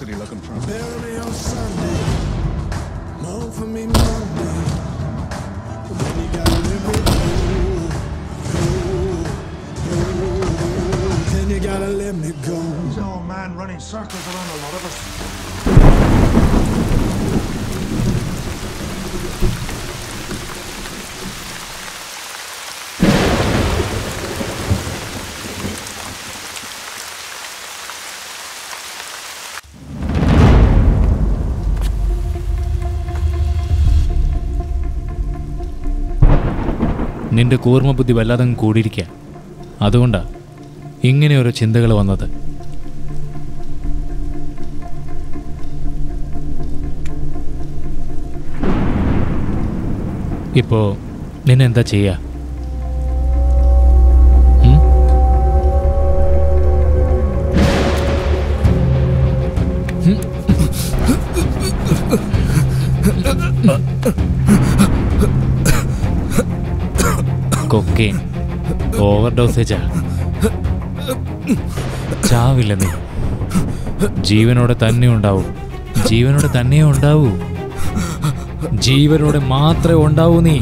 city looking from? Bury me on Sunday, mourn for me Monday. But then you gotta let me go, go, go. Then you gotta let me go. He's an old man running circles around a lot of us. നിന്റെ കൂർമ്മബുദ്ധി വല്ലാതെ അങ്ങ് കൂടിയിരിക്കുക അതുകൊണ്ടാ ഇങ്ങനെ ഓരോ ചിന്തകൾ വന്നത് ഇപ്പോ നിന്നെന്താ ചെയ്യാ ഉം? കൊക്കെയിൻ ഓവർ ഡോസേജാ ചാവില്ല നീ ജീവനോടെ തന്നെ ഉണ്ടാവൂ ജീവനോടെ തന്നെ ഉണ്ടാവൂ ജീവനോടെ മാത്രമേ ഉണ്ടാവൂ നീ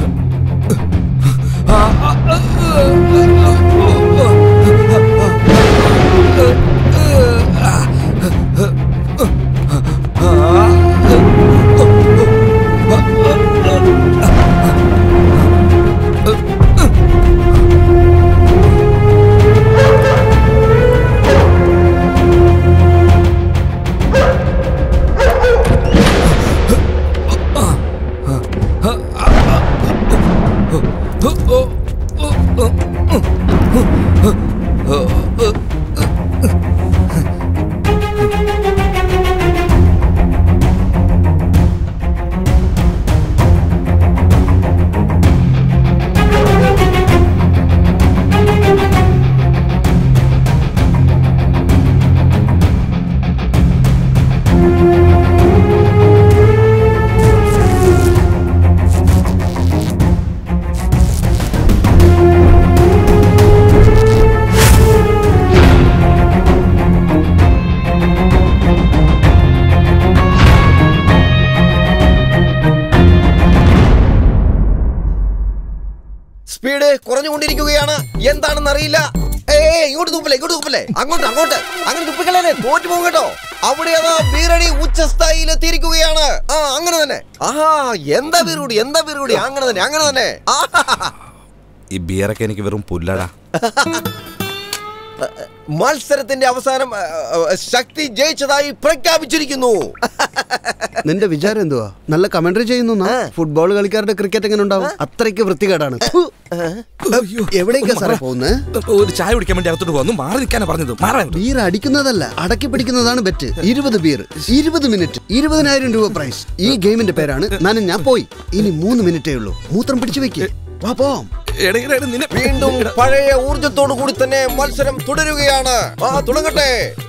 സ്പീഡ് കുറഞ്ഞുകൊണ്ടിരിക്കുകയാണ് എന്താണെന്ന് അറിയില്ല ഏ ഇങ്ങോട്ട് തുപ്പല്ലേ ഇങ്ങോട്ട് തുപ്പല്ലേ അങ്ങോട്ട് അങ്ങോട്ട് അങ്ങനെ തുപ്പിക്കളേ തോറ്റു പോകും കേട്ടോ അവിടെ അതാ ബീറടി ഉച്ചസ്ഥായിയിൽ എത്തിയിരിക്കുകയാണ് ആ അങ്ങനെ തന്നെ ആഹാ എന്താ ബീറുകൂടി എന്താ ബീറുകൂടി അങ്ങനെ തന്നെ അങ്ങനെ തന്നെ ആഹാ. ഈ ബിയറൊക്കെ എനിക്ക് വെറും പുല്ലടാ മത്സരത്തിന്റെ അവസാനം ആ, ആ, ശക്തി ജയിച്ചതായി പ്രഖ്യാപിച്ചിരിക്കുന്നു നിന്റെ വിചാരം എന്തുവാ നല്ല കമന്ററി ചെയ്യുന്നു ഫുട്ബോൾ കളിക്കാരുടെ ക്രിക്കറ്റ് എങ്ങനെ ഉണ്ടാവും അത്രയ്ക്ക് വൃത്തികേടാണ് ഫു. എവിടേക്കാ സാറേ പോകുന്നത് ഒരു ചായ കുടിക്കാൻ വേണ്ടി അകത്തോട്ട് പോകുന്നു മാറി നിൽക്കാനാ പറഞ്ഞത് മാറാൻ ബീർ അടിക്കുന്നതല്ല അടക്കി പിടിക്കുന്നതാണ് ബെറ്റ് ഇരുപത് ബീർ ഇരുപത് മിനിറ്റ് ഇരുപതിനായിരം രൂപ പ്രൈസ് ഈ ഗെയിമിന്റെ പേരാണ് നാനും ഞാൻ പോയി ഇനി മൂന്ന് മിനിറ്റേ ഉള്ളൂ മൂത്രം പിടിച്ചു വെക്ക് വാ പോവാം വീണ്ടും പഴയ ഊർജത്തോടു കൂടി തന്നെ മത്സരം തുടരുകയാണ് ആ തുടങ്ങട്ടെ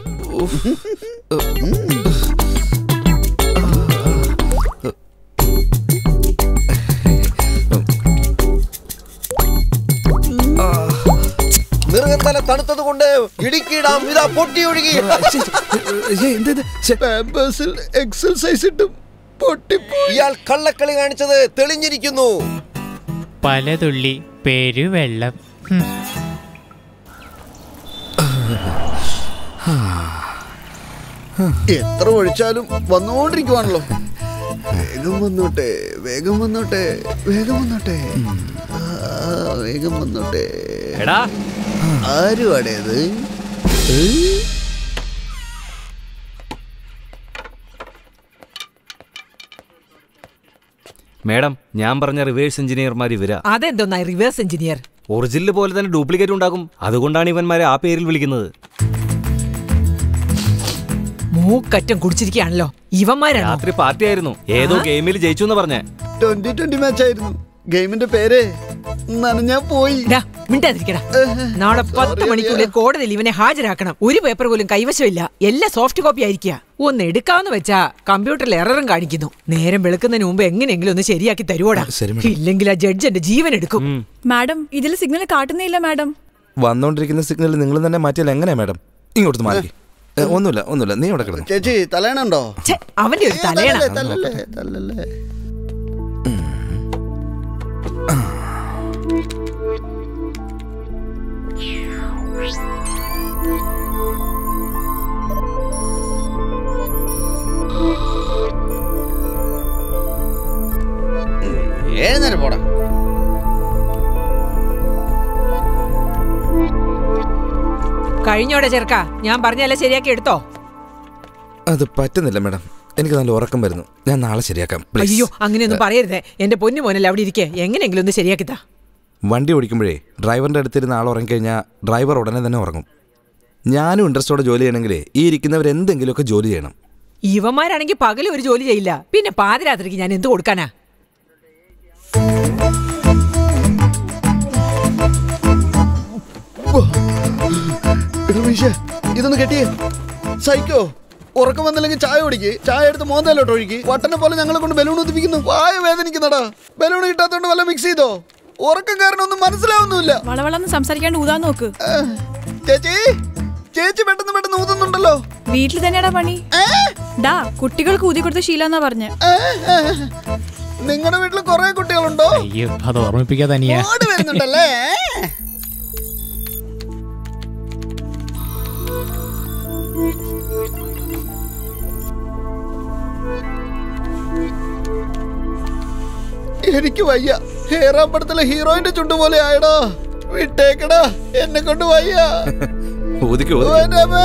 നിറകത്തല തണുത്തത് കൊണ്ട് ഇടുക്കി ഡാം ഇതാ പൊട്ടിയൊഴുകി എക്സർസൈസ് ഇട്ടും ഇയാൾ കള്ളക്കളി കാണിച്ചത് തെളിഞ്ഞിരിക്കുന്നു പലതുള്ളി പെരുവെള്ളം ഹും. എത്ര ഒഴിച്ചാലും വന്നുകൊണ്ടിരിക്കുവാണല്ലോ വേഗം വന്നോട്ടെ വേഗം വന്നോട്ടെ വേഗം വന്നോട്ടെ ആ, വേഗം വന്നോട്ടെ എടാ ആരുവാടേത് മേഡം ഞാൻ പറഞ്ഞ റിവേഴ്സ് എഞ്ചിനീയർമാർ ഇവരാ അതെന്തോന്നാ റിവേഴ്സ് എഞ്ചിനീയർ ഒറിജിനൽ പോലെ തന്നെ ഡ്യൂപ്ലിക്കേറ്റ് ഉണ്ടാകും അതുകൊണ്ടാണ് ഇവന്മാരെ ആ പേരിൽ വിളിക്കുന്നത് മൂക്കറ്റം കുടിച്ചിരിക്കുകയാണല്ലോ ഇവന്മാരാണോ രാത്രി പാർട്ടി ആയിരുന്നു ഏതോ ഗെയിമിൽ ജയിച്ചു എന്ന് പറഞ്ഞേ ട്വന്റി ട്വന്റി മാച്ച് ആയിരുന്നു ഗെയിമിന്റെ പേര് നനഞ്ഞാ പോയി ഡാ, മിണ്ടാതിരിക്കടാ നാളെ പത്ത് മണിക്കുള്ളിൽ കോടതിയിൽ ഇവനെ ഹാജരാക്കണം ഒരു പേപ്പർ പോലും കൈവശമില്ല എല്ലാം സോഫ്റ്റ് കോപ്പി ആയിരിക്കുക ഒന്ന് എടുക്കാന്ന് വെച്ചാ കമ്പ്യൂട്ടറിൽ എററും കാണിക്കുന്നു നേരം വെളുക്കുന്നതിന് മുമ്പ് എങ്ങനെയെങ്കിലും ഒന്ന് ശരിയാക്കി തരുവോടാ ശരി, madam. ഇല്ലെങ്കിൽ ആ ജഡ്ജ് എന്റെ ജീവൻ എടുക്കും മാഡം ഇതിൽ സിഗ്നൽ കാട്ടുന്നില്ല മാഡം വന്നോണ്ടിരിക്കുന്ന സിഗ്നൽ നിങ്ങൾ തന്നെ മാറ്റിയാൽ എങ്ങനെയാ മേഡം ഇങ്ങോട്ട് മാറി ഏ, ഒന്നുമില്ല ഒന്നുമില്ല നീ അവിടെ കിടന്നു ചേച്ചി തലേണുണ്ടോ ഛെ, അവന്റെ ഒരു തലയണ തല്ലല്ലേ തല്ലല്ലേ എഴുന്നേരം പോടാ കഴിഞ്ഞോടെ ചെറുക്ക ഞാൻ പറഞ്ഞല്ലേ ശരിയാക്കി എടുത്തോ അത് പറ്റുന്നില്ല മാഡം എനിക്ക് നല്ല ഉറക്കം വരുന്നു ഞാൻ നാളെ ശരിയാക്കാം please. അയ്യോ അങ്ങനെയൊന്നും പറയരുതേ എന്റെ പൊന്നു മോനല്ല അവിടെ ഇരിക്കേ എങ്ങനെയെങ്കിലും ഒന്ന് ശരിയാക്കിത്താ വണ്ടി ഓടിക്കുമ്പോഴേ ഡ്രൈവറിൻ്റെ അടുത്തിരുന്ന് ആൾ ഉറങ്ങിക്കഴിഞ്ഞാൽ ഡ്രൈവർ ഉടനെ തന്നെ ഉറങ്ങും ഞാനും ഇൻട്രസ്റ്റോടെ ജോലി ചെയ്യണമെങ്കിലേ ഈ ഇരിക്കുന്നവർ എന്തെങ്കിലുമൊക്കെ ജോലി ചെയ്യണം ഇവന്മാരാണെങ്കിൽ പകലും ഒരു ജോലി ചെയ്യില്ല പിന്നെ പാതിരാത്രിക്ക് ഞാൻ എന്ത് കൊടുക്കാനാ എടാ മീശ ഇതൊന്ന് കെട്ടിയേ സൈക്കോ ഉറക്കം വന്നില്ലെങ്കിൽ ചായ കുടിക്ക് ചായ എടുത്ത് മോന്തയിലോട്ട് ഒഴുകി വട്ടനെ പോലെ ഞങ്ങളെ കൊണ്ട് ബലൂൺ ഉദിപ്പിക്കുന്നു വായ വേദനിക്കുന്നടാ ബലൂൺ കിട്ടാത്തോണ്ട് വല്ല മിക്സ് ചെയ്തോ ഉറക്കം കാരണം ഒന്നും മനസ്സിലാവുന്നില്ല വളവളന്ന് സംസാരിക്കാണ്ട് ഊതാൻ നോക്ക് ചേച്ചി ചേച്ചി പെട്ടെന്ന് പെട്ടെന്ന് ഊതുന്നുണ്ടല്ലോ വീട്ടിൽ തന്നെയാടാ പണി ഡാ കുട്ടികൾക്ക് ഊതി കൊടുത്ത ശീലാന്നാ പറഞ്ഞ നിങ്ങളുടെ വീട്ടിൽ കുറെ കുട്ടികളുണ്ടോ അയ്യോ അത് ഓർമ്മിപ്പിക്കാതെ അനിയാ ഓടി വരുന്നുണ്ടല്ലേ എനിക്ക് വയ്യ ഹേറാപ്പടത്തിലെ ഹീറോയിന്റെ ചുണ്ടു പോലെ ആയടാ വിട്ടേക്കടാ എന്നെ കൊണ്ട് വയ്യ ഒതുക്കി ഓ, ഒതുക്കി എൻ്റെ അമ്മേ.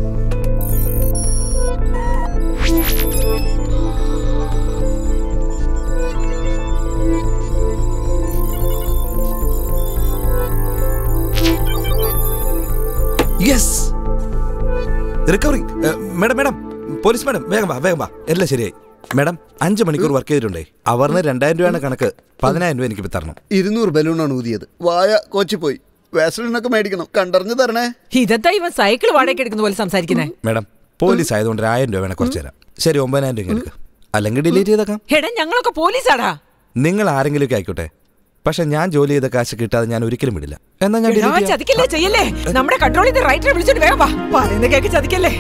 Yes recovery madam madam police madam വേഗം വാ വേഗം വാ എല്ലാം ശരിയായി മേഡം അഞ്ച് മണിക്കൂർ വർക്ക് ചെയ്തിട്ടുണ്ടേ അവറിന് രണ്ടായിരം രൂപയാണ് കണക്ക് പതിനായിരം രൂപ എനിക്ക് ഇപ്പൊ തരണം ഇരുന്നൂറ് ബലൂണാണ് ഊതിയത് വായ കോച്ചിപ്പോയി വാസലിനൊക്കെ മേടിക്കണം കണ്ടറിഞ്ഞു തരണേ ഇതെന്താ ഇവൻ സൈക്കിൾ വാടകയ്ക്ക് എടുക്കുന്ന പോലെ സംസാരിക്കുന്നേ മേഡം പോലീസ് ആയതുകൊണ്ട് ഒരു ആയിരം രൂപ വേണേ കുറച്ച് തരാം ശരി ഒമ്പതിനായിരം രൂപ എടുക്കുക അല്ലെങ്കിൽ ഡിലീറ്റ് ചെയ്തേക്കാം എടാ ഞങ്ങളൊക്കെ പോലീസാടാ നിങ്ങൾ ആരെങ്കിലുമൊക്കെ ആയിക്കോട്ടെ പക്ഷെ ഞാൻ ജോലി ചെയ്ത കാശ് കിട്ടാതെ ഞാൻ ഒരിക്കലും വിടില്ല എന്നാ ഞാൻ എടാ, delete ചെയ്യാം. ചതിക്കല്ലേ ചെയ്യല്ലേ നമ്മുടെ കൺട്രോൾ ചെയ്ത് റൈറ്ററെ വിളിച്ചോണ്ട് വേഗം വാ പറയുന്ന കേക്ക് ചതിക്കല്ലേ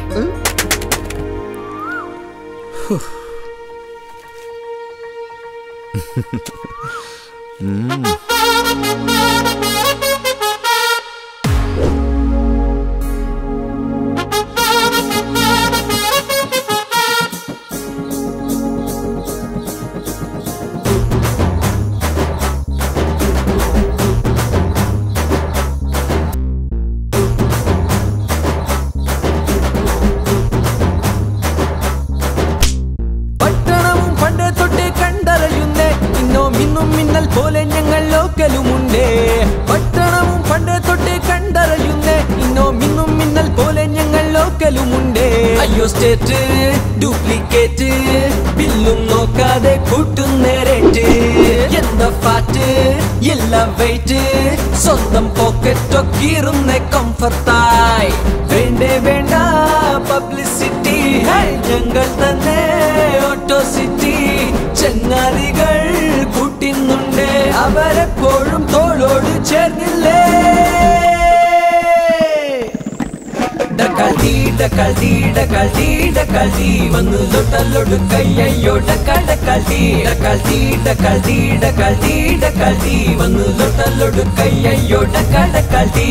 പട്ടണവും പണ്ട് തൊട്ട് കണ്ടറിയുന്നേ ഇന്നോ മിന്നും മിന്നൽ പോലെ ഞങ്ങൾ ലോക്കലുമുണ്ടേ പട്ടണവും പണ്ട് തൊട്ട് കണ്ടറിയുന്നേ ഇന്നോ മിന്നും മിന്നൽ പോലെ ഞങ്ങൾ ലോക്കലുമുണ്ടേ അയ്യോ സ്റ്റേറ്റ് ഡ്യൂപ്ലിക്കേറ്റ് ബില്ലും നോക്കാതെ കൂട്ടുന്ന റേറ്റ് എന്താ ഫാറ്റ് എല്ലാം വെയിറ്റ് സ്വന്തം പോക്കറ്റൊക്കെ ഇരുന്ന കംഫർട്ടായി വേണ്ടേ വേണ്ട പബ്ലിസിറ്റി ഞങ്ങൾ തന്നെ ഓട്ടോ സിറ്റി ചങ്ങാതികൾ കൂട്ടിന്നുണ്ട് അവരെപ്പോഴും തോളോട് ചേർന്നില്ലേ ഡക്കാൾട്ടി ഡക്കാൾട്ടി ഡക്കാൾട്ടി ഡക്കാൾട്ടി വന്നു തൊട്ടല്ലോട് കയ്യോ ഡക്കാ ഡക്കാൾട്ടി ഡക്കാൾട്ടി ഡക്കാൾട്ടി ഡക്കാൾട്ടി ഡക്കാൾട്ടി വന്നു തൊട്ടല്ലോട് കയ്യോ ഡക്കാ ഡക്കാൾട്ടി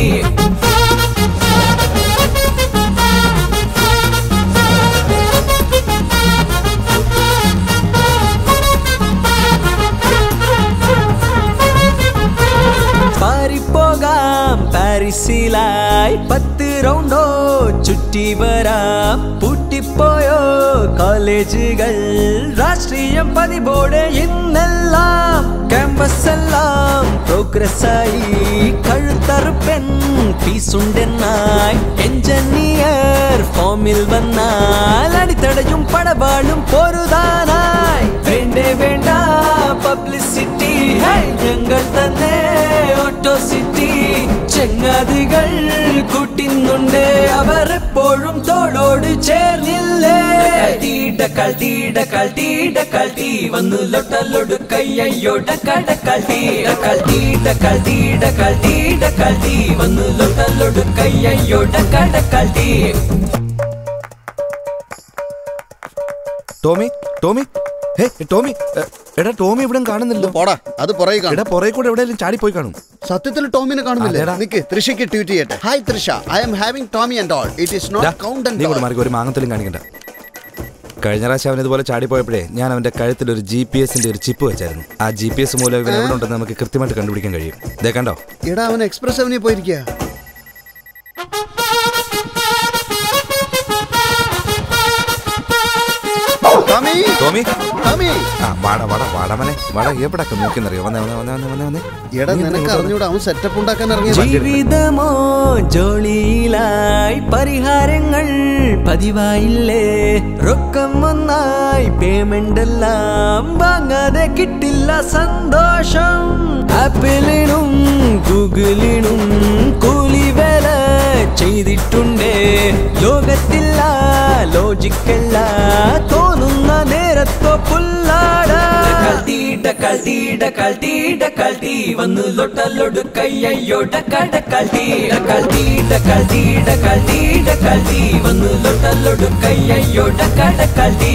പാറിപ്പോകാം പാരീസിലായി പത്ത് റൗണ്ടോ ചുറ്റി വരാം പൂട്ടിപ്പോയോ കോളേജുകൾ രാഷ്ട്രീയം പതിപോടെ ഇന്നെല്ലാം ക്യാമ്പസ് എല്ലാം പ്രോഗ്രസ് ആയി കഴുത്തറുപ്പൻ ഫീസുണ്ടെന്നായി എഞ്ചിനീയർ ഫോമിൽ വന്നാൽ അടിത്തടയും പടവാളും പൊരുതാനായി വേണ്ടേ വേണ്ട പബ്ലിസിറ്റി ഞങ്ങൾ തന്നെ ഓട്ടോ സിറ്റി ചങ്ങാതികൾ കൂട്ടിന്നുണ്ട് അവർ എപ്പോഴും തോളോട് ചേർന്നില്ലേ ഡക്കാൾട്ടി ഡക്കാൾട്ടി ഡക്കാൾട്ടി വന്നു ലൊട്ടലോട് കയ്യോ ഡക്ക ഡക്കാൾട്ടി ഡക്കാൾട്ടി ഡക്കാൾട്ടി ഡക്കാൾട്ടി ഡക്കാൾട്ടി വന്നു ലൊട്ടലോട് കയ്യോ ഡക്ക ഡക്കാൾട്ടി ടോമി ടോമി ഹേ ടോമി എ, എടാ ടോമി ഇവിടെ കാണുന്നില്ല പോടാ അത് പുറകെ കാണും എടാ പുറകെ കൂടെ എവിടെയെങ്കിലും ചാടി പോയി കാണും സത്യത്തിൽ ടോമിനെ കാണുന്നില്ലേ അതേടാ. നിക്ക് തൃഷയ്ക്ക് ട്വീറ്റ് ചെയ്യട്ടെ hi Trisha I'm having Tommy and all it is ഡാ, നോട്ട് കൗണ്ട് നീ കൂടെ മാറി ഒരു മാങ്ങത്തിലും കാണിക്കണ്ട കഴിഞ്ഞ പ്രാവശ്യം അവൻ ഇതുപോലെ ചാടിപ്പോയപ്പോഴേ ഞാൻ അവന്റെ കഴുത്തിൽ ഒരു ജി പി എസിന്റെ ഒരു ചിപ്പ് വെച്ചായിരുന്നു ആ ജി പി എസ് മൂലം ഇവൻ എവിടെ ഉണ്ടെന്ന് നമുക്ക് കൃത്യമായിട്ട് കണ്ടുപിടിക്കാൻ കഴിയും ദേ കണ്ടോ എടാ അവൻ എക്സ്പ്രസ് അവനെ പോയിരിക്കുക ടോമി ടോമി ടോമി ആ വാട വാട വാടമനെ വാട എവിടൊക്കെ നോക്കിയെന്നറിയോ വന്നേ വന്നേ വന്നേ വന്നേ വന്നേ വന്നേ എടാ നീ എന്താ നിനക്ക് ഇങ്ങോട്ട് അറിഞ്ഞൂടാ അവൻ സെറ്റപ്പ് ഉണ്ടാക്കാൻ ഇറങ്ങിയത് ജീവിതമോ ജോളിയിലായി പരിഹാരങ്ങൾ പതിവായില്ലേ റൊക്കം ഒന്നായി പേയ്മെന്റ് എല്ലാം വാങ്ങാതെ കിട്ടില്ല സന്തോഷം ആപ്പിളിനും ഗൂഗിളിനും കൂലി വേല ചെയ്തിട്ടുണ്ടേ ലോകത്തില്ല ലോജിക്കല്ല തോന്നുന്ന നേരത്തോ പുല്ലാട ഡക്കൾട്ടി ഡക്കൾട്ടി ഡക്കൾട്ടി വന്നു ലൊട്ടലൊടുക്കയ്യോ ഡക്ക ഡക്കൾട്ടി ഡക്കൾട്ടി ഡക്കൾട്ടി ഡക്കൾട്ടി ഡക്കൾട്ടി വന്നു ലൊട്ടലൊടുക്കയ്യോ ഡക്ക ഡക്കൾട്ടി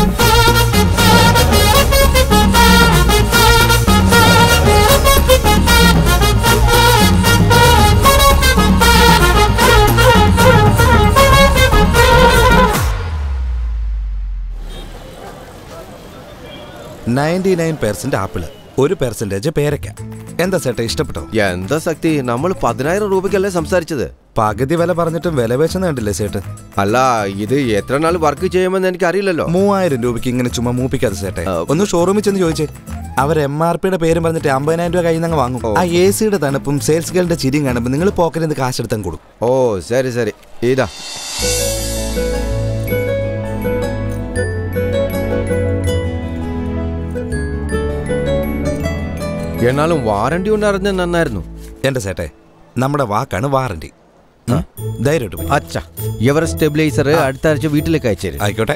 നയൻറ്റി നയൻ പെർസെന്റ് ആപ്പിള് ഒരു പെർസെന്റേജ് പേരയ്ക്ക എന്താ ചേട്ടാ ഇഷ്ടപ്പെട്ടോ എന്താ ശക്തി നമ്മൾ പതിനായിരം രൂപയ്ക്കല്ലേ സംസാരിച്ചത് പകുതി വില പറഞ്ഞിട്ടും വില വെച്ചെന്ന് കണ്ടില്ലേ ചേട്ട് അല്ല ഇത് എത്ര നാൾ വർക്ക് ചെയ്യുമെന്ന് എനിക്ക് അറിയില്ലല്ലോ മൂവായിരം രൂപയ്ക്ക് ഇങ്ങനെ ചുമ്മാ മൂപ്പിക്കാതെ ചേട്ടെ ഒന്ന് ഷോറൂമിൽ ചെന്ന് ചോദിച്ചേ അവർ എം ആർ പിയുടെ പേരും പറഞ്ഞിട്ട് അമ്പതിനായിരം രൂപ കയ്യിൽ നിന്ന് വാങ്ങും ആ എ സിയുടെ തണുപ്പും സെയിൽസ് ഗേളിന്റെ ചിരിയും കാണുമ്പോൾ നിങ്ങൾ പോക്കറ്റിൽ നിന്ന് കാശെടുത്താൻ കൊടുക്കും ഓ ശരി ശരി ഇതാ എന്നാലും വാറണ്ടി ഉണ്ടായിരുന്ന നന്നായിരുന്നു എന്റെ ചേട്ടെ നമ്മുടെ വാക്കാണ് വാറണ്ടി ധൈര്യമായിട്ട് പോയി. അച്ഛ ഇവരെ സ്റ്റെബിലൈസർ അടുത്ത ആഴ്ച വീട്ടിലേക്ക് അയച്ചു ആയിക്കോട്ടെ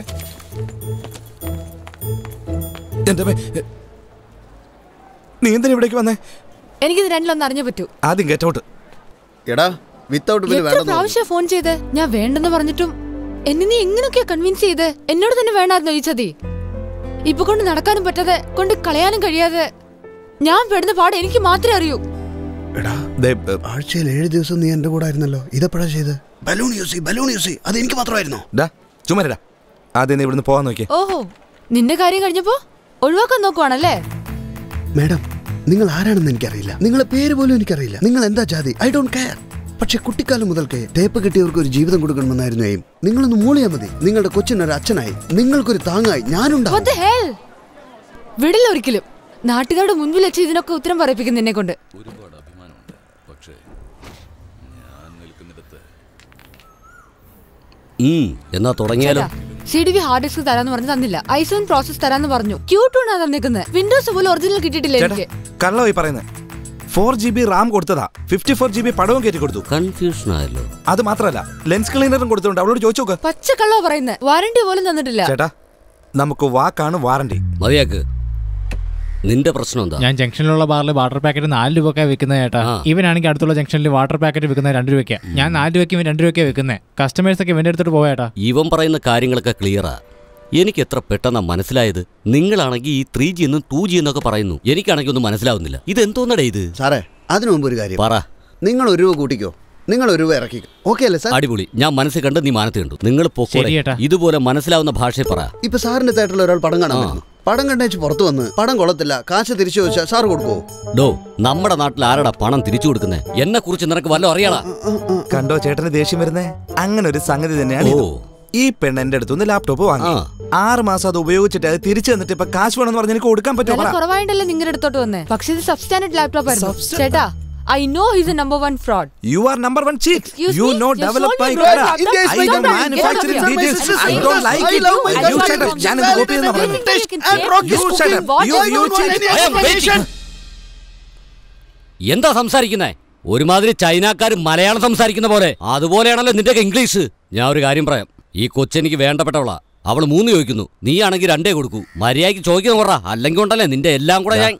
എന്റെ മേ- നീ എന്തിനാ ഇവിടേക്ക് വന്നേ എനിക്കിത് രണ്ടിലൊന്നും അറിഞ്ഞു പറ്റൂ ആദ്യം ഗെറ്റൗട്ട് എടാ വിത്തൗട്ട് ബിൽ എത്ര വേണമെന്ന് പ്രാവശ്യം ഫോൺ ചെയ്ത് ഞാൻ വേണ്ടെന്ന് പറഞ്ഞിട്ടും എന്നെ നീ എങ്ങനെയൊക്കെയാ കൺവിൻസ് ചെയ്ത് എന്നോട് തന്നെ വേണ്ടായിരുന്നു ഈ ചതി ഇപ്പൊ കൊണ്ട് നടക്കാനും പറ്റാതെ കൊണ്ട് കളയാനും കഴിയാതെ ഞാൻ പെടുന്ന പാട് എനിക്ക് മാത്രമേ അറിയൂ എടാ ദേ, ഏ, ആഴ്ചയിൽ ഏഴ് ദിവസം നീ എന്റെ കൂടെ ആയിരുന്നല്ലോ ഇതെപ്പോഴാ ചെയ്ത് ബലൂൺ യൂസ് ചെയ്യ് ബലൂൺ യൂസ് ചെയ്യ് അത് എനിക്ക് മാത്രമായിരുന്നോ ഡാ ചുമരടാ ആദ്യം നീ ഇവിടുന്ന് പോവാൻ നോക്കിയേ ഓഹോ നിന്റെ കാര്യം കഴിഞ്ഞപ്പോ ഒഴിവാക്കാൻ നോക്കുവാണല്ലേ മാഡം നിങ്ങൾ ആരാണെന്ന് എനിക്കറിയില്ല നിങ്ങളെ പേര് പോലും എനിക്കറിയില്ല നിങ്ങൾ എന്താ ജാതി ഐ ഡോണ്ട് കെയർ പക്ഷെ കുട്ടിക്കാലം മുതൽക്കേ തേപ്പ് കിട്ടിയവർക്ക് ഒരു ജീവിതം കൊടുക്കണമെന്നായിരുന്നു എയിം നിങ്ങളൊന്ന് മൂളിയാൽ മതി നിങ്ങളുടെ കൊച്ചിനൊരു അച്ഛനായി നിങ്ങൾക്കൊരു താങ്ങായി ഞാനുണ്ടാവും What the hell? വിടില്ല ഒരിക്കലും നാട്ടുകാരുടെ മുൻപിൽ വെച്ച് ഇതിനൊക്കെ ഉത്തരം പറയിപ്പിക്കും നിന്നെ കൊണ്ട് ഉം, എന്നാ തുടങ്ങിയാലോ C D V hard disk തരാന്ന് പറഞ്ഞു തന്നില്ല ഐസോൺ പ്രോസസ് തരാന്ന് പറഞ്ഞു ക്യൂ ടൂണാ തന്നേക്കുന്നത് വിൻഡോസ് പോലും ഒറിജിനൽ കിട്ടിയിട്ടില്ല ചേട്ടാ എനിക്ക് കള്ളമായി പറയുന്നത് ഫോർ ജി ബി റാം കൊടുത്തതാ ഫിഫ്റ്റി ഫോർ ജി ബി പടവും കയറ്റി കൊടുത്തു കൺഫ്യൂഷൻ ആയല്ലോ അത് മാത്രമല്ല ലെൻസ് ക്ലീനറും കൊടുത്തിട്ടുണ്ട് അവളോട് ചോദിച്ചു നോക്ക് പച്ചക്കള്ളോ പറയുന്നത് വാറണ്ടി പോലും തന്നിട്ടില്ല ചേട്ടാ നമുക്ക് വാക്കാണ് വാറണ്ടി മതിയാക്ക് നിന്റെ പ്രശ്നം എന്താ ഞാൻ ജംഗ്ഷനിലുള്ള ബാറിൽ വാട്ടർ പാക്കറ്റ് നാല് രൂപക്കാണ് വിൽക്കുന്നത് ചേട്ടാ ആ. ഇവനാണെങ്കിൽ അടുത്തുള്ള ജംഗ്ഷനിൽ വാട്ടർ പാക്കറ്റ് വിൽക്കുന്നത് രണ്ട് രൂപയ്ക്ക് ഞാൻ നാല് രൂപയ്ക്ക് ഇവൻ രണ്ട് രൂപയ്ക്ക് വിൽക്കുന്നത് കസ്റ്റമേഴ്സ് ഒക്കെ ഇവന്റെ അടുത്തോട്ട് പോയേട്ടാ ഇവൻ പറയുന്ന കാര്യങ്ങളൊക്കെ ക്ലിയറാ എനിക്ക് എത്ര പെട്ടെന്നാ മനസ്സിലായത് നിങ്ങളാണെങ്കിൽ ഈ ത്രീ ജി എന്നും ടു ജി എന്നൊക്കെ പറയുന്നു എനിക്കാണെങ്കിൽ ഒന്നും മനസ്സിലാവുന്നില്ല ഇത് എന്തോന്നടേ ഇത് സാറേ അതിനു മുമ്പ് ഒരു കാര്യം പറ നിങ്ങൾ ഒരു രൂപ കൂട്ടിക്കോ നിങ്ങൾ ഒരു രൂപ ഇറക്കിക്കോ ഓക്കെ അല്ലേ സാർ അടിപൊളി ഞാൻ മനസ്സിൽ കണ്ട് നീ മാനത്ത് കണ്ടു നിങ്ങൾ പൊക്കോടെ ശരി ഏട്ടാ. ഇതുപോലെ മനസ്സിലാവുന്ന ഭാഷയിൽ പറ ഇപ്പൊ സാറിന്റെ തേട്ടറിൽ ഒരാൾ പടം കാണാൻ വരുന്നു പടം കണ്ടേച്ച് പുറത്തു വന്ന് പടം കൊള്ളത്തില്ല കാശ് തിരിച്ചു ചോദിച്ചാൽ സാർ കൊടുക്കുവോ ഡോ നമ്മുടെ നാട്ടിൽ ആരടാ പണം തിരിച്ചു കൊടുക്കുന്നത് എന്നെ കുറിച്ച് നിനക്ക് വല്ല അറിയാളാ കണ്ടോ ചേട്ടന് ദേഷ്യം വരുന്നേ അങ്ങനെ ഒരു സംഗതി തന്നെയാണ് ഇത്. ഓ. ഈ പെണ്ണ് എന്റെ അടുത്തുനിന്ന് ലാപ്ടോപ്പ് വാങ്ങി ആ. ആറ് മാസം അത് ഉപയോഗിച്ചിട്ട് അത് തിരിച്ചു തന്നിട്ട് ഇപ്പൊ കാശ് വേണമെന്ന് പറഞ്ഞ് എനിക്ക് കൊടുക്കാൻ വില പറ്റുമോ കുറവായിട്ടല്ലേ നിങ്ങളുടെ അടുത്തോട്ട് വന്നേ പക്ഷെ ഇത് സബ്സ്റ്റാൻഡേർഡ് ലാപ്ടോപ്പ് ആയിരുന്നു ചേട്ടാ I know his number one fraud you are number one cheat Excuse you me? No You develop sold by me broad laptop. India is I my ഡോ country. Manufacturing Get out of here. Details My I sister. Don't like I it love my you country. Shut up ഞാൻ ഇത് copy ചെയ്യുന്ന പറയുന്നത് And broke You his shut cooking. up. What? You- I you don't want cheat. any I am explanation. waiting. എന്താ സംസാരിക്കുന്നേ ഒരുമാതിരി ചൈനക്കാർ മലയാളം സംസാരിക്കുന്ന പോലെ അതുപോലെയാണല്ലോ നിന്റെ English ഞാൻ ഒരു കാര്യം പറയാം ഈ കൊച്ചെനിക്ക് വേണ്ടപ്പെട്ടവളാ അവൾ മൂന്ന് ചോദിക്കുന്നു നീ ആണെങ്കിൽ രണ്ടേ കൊടുക്കൂ മര്യാദയ്ക്ക് ചോദിക്കുന്ന പറ അല്ലെങ്കിൽ ഉണ്ടല്ലേ നിന്റെ എല്ലാം കൂടെ ഞാൻ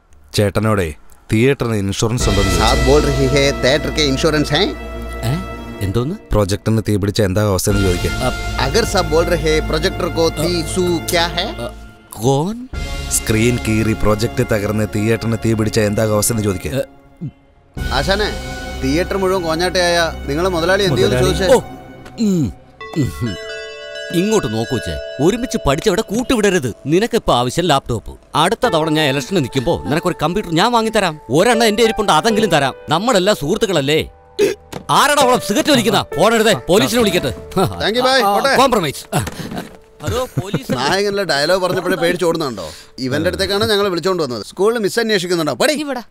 ചേട്ടനോടെ തിയേറ്ററിന് ഇൻഷുറൻസ് ഉണ്ടോ എന്ന് साहब बोल रही है थिएटर के इंश्योरेंस हैं ഏ? എന്തോന്ന് പ്രോജക്ടറിന് തീ പിടിച്ച എന്താ അവസ്ഥ എന്ന് ചോദിക്കുക अगर सब बोल रहे प्रोजेक्टर को ती सू क्या है കോൻ സ്ക്രീൻ കീറി പ്രൊജക്ട് തകർന്ന് തിയേറ്ററിന് തീ പിടിച്ച എന്താ അവസ്ഥ എന്ന് ചോദിക്കുക ആശാനെ തിയേറ്റർ മുഴുവൻ കോഞ്ഞാട്ടയായ നിങ്ങൾ മുതലാളി എന്ത് ചെയ്യുന്നു ചോദിച്ചേ ഓ, ഉം, ഉം, ഉം. ഇങ്ങോട്ട് നോക്കൂച്ചേ ഒരുമിച്ച് പഠിച്ചവിടെ കൂട്ടുവിടരുത് നിനക്കിപ്പോ ആവശ്യം ലാപ്ടോപ്പ് അടുത്ത തവണ ഞാൻ ഇലക്ഷന് നിൽക്കുമ്പോ നിനക്കൊരു കമ്പ്യൂട്ടർ ഞാൻ വാങ്ങിത്തരാം ഒരെണ്ണം എന്റെ ഇരിപ്പുണ്ട് അതെങ്കിലും തരാം നമ്മളെല്ലാം സുഹൃത്തുക്കളല്ലേ ആരാടാ അവളെ സിഗരറ്റ് വലിക്കുന്ന ഫോണെടുത്തേ പോലീസിനെ വിളിക്കട്ടെ Thank you, bye. പോട്ടെ. കോംപ്രമൈസ് ഹലോ പോലീസ് നായകനിലെ ഡയലോഗ് പറഞ്ഞപ്പോഴേ പേടിച്ച് ഓടുന്നുണ്ടോ ഇവന്റെ അടുത്തേക്കാണ് ഞങ്ങൾ വിളിച്ചോണ്ട് വന്നത് സ്കൂളിൽ മിസ് അന്വേഷിക്കുന്നുണ്ടോ പടി ഇവിടെ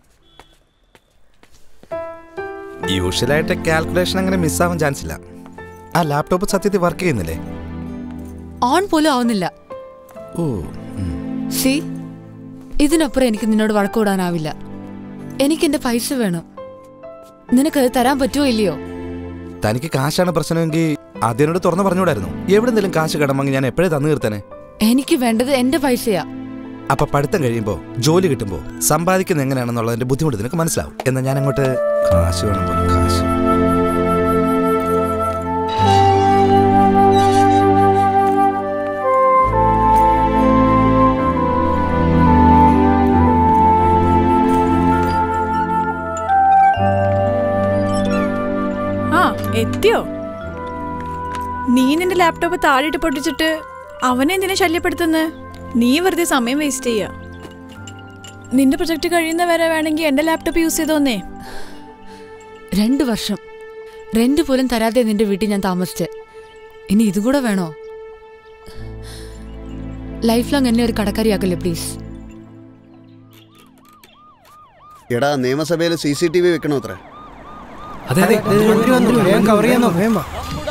യൂഷ്വലായിട്ട് കാൽക്കുലേഷൻ അങ്ങനെ മിസ്സാവാൻ ചാൻസ് ഇല്ല ആ ലാപ്ടോപ്പ് സത്യത്തിൽ വർക്ക് ചെയ്യുന്നില്ലേ ഓൺ പോലും ആവുന്നില്ല ഓ സി ഇതിനപ്പുറം എനിക്ക് നിന്നോട് വഴക്കൂടാനാവില്ല എനിക്ക് എന്റെ പൈസ വേണം നിനക്കത് തരാൻ പറ്റുമോ ഇല്ലയോ തനിക്ക് കാശാണ് പ്രശ്നമെങ്കിൽ അതിനോട് തുറന്നു പറഞ്ഞുകൂടായിരുന്നു എവിടെന്തെങ്കിലും കാശ് കടമെങ്കിൽ ഞാൻ എപ്പോഴേ തന്നു തീർത്തനെ എനിക്ക് വേണ്ടത് എന്റെ പൈസയാ അപ്പൊ പഠിത്തം കഴിയുമ്പോ ജോലി കിട്ടുമ്പോ സമ്പാദിക്കുന്നത് എങ്ങനെയാണെന്നുള്ളതിന്റെ ബുദ്ധിമുട്ട് നിനക്ക് മനസ്സിലാവും എന്നാൽ ഞാൻ അങ്ങോട്ട് കാശ് വേണം പോലും കാശ് ആ എത്തിയോ നീ നിന്റെ ലാപ്ടോപ്പ് താഴെയിട്ട് പൊട്ടിച്ചിട്ട് അവനെ എന്തിനാ ശല്യപ്പെടുത്തുന്നത് നീ വെറുതെ സമയം വേസ്റ്റ് ചെയ്യാ നിന്റെ പ്രൊജക്ട് കഴിയുന്ന വരെ വേണമെങ്കിൽ എന്റെ ലാപ്ടോപ്പ് യൂസ് ചെയ്തോന്നേ രണ്ടു വർഷം റെന്റ് പോലും തരാതെ നിന്റെ വീട്ടിൽ ഞാൻ താമസിച്ചെ ഇനി ഇതും കൂടെ വേണോ ലൈഫ് ലോങ് എന്നെ ഒരു കടക്കാരിയാക്കല്ലേ പ്ലീസ് എടാ നിയമസഭയിൽ സി സി ടി വി വെക്കണോ അത്ര അതെ അതെ വേഗം കവർ ചെയ്യാൻ നോക്ക് വേഗം വാ.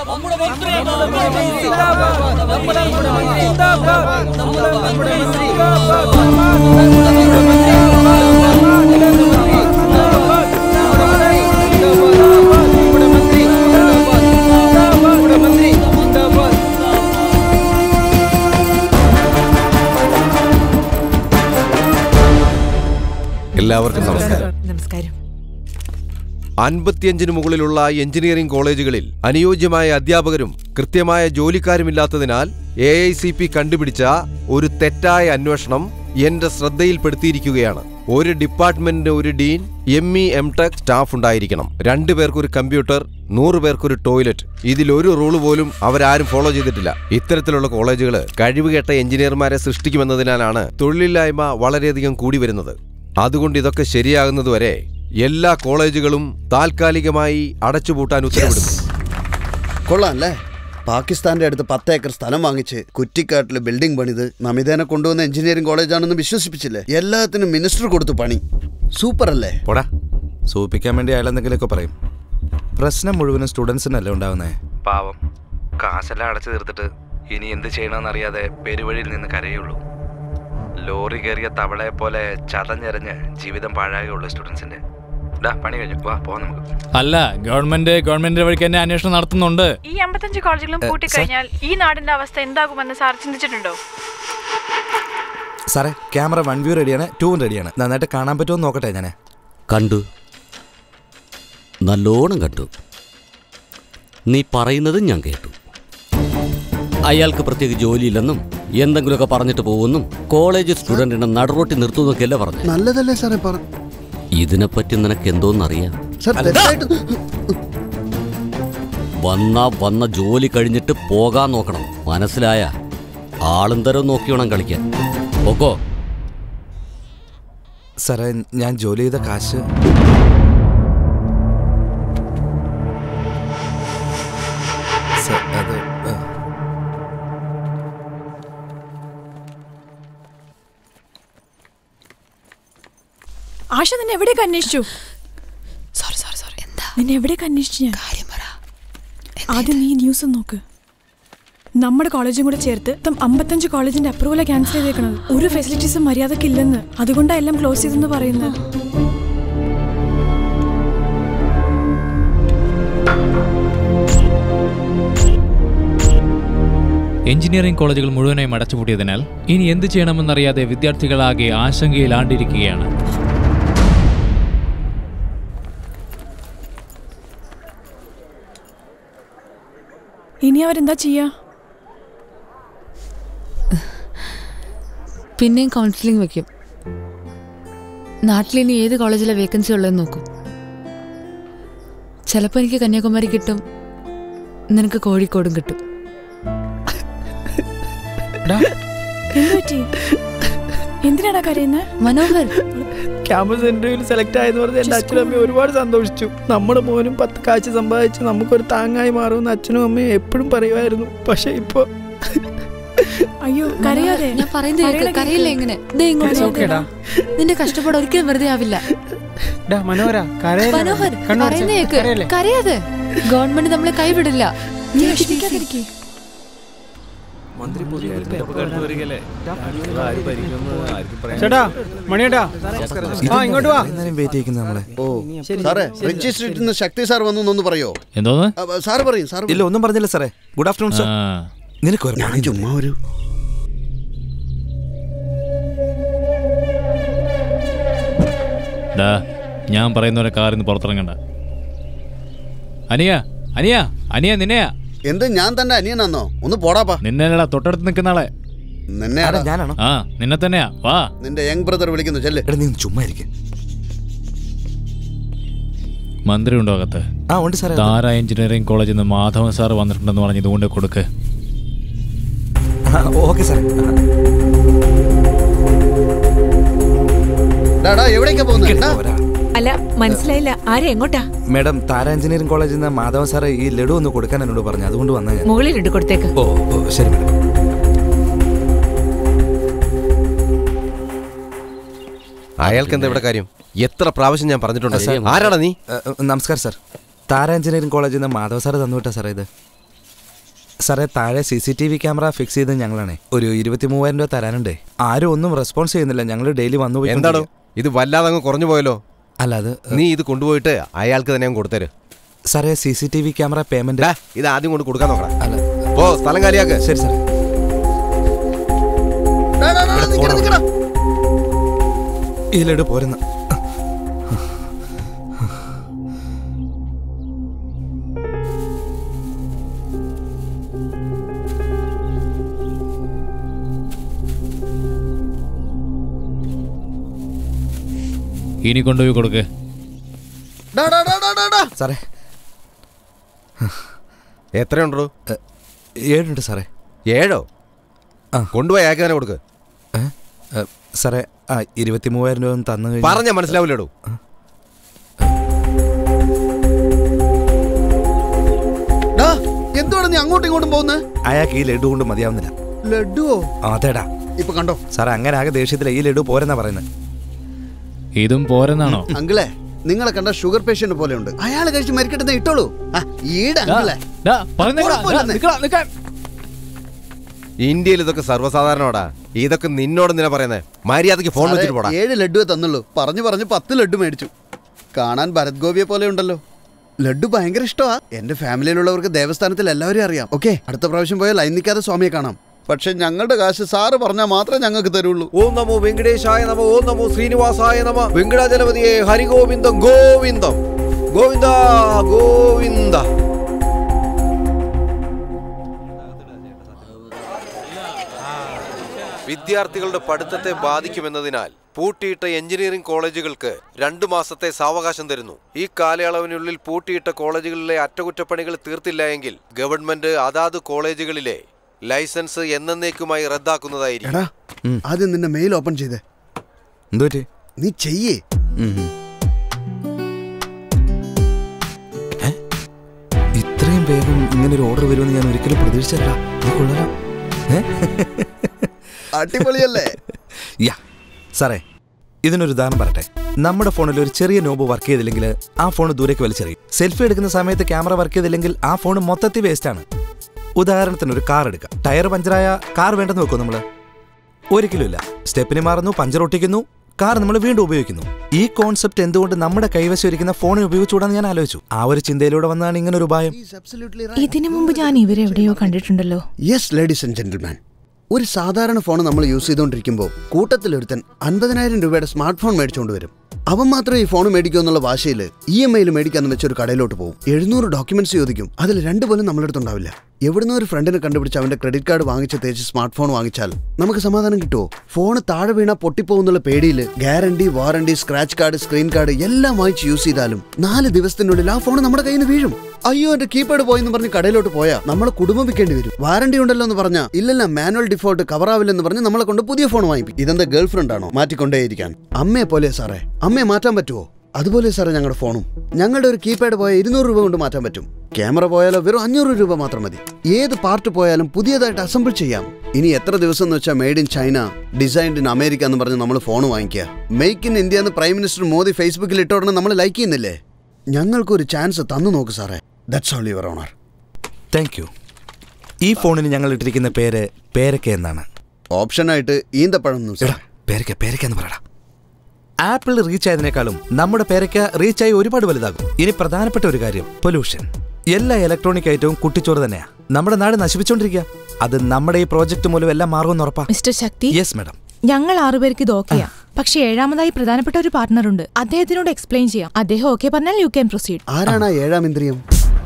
എല്ലാവർക്കും നമസ്കാരം നമസ്കാരം അൻപത്തിയഞ്ചിന് മുകളിലുള്ള എഞ്ചിനീയറിംഗ് കോളേജുകളിൽ അനുയോജ്യമായ അധ്യാപകരും കൃത്യമായ ജോലിക്കാരുമില്ലാത്തതിനാൽ എ ഐ സി പി കണ്ടുപിടിച്ച ഒരു തെറ്റായ അന്വേഷണം എന്റെ ശ്രദ്ധയിൽപ്പെടുത്തിയിരിക്കുകയാണ് ഒരു ഡിപ്പാർട്ട്മെന്റിന് ഒരു dean M E M tech staff ഉണ്ടായിരിക്കണം രണ്ടു പേർക്കൊരു കമ്പ്യൂട്ടർ നൂറ് പേർക്കൊരു ടോയ്ലറ്റ് ഇതിലൊരു റൂള് പോലും അവരാരും ഫോളോ ചെയ്തിട്ടില്ല ഇത്തരത്തിലുള്ള കോളേജുകൾ കഴിവുകെട്ട എഞ്ചിനീയർമാരെ സൃഷ്ടിക്കുമെന്നതിനാലാണ് തൊഴിലില്ലായ്മ വളരെയധികം കൂടി വരുന്നത് അതുകൊണ്ട് ഇതൊക്കെ ശരിയാകുന്നതുവരെ എല്ലാ കോളേജുകളും താൽക്കാലികമായി അടച്ചുപൂട്ടാൻ ഉത്തരവിടുന്നു കൊള്ളാം അല്ലേ പാകിസ്ഥാന്റെ അടുത്ത് പത്ത് ഏക്കർ സ്ഥലം വാങ്ങിച്ച് കുറ്റിക്കാട്ടിൽ ബിൽഡിംഗ് പണിത് നമിതേനെ കൊണ്ടുവന്ന എഞ്ചിനീയറിംഗ് കോളേജാണെന്ന് വിശ്വസിപ്പിച്ചില്ലേ എല്ലാത്തിനും മിനിസ്റ്റർ കൊടുത്തു പണി സൂപ്പർ അല്ലേ പോടാ സൂപ്പിക്കാൻ വേണ്ടി അയാൾ എന്തെങ്കിലുമൊക്കെ പറയും പ്രശ്നം മുഴുവനും സ്റ്റുഡൻസിനല്ലേ ഉണ്ടാവുന്നേ പാവം കാശെല്ലാം അടച്ചു തീർത്തിട്ട് ഇനി എന്ത് ചെയ്യണമെന്നറിയാതെ പെരുവഴിയിൽ നിന്ന് കരയുള്ളൂ ലോറി കയറിയ തവളയെ പോലെ ചതഞ്ഞെറിഞ്ഞ് ജീവിതം പാഴാകുള്ളൂ സ്റ്റുഡൻസിന്റെ ഡാ പണി കഴിഞ്ഞു വാ പോവാം നമുക്ക് അല്ല ഗവൺമെന്റ് ഗവൺമെന്റിന്റെ വഴിക്ക് തന്നെ അന്വേഷണം നടത്തുന്നുണ്ട് ഈ അമ്പത്തഞ്ച് കോളേജുകളും ഏ, പൂട്ടിക്കഴിഞ്ഞാൽ ഈ നാടിന്റെ അവസ്ഥ എന്താകുമെന്ന് സാർ ചിന്തിച്ചിട്ടുണ്ടോ സാറേ ക്യാമറ വൺ വ്യൂ റെഡിയാണ് ടൂ റെഡിയാണ് നന്നായിട്ട് കാണാൻ പറ്റുമോ എന്ന് നോക്കട്ടെ ഞാൻ കണ്ടു നല്ലോണം കണ്ടു നീ പറയുന്നതും ഞാൻ കേട്ടു അയാൾക്ക് പ്രത്യേക ജോലിയില്ലെന്നും എന്തെങ്കിലുമൊക്കെ പറഞ്ഞിട്ട് പോകുമെന്നും കോളേജ് സ്റ്റുഡന്റിനെ നടുറോട്ടി നിർത്തുന്നൊക്കെയല്ലേ പറഞ്ഞു നല്ലതല്ലേ സാറേ പറ ഇതിനെപ്പറ്റി നിനക്ക് എന്തോന്നറിയാം സാർ തെറ്റായിട്ട് വന്ന വന്ന ജോലി കഴിഞ്ഞിട്ട് പോകാൻ നോക്കണം മനസ്സിലായ ആളും തരം നോക്കി വേണം കളിക്കാൻ പോക്കോ സാറേ ഞാൻ ജോലി ചെയ്ത കാശ് സാർ, അത് ആ. ആശ നിന്നെ എവിടെയൊക്കെ അന്വേഷിച്ചു സോറി സോറി സോറി എന്താ നിന്നെ എവിടെയൊക്കെ അന്വേഷിച്ചു ഞാൻ കാര്യം പറ ആദ്യം നീ ന്യൂസ് ഒന്ന് നോക്ക് നമ്മുടെ കോളേജും കൂടെ ചേർത്ത് മൊത്തം അമ്പത്തഞ്ച് കോളേജിന്റെ അപ്രൂവലാ ക്യാൻസൽ ചെയ്തേക്കണത് ഒരു ഫെസിലിറ്റീസും മര്യാദക്കില്ലെന്ന് അതുകൊണ്ടാ എല്ലാം ക്ലോസ് ചെയ്തെന്ന് പറയുന്നത് എഞ്ചിനീയറിംഗ് കോളേജുകൾ മുഴുവനായും അടച്ചുപൂട്ടിയതിനാൽ ഇനി എന്ത് ചെയ്യണമെന്നറിയാതെ വിദ്യാർത്ഥികളാകെ ആശങ്കയിലാണ്ടിരിക്കുകയാണ് ഇനി അവരെന്താ ചെയ്യാ പിന്നെയും കൗൺസിലിംഗ് വെക്കും നാട്ടിൽ ഇനി ഏത് കോളേജിലെ വേക്കൻസി ഉള്ളതെന്ന് നോക്കും ചിലപ്പോൾ എനിക്ക് കന്യാകുമാരി കിട്ടും നിനക്ക് കോഴിക്കോടും കിട്ടും എന്ത് പറ്റി എന്തിനാടാ കരയുന്നത് മനോഹർ ക്യാമ്പസ് ഇന്റർവ്യൂവിൽ സെലക്ട് ആയെന്ന് പറഞ്ഞ് എൻ്റെ അച്ഛനും അമ്മയും ഒരുപാട് സന്തോഷിച്ചു നമ്മുടെ മോനും പത്ത് കാഴ്ച സമ്പാദിച്ച് നമുക്കൊരു താങ്ങായി മാറുമെന്ന് അച്ഛനും അമ്മയും എപ്പോഴും പറയുമായിരുന്നു പക്ഷെ ഇപ്പൊ അയ്യോ കരയാതെ ഞാൻ പറയുന്നത് കേൾക്ക് പറയണ കരയില്ല കേൾക്ക്. ഇങ്ങനെ ദേ ഇങ്ങോട്ട് It's okay നോക്ക്. നിന്റെ കഷ്ടപ്പാട് ഒരിക്കലും വെറുതെ ആവില്ല ഡാ മനോഹര മനോഹർ പറയുന്ന കേക്ക് കരയാതെ ഗവൺമെന്റ് നമ്മളെ കൈവിടില്ല നീ വിഷമിക്കാതിരിക്കേ ചേട്ടാ മണിയേട്ടാ ആ ഇങ്ങോട്ട് വാ വെയിറ്റ് ചെയ്യിക്കുന്നത് നമ്മളെ ഓ സാറേ റിച്ചി സ്ട്രീറ്റിൽ നിന്ന് ശക്തി സാർ വന്നു എന്നൊന്ന് പറയോ എന്തോന്ന് അ, സാറ് പറയും സാർ ഇല്ല ഒന്നും പറഞ്ഞില്ല സാറേ ഗുഡ് ആഫ്റ്റർനൂൺ സാർ ആ. നിനക്ക് ഒരു ഞാൻ ചുമ്മാ ഒരു ഡാ ഞാൻ പറയുന്നവരെ കാറിൽ നിന്ന് പുറത്തിറങ്ങണ്ട അനിയ അനിയ അനിയ നിന്നെയാ എന്ത് ഞാൻ തന്നെ അനിയനാന്നോ ഒന്ന് പോടാപ്പാ നിന്നെയല്ലടാ തൊട്ടടുത്ത് നിൽക്കുന്ന ആളെ നിന്നെ ആരാ, ഞാനാണോ ആ നിന്നെ തന്നെയാ വാ നിന്റെ യങ് ബ്രദർ വിളിക്കുന്നു ചെല്ല് എടാ നീ ഒന്ന് ചുമ്മാ ഇരിക്കും മന്ത്രി ഉണ്ടോ അകത്ത് ആ ഉണ്ട് സാറേ താര എഞ്ചിനീയറിംഗ് കോളേജിൽ നിന്ന് മാധവൻ സാർ വന്നിട്ടുണ്ടെന്ന് പറഞ്ഞ് ഇതുകൊണ്ട് കൊടുക്ക് ഓക്കെ സാറേ ഡാടാ എവിടേക്കാ പോകുന്നത് ഡാ. അല്ല മനസ്സിലായില്ല ആരെ എങ്ങോട്ടാ മേഡം താര എഞ്ചിനീയറിംഗ് കോളേജിൽ നിന്ന് മാധവൻ സാറ് ഈ ലഡു ഒന്ന് കൊടുക്കാൻ എന്നോട് പറഞ്ഞു അതുകൊണ്ട് വന്നാ ഞാൻ മുകളിലുണ്ട് കൊടുത്തേക്ക് ഓ ഓ ശരി മേഡം അയാൾക്ക് എന്താ ഇവിടെ കാര്യം എത്ര പ്രാവശ്യം ഞാൻ പറഞ്ഞിട്ടുണ്ട് സാർ, ആരാടാ നീ ഏ, ഏ, നമസ്കാരം സാർ താര എഞ്ചിനീയറിംഗ് കോളേജിൽ നിന്ന് മാധവ് സാറ് തന്നുവിട്ടാ സാറേ ഇത് സാറേ താഴെ C C T V camera fix ചെയ്ത് ഞങ്ങളാണേ ഒരു ഇരുപത്തി മൂവായിരം രൂപ തരാനുണ്ടേ ആരും ഒന്നും റെസ്പോൺസ് ചെയ്യുന്നില്ല ഞങ്ങൾ ഡെയിലി വന്നു പോയി എന്താടോ ഇത് വല്ലാതെ അങ്ങ് കുറഞ്ഞു പോയല്ലോ അല്ല അത് നീ ഇത് കൊണ്ടുപോയിട്ട് അയാൾക്ക് തന്നെ അങ്ങ് കൊടുത്തരും സാറേ C C T V camera payment ഇത് ആദ്യം കൊണ്ട് കൊടുക്കാൻ നോക്കണം അല്ല ഓ സ്ഥലം കാലിയാക്ക് ശരി സാർ ഡാ, ഡാ, ഡാ, നിക്കടാ, നിക്കടാ. ഈ ലഡു പോരുന്ന ഇനി കൊണ്ടുപോയി കൊടുക്ക് ഡാ, ഡാ, ഡാ, ഡാ, ഡാ, ഡാ. സാറേ എത്രയുണ്ടോ ഏഴുണ്ട് സാറേ ഏഴോ ആ. കൊണ്ടുപോയി അയാൾക്ക് തന്നെ കൊടുക്ക് ഏ? ഏ, സാറേ ആ ഇരുപത്തി മൂവായിരം രൂപ ഒന്ന് തന്നു കഴിഞ്ഞാൽ- പറഞ്ഞ മനസ്സിലാവില്ലടോ ഡാ, എന്തുവാണ് നീ അങ്ങോട്ടും ഇങ്ങോട്ടും പോകുന്നത് അയാൾക്ക് ഈ ലഡു കൊണ്ട് മതിയാവുന്നില്ല ലഡുവോ അതേടാ ഇപ്പൊ കണ്ടോ സാറേ അങ്ങനെ ആകെ ദേഷ്യത്തില ഈ ലഡു പോരെന്നാ പറയുന്നത് ഇതും പോരെന്നാണോ അങ്കിളെ നിങ്ങളെ കണ്ട ഷുഗർ പേഷ്യന്റ് പോലെ ഉണ്ട് അയാൾ കഴിച്ച് മരിക്കട്ടെ ഇട്ടോളൂ ആ, ഈട് അങ്കിളെ ഡാ, പറയുന്നേക്കടാ. കുഴപ്പമില്ലെന്നേ. നിക്കടാ, നിക്കാൻ. ഇന്ത്യയിൽ ഇതൊക്കെ സർവ്വസാധാരണമാടാ ഇതൊക്കെ നിന്നോട് നിന്നെ പറയുന്നത് മര്യാദക്ക് ഫോൺ സാറേ, വെച്ചിട്ട് പോടാ ഏഴ് ലഡുവേ തന്നുള്ളൂ പറഞ്ഞു പറഞ്ഞു പത്ത് ലഡു മേടിച്ചു കാണാൻ ഭരത് ഗോപിയെ പോലെ ഉണ്ടല്ലോ ലഡു ഭയങ്കര ഇഷ്ടമാ എന്റെ ഫാമിലിയിലുള്ളവർക്ക് ദേവസ്ഥാനത്തിൽ എല്ലാവരെയും അറിയാം ഓക്കെ അടുത്ത പ്രാവശ്യം പോയാൽ ലൈൻ നിൽക്കാതെ സ്വാമിയെ കാണാം പക്ഷെ ഞങ്ങളുടെ കാശ് സാറ് പറഞ്ഞാൽ മാത്രമേ ഞങ്ങൾക്ക് തരുള്ളൂ ഓം നമോ വെങ്കടേശായ നമ ഓം നമോ ശ്രീനിവാസായ നമ വെങ്കടാചലപതിയെ ഹരിഗോവിന്ദം ഗോവിന്ദം ഗോവിന്ദ ഗോവിന്ദ വിദ്യാർത്ഥികളുടെ പഠിത്തത്തെ ബാധിക്കുമെന്നതിനാൽ പൂട്ടിയിട്ട എഞ്ചിനീയറിംഗ് കോളേജുകൾക്ക് രണ്ടു മാസത്തെ സാവകാശം തരുന്നു ഈ കാലയളവിനുള്ളിൽ പൂട്ടിയിട്ട കോളേജുകളിലെ അറ്റകുറ്റപ്പണികൾ തീർത്തില്ല എങ്കിൽ ഗവൺമെന്റ് അതാത് കോളേജുകളിലെ ലൈസൻസ് എന്നേക്കുമായി റദ്ദാക്കുന്നതായിരിക്കും എടാ ആദ്യം നിന്റെ മെയിൽ ഓപ്പൺ ചെയ്തേ എന്തു പറ്റി നീ ചെയ്യേ ഉം ഉം. ഏ? ഇത്രയും വേഗം ഇങ്ങനെ ഒരു ഓർഡർ വരുമെന്ന് ഞാൻ ഒരിക്കലും പ്രതീക്ഷിച്ചല്ല ഇത് കൊള്ളാലോ ഏ? അടിപൊളിയല്ലേ യാ സാറേ ഇതിനൊരു ഉദാഹരണം പറയട്ടെ നമ്മുടെ ഫോണിൽ ഒരു ചെറിയ നോബ് വർക്ക് ചെയ്തില്ലെങ്കിൽ ആ ഫോൺ ദൂരേക്ക് വലിച്ചെറിയും സെൽഫി എടുക്കുന്ന സമയത്ത് ക്യാമറ വർക്ക് ചെയ്തില്ലെങ്കിൽ ആ ഫോൺ മൊത്തത്തിൽ വേസ്റ്റ് ആണ് ഉദാഹരണത്തിന് ഒരു കാർ എടുക്കാം ടയർ പഞ്ചറായ കാർ വേണ്ടെന്ന് വെക്കും നമ്മൾ ഒരിക്കലും ഇല്ല സ്റ്റെപ്പിന് മാറുന്നു പഞ്ചർ ഒട്ടിക്കുന്നു കാർ നമ്മൾ വീണ്ടും ഉപയോഗിക്കുന്നു ഈ കോൺസെപ്റ്റ് എന്തുകൊണ്ട് നമ്മുടെ കൈവശം ഇരിക്കുന്ന ഫോണിൽ ഉപയോഗിച്ചുകൂടാന്ന് ഞാൻ ആലോചിച്ചു ആ ഒരു ചിന്തയിലൂടെ വന്നതാണ് ഇങ്ങനെ ഒരു ഉപായം ഇതിനു മുമ്പ് ഞാൻ ഇവരെവിടെയോ കണ്ടിട്ടുണ്ടല്ലോ യെസ് ലേഡീസ് ആൻഡ് ജെന്റിൽമാൻ ഒരു സാധാരണ ഫോൺ നമ്മൾ യൂസ് ചെയ്തുകൊണ്ടിരിക്കുമ്പോൾ കൂട്ടത്തിലൊരുത്തൻ അൻപതിനായിരം രൂപയുടെ സ്മാർട്ട് ഫോൺ മേടിച്ചുകൊണ്ട് വരും അവൻ മാത്രമേ ഈ ഫോൺ മേടിക്കൂ എന്നുള്ള വാശയിൽ ഇ എം ഐയിൽ മേടിക്കാന്ന് വെച്ച ഒരു കടയിലോട്ട് പോകും എഴുന്നൂറ് ഡോക്യുമെന്റ്സ് ചോദിക്കും അതിൽ രണ്ട് പോലും നമ്മളെടുത്തുണ്ടാവില്ല എവിടുന്ന് ഒരു ഫ്രണ്ടിനെ കണ്ടുപിടിച്ച് അവന്റെ ക്രെഡിറ്റ് കാർഡ് വാങ്ങിച്ച് തേച്ച് സ്മാർട്ട് ഫോൺ വാങ്ങിച്ചാൽ നമുക്ക് സമാധാനം കിട്ടുമോ ഫോൺ താഴെ വീണ പൊട്ടിപ്പോകുന്നുള്ള പേടിയിൽ guarantee warranty scratch card screen card എല്ലാം വാങ്ങിച്ച് യൂസ് ചെയ്താലും നാല് ദിവസത്തിനുള്ളിൽ ആ ഫോൺ നമ്മുടെ കയ്യിൽ നിന്ന് വീഴും അയ്യോ എന്റെ കീപാഡ് പോയെന്ന് പറഞ്ഞ് കടയിലോട്ട് പോയാ നമ്മളെ കുടുംബം വിൽക്കേണ്ടി വരും വാറണ്ടി ഉണ്ടല്ലോ എന്ന് പറഞ്ഞാ ഇല്ലല്ല മാനുവൽ ഡിഫോൾട്ട് കവർ ആവില്ലെന്ന് പറഞ്ഞ് നമ്മളെ കൊണ്ട് പുതിയ ഫോൺ വാങ്ങിപ്പിക്കും ഇതെന്താ ഗേൾ ഫ്രണ്ട് ആണോ മാറ്റിക്കൊണ്ടേയിരിക്കാൻ അമ്മയെ പോലെ സാറേ അമ്മയെ മാറ്റാൻ പറ്റുമോ അതുപോലെ സാറേ ഞങ്ങളുടെ ഫോണും ഞങ്ങളുടെ ഒരു കീപാഡ് പോയ ഇരുന്നൂറ് രൂപ കൊണ്ട് മാറ്റാൻ പറ്റും ക്യാമറ പോയാലോ വെറും അഞ്ഞൂറ് രൂപ മാത്രം മതി ഏത് പാർട്ട് പോയാലും പുതിയതായിട്ട് അസംബിൾ ചെയ്യാം ഇനി എത്ര ദിവസം എന്ന് വെച്ചാൽ made in China designed in America എന്ന് പറഞ്ഞ് നമ്മൾ ഫോൺ വാങ്ങിക്കുക മെയ്ക്ക് ഇൻ ഇന്ത്യ എന്ന് പ്രൈം മിനിസ്റ്റർ മോദി ഫേസ്ബുക്കിൽ ഇട്ടോടനെ നമ്മൾ ലൈക്ക് ചെയ്യുന്നില്ലേ ഞങ്ങൾക്കൊരു ചാൻസ് തന്നു നോക്ക് സാറേ that's all your honour thank you ഈ ഫോണിന് ഞങ്ങൾ ഇട്ടിരിക്കുന്ന പേര് പേരക്ക എന്നാണ് ഓപ്ഷനായിട്ട് ഈന്തപ്പഴം എടാ പേരക്ക പേരക്ക എന്ന് പറയടാ ആപ്പിൾ റീച്ച് ആയതിനേക്കാളും നമ്മുടെ പേരക്ക റീച്ച് ആയി ഒരുപാട് വലുതാകും ഇനി പ്രധാനപ്പെട്ട ഒരു കാര്യം പൊല്യൂഷൻ എല്ലാ ഇലക്ട്രോണിക് ഐറ്റവും കുട്ടിച്ചോറ് തന്നെയാ നമ്മുടെ നാട് നശിപ്പിച്ചോണ്ടിരിക്കുക അത് നമ്മുടെ ഈ പ്രോജക്റ്റ് മൂലം എല്ലാം മാറുമെന്ന് ഉറപ്പാ മിസ്റ്റർ ശക്തി യെസ് മാഡം ഞങ്ങൾ ആറുപേർക്ക് ഇത് ഓക്കെയാ പക്ഷെ ഏഴാമതായി പ്രധാനപ്പെട്ട ഒരു പാർട്ണർ ഉണ്ട് അദ്ദേഹത്തിനോട് എക്സ്പ്ലെയിൻ ചെയ്യാം അദ്ദേഹം ഓക്കെ പറഞ്ഞാൽ യു ക്യാൻ പ്രൊസീഡ് ആരാണ് ആ ഏഴാം ഇന്ദ്രിയം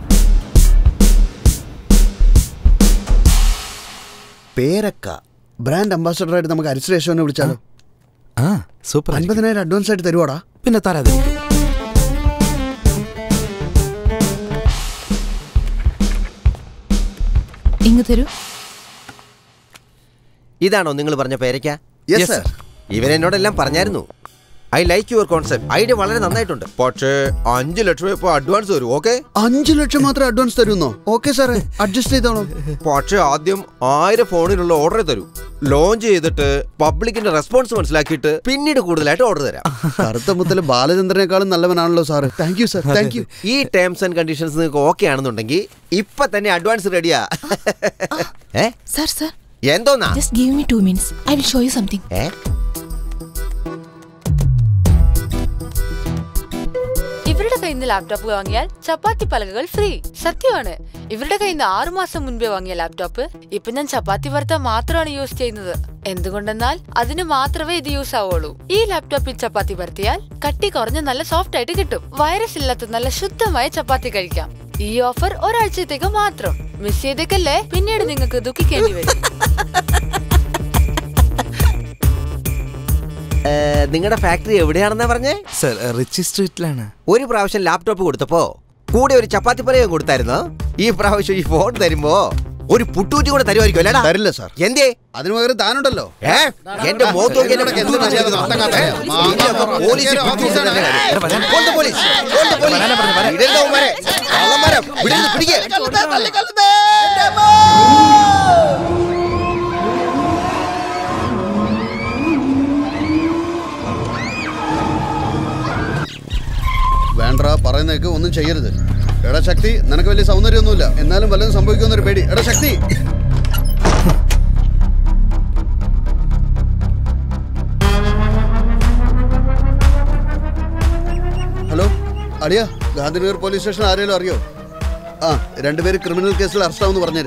പേരക്ക ബ്രാൻഡ് അംബാസഡറായിട്ട് നമുക്ക് അരിശ്രേഷനെ വിളിച്ചാലോ ആ സൂപ്പർ അൻപതിനായിരം അഡ്വാൻസ് ആയിട്ട് തരുവാടാ പിന്നെ തരാതെ ഇങ്ങ് തരൂ ഇതാണോ നിങ്ങൾ പറഞ്ഞ പേരയ്ക്ക Yes, sir. ഇവൻ എന്നോടെല്ലാം പറഞ്ഞായിരുന്നു I like your concept idea വളരെ നന്നായിട്ടുണ്ട് പക്ഷേ അഞ്ചു ലക്ഷം രൂപ അഡ്വാൻസ് വരും ഓക്കെ അഞ്ചു ലക്ഷം മാത്രം അഡ്വാൻസ് തരുന്നോ ഓക്കെ സാറേ അഡ്ജസ്റ്റ് ചെയ്തോളാം പക്ഷേ ആദ്യം ആയിരം ഫോണിനുള്ള ഓർഡർ തരൂ ലോഞ്ച് ചെയ്തിട്ട് പബ്ലിക്കിന്റെ റെസ്പോൺസ് മനസ്സിലാക്കിയിട്ട് പിന്നീട് കൂടുതലായിട്ട് ഓർഡർ തരാം കറുത്ത മുത്തല് ബാലചന്ദ്രനേക്കാളും നല്ലവനാണല്ലോ സാറ് thank you sir thank you ഈ ടേംസ് ആൻഡ് കണ്ടീഷൻസ് നിങ്ങൾക്ക് ഓക്കെ ആണെന്നുണ്ടെങ്കിൽ ഇപ്പൊ തന്നെ അഡ്വാൻസ് റെഡിയാ ഏ സർ സർ എന്തോന്നാ just give me two minutes I will show you something ഏ ഇവരുടെ കയ്യിൽ നിന്ന് ലാപ്ടോപ്പ് വാങ്ങിയാൽ ചപ്പാത്തി പലകകൾ ഫ്രീ സത്യമാണ് ഇവരുടെ കയ്യിൽ നിന്ന് ആറു മാസം മുൻപേ വാങ്ങിയ ലാപ്ടോപ്പ് ഇപ്പൊ ഞാൻ ചപ്പാത്തി വറുത്ത മാത്രമാണ് യൂസ് ചെയ്യുന്നത് എന്തുകൊണ്ടെന്നാൽ അതിന് മാത്രമേ ഇത് യൂസ് ആവുള്ളൂ ഈ ലാപ്ടോപ്പിൽ ചപ്പാത്തി പരത്തിയാൽ കട്ടി കുറഞ്ഞ് നല്ല സോഫ്റ്റ് ആയിട്ട് കിട്ടും വൈറസ് ഇല്ലാത്ത നല്ല ശുദ്ധമായ ചപ്പാത്തി കഴിക്കാം ഈ ഓഫർ ഒരാഴ്ചത്തേക്ക് മാത്രം മിസ് ചെയ്തേക്കല്ലേ പിന്നീട് നിങ്ങൾക്ക് ദുഃഖിക്കേണ്ടി വരും നിങ്ങളുടെ ഫാക്ടറി എവിടെയാണെന്നാ പറഞ്ഞേ സർ റിച്ചി സ്ട്രീറ്റിലാണ് ഒരു പ്രാവശ്യം ലാപ്ടോപ്പ് കൊടുത്തപ്പോ കൂടെ ഒരു ചപ്പാത്തി പറയും കൊടുത്തായിരുന്നോ ഈ പ്രാവശ്യം ഈ ഫോൺ തരുമ്പോ ഒരു പുട്ടൂറ്റി കൂടെ തരുമായിരിക്കും അല്ലേടാ തരില്ല സാർ എന്തേ അതിന് പകരം താനുണ്ടല്ലോ ഏ? എന്റെ മുഖത്ത് നോക്കി എന്നോടൊക്കെ എന്ത് മര്യാദ നടത്താൻ ഏ? ഇനിയൊക്കെ പോലീസിൽ പിടിച്ച് കൊണ്ടുവരുന്ന കാര്യം. കൊണ്ട് പോലീസ്, കൊണ്ട് പോലീസ്. ഇടരുത് അവന്മാരെ. കള്ളന്മാരെ, വിടരുത്, പിടിക്ക്. വേണ്ടടാ പറയുന്നേക്ക് ഒന്നും ചെയ്യരുത് എടാ ശക്തി നിനക്ക് വലിയ സൗന്ദര്യമൊന്നുമില്ല എന്നാലും വല്ലതും സംഭവിക്കുമെന്നൊരു പേടി എടാ ശക്തി ഹലോ അളിയ ഗാന്ധിനഗർ പോലീസ് സ്റ്റേഷൻ ആരെങ്കിലും അറിയോ ആ രണ്ടുപേര് ക്രിമിനൽ കേസിൽ അറസ്റ്റ് ആവുമെന്ന് പറഞ്ഞേര്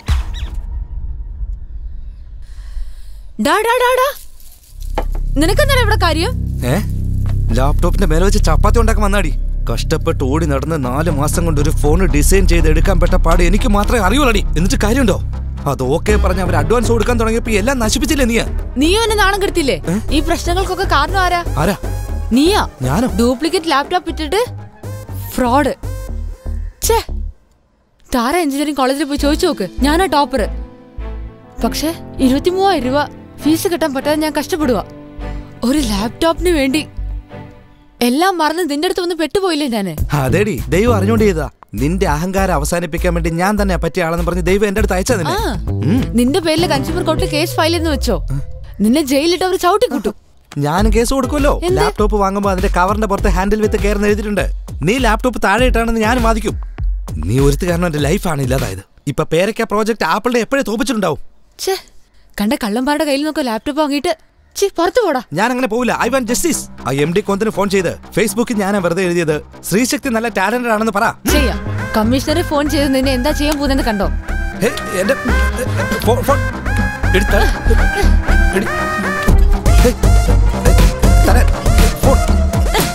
ഡാ ഡാ ഡാ ഡാ നിനക്കെന്താണ് ഇവിടെ കാര്യം ഏ ലാപ്ടോപ്പിന്റെ മേലെ വെച്ച് ചപ്പാത്തി ഉണ്ടാക്കാൻ വന്നാടി കഷ്ടപ്പെട്ട് ഓടി നടന്ന് നാല് മാസം കൊണ്ട് ഒരു ഫോൺ ഡിസൈൻ ചെയ്ത് എടുക്കാൻ പെട്ട പാട് എനിക്ക് മാത്രമേ അറിയുള്ളടി എന്നിട്ട് കാര്യമുണ്ടോ അത് ഓക്കെ പറഞ്ഞ് അവർ അഡ്വാൻസ് കൊടുക്കാൻ തുടങ്ങിയപ്പോ എല്ലാം നശിപ്പിച്ചില്ലേ നീ നീയോ എന്നെ നാണം കെടുത്തില്ലേ ഈ പ്രശ്നങ്ങൾക്കൊക്കെ കാരണം ആരാ ആരാ നീയാ ഞാനോ ഡ്യൂപ്ലിക്കേറ്റ് ലാപ്ടോപ്പ് ഇട്ടിട്ട് ഫ്രോഡ് ഛേ താര എഞ്ചിനീയറിംഗ് കോളേജിൽ പോയി ചോദിച്ചു നോക്ക് ഞാനാ ടോപ്പർ പക്ഷേ ഇരുപത്തി മൂവായിരം രൂപ ഫീസ് കിട്ടാൻ പറ്റാതെ ഞാൻ കഷ്ടപ്പെടുക ഒരു ലാപ്ടോപ്പിന് വേണ്ടി എല്ലാം മറന്ന് നിന്റെ അടുത്ത് വന്ന് പെട്ടുപോയില്ലേ ഞാന് അതേടി ദൈവം അറിഞ്ഞോണ്ട് ചെയ്താ നിന്റെ അഹങ്കാരം അവസാനിപ്പിക്കാൻ വേണ്ടി ഞാൻ തന്നെ പറ്റിയ ആളെന്ന് പറഞ്ഞ് ദൈവം എന്റെ അടുത്ത് അയച്ചാ നിന്നെ ആ നിന്റെ പേരിൽ കൺസ്യൂമർ കോർട്ടിൽ കേസ് ഫയൽ എന്ന് വെച്ചോ നിന്നെ ജയിലിട്ട് അവർ ചവിട്ടി കൂട്ടും ഞാനും കേസ് കൊടുക്കുമല്ലോ എന്ത്? ലാപ്ടോപ്പ് വാങ്ങുമ്പോൾ അതിന്റെ കവറിന്റെ പുറത്ത് ഹാൻഡിൽ വിത്ത് കയറുന്ന എഴുതിയിട്ടുണ്ട് നീ ലാപ്ടോപ്പ് താഴെ ഇട്ടാണെന്ന് ഞാനും വാദിക്കും നീ ഒരുത്ത് കാരണം എന്റെ ലൈഫാണ് ഇല്ലാതായത് ഇപ്പൊ പേരക്ക പ്രോജക്ട് ആപ്പിളിനെ എപ്പോഴേ തോപ്പിച്ചിട്ടുണ്ടാവും ഛേ കണ്ട കള്ളന്മാരുടെ കയ്യിൽ നോക്കോ ലാപ്ടോപ്പ് വാങ്ങിയിട്ട് ചി പുറത്തു പോടാ ഞാൻ അങ്ങനെ പോവില്ല ഐ വാണ്ട് ജസ്റ്റിസ് ആ എം ഡി കൊന്തിന് ഫോൺ ചെയ്ത് ഫേസ്ബുക്കിൽ ഞാൻ വെറുതെ എഴുതിയത് ശ്രീശക്തി നല്ല ടാലന്റഡ് ആണെന്ന് പറ ചെയ്യാം കമ്മീഷണറെ ഫോൺ ചെയ്ത് നിന്നെ എന്താ ചെയ്യാൻ പോകുന്നെന്ന് കണ്ടോ ഹേ, എന്റെ ഫോൺ ഫോൺ എടുത്ത എടി. ഹേ, ഹേ, തരാം. ഫോൺ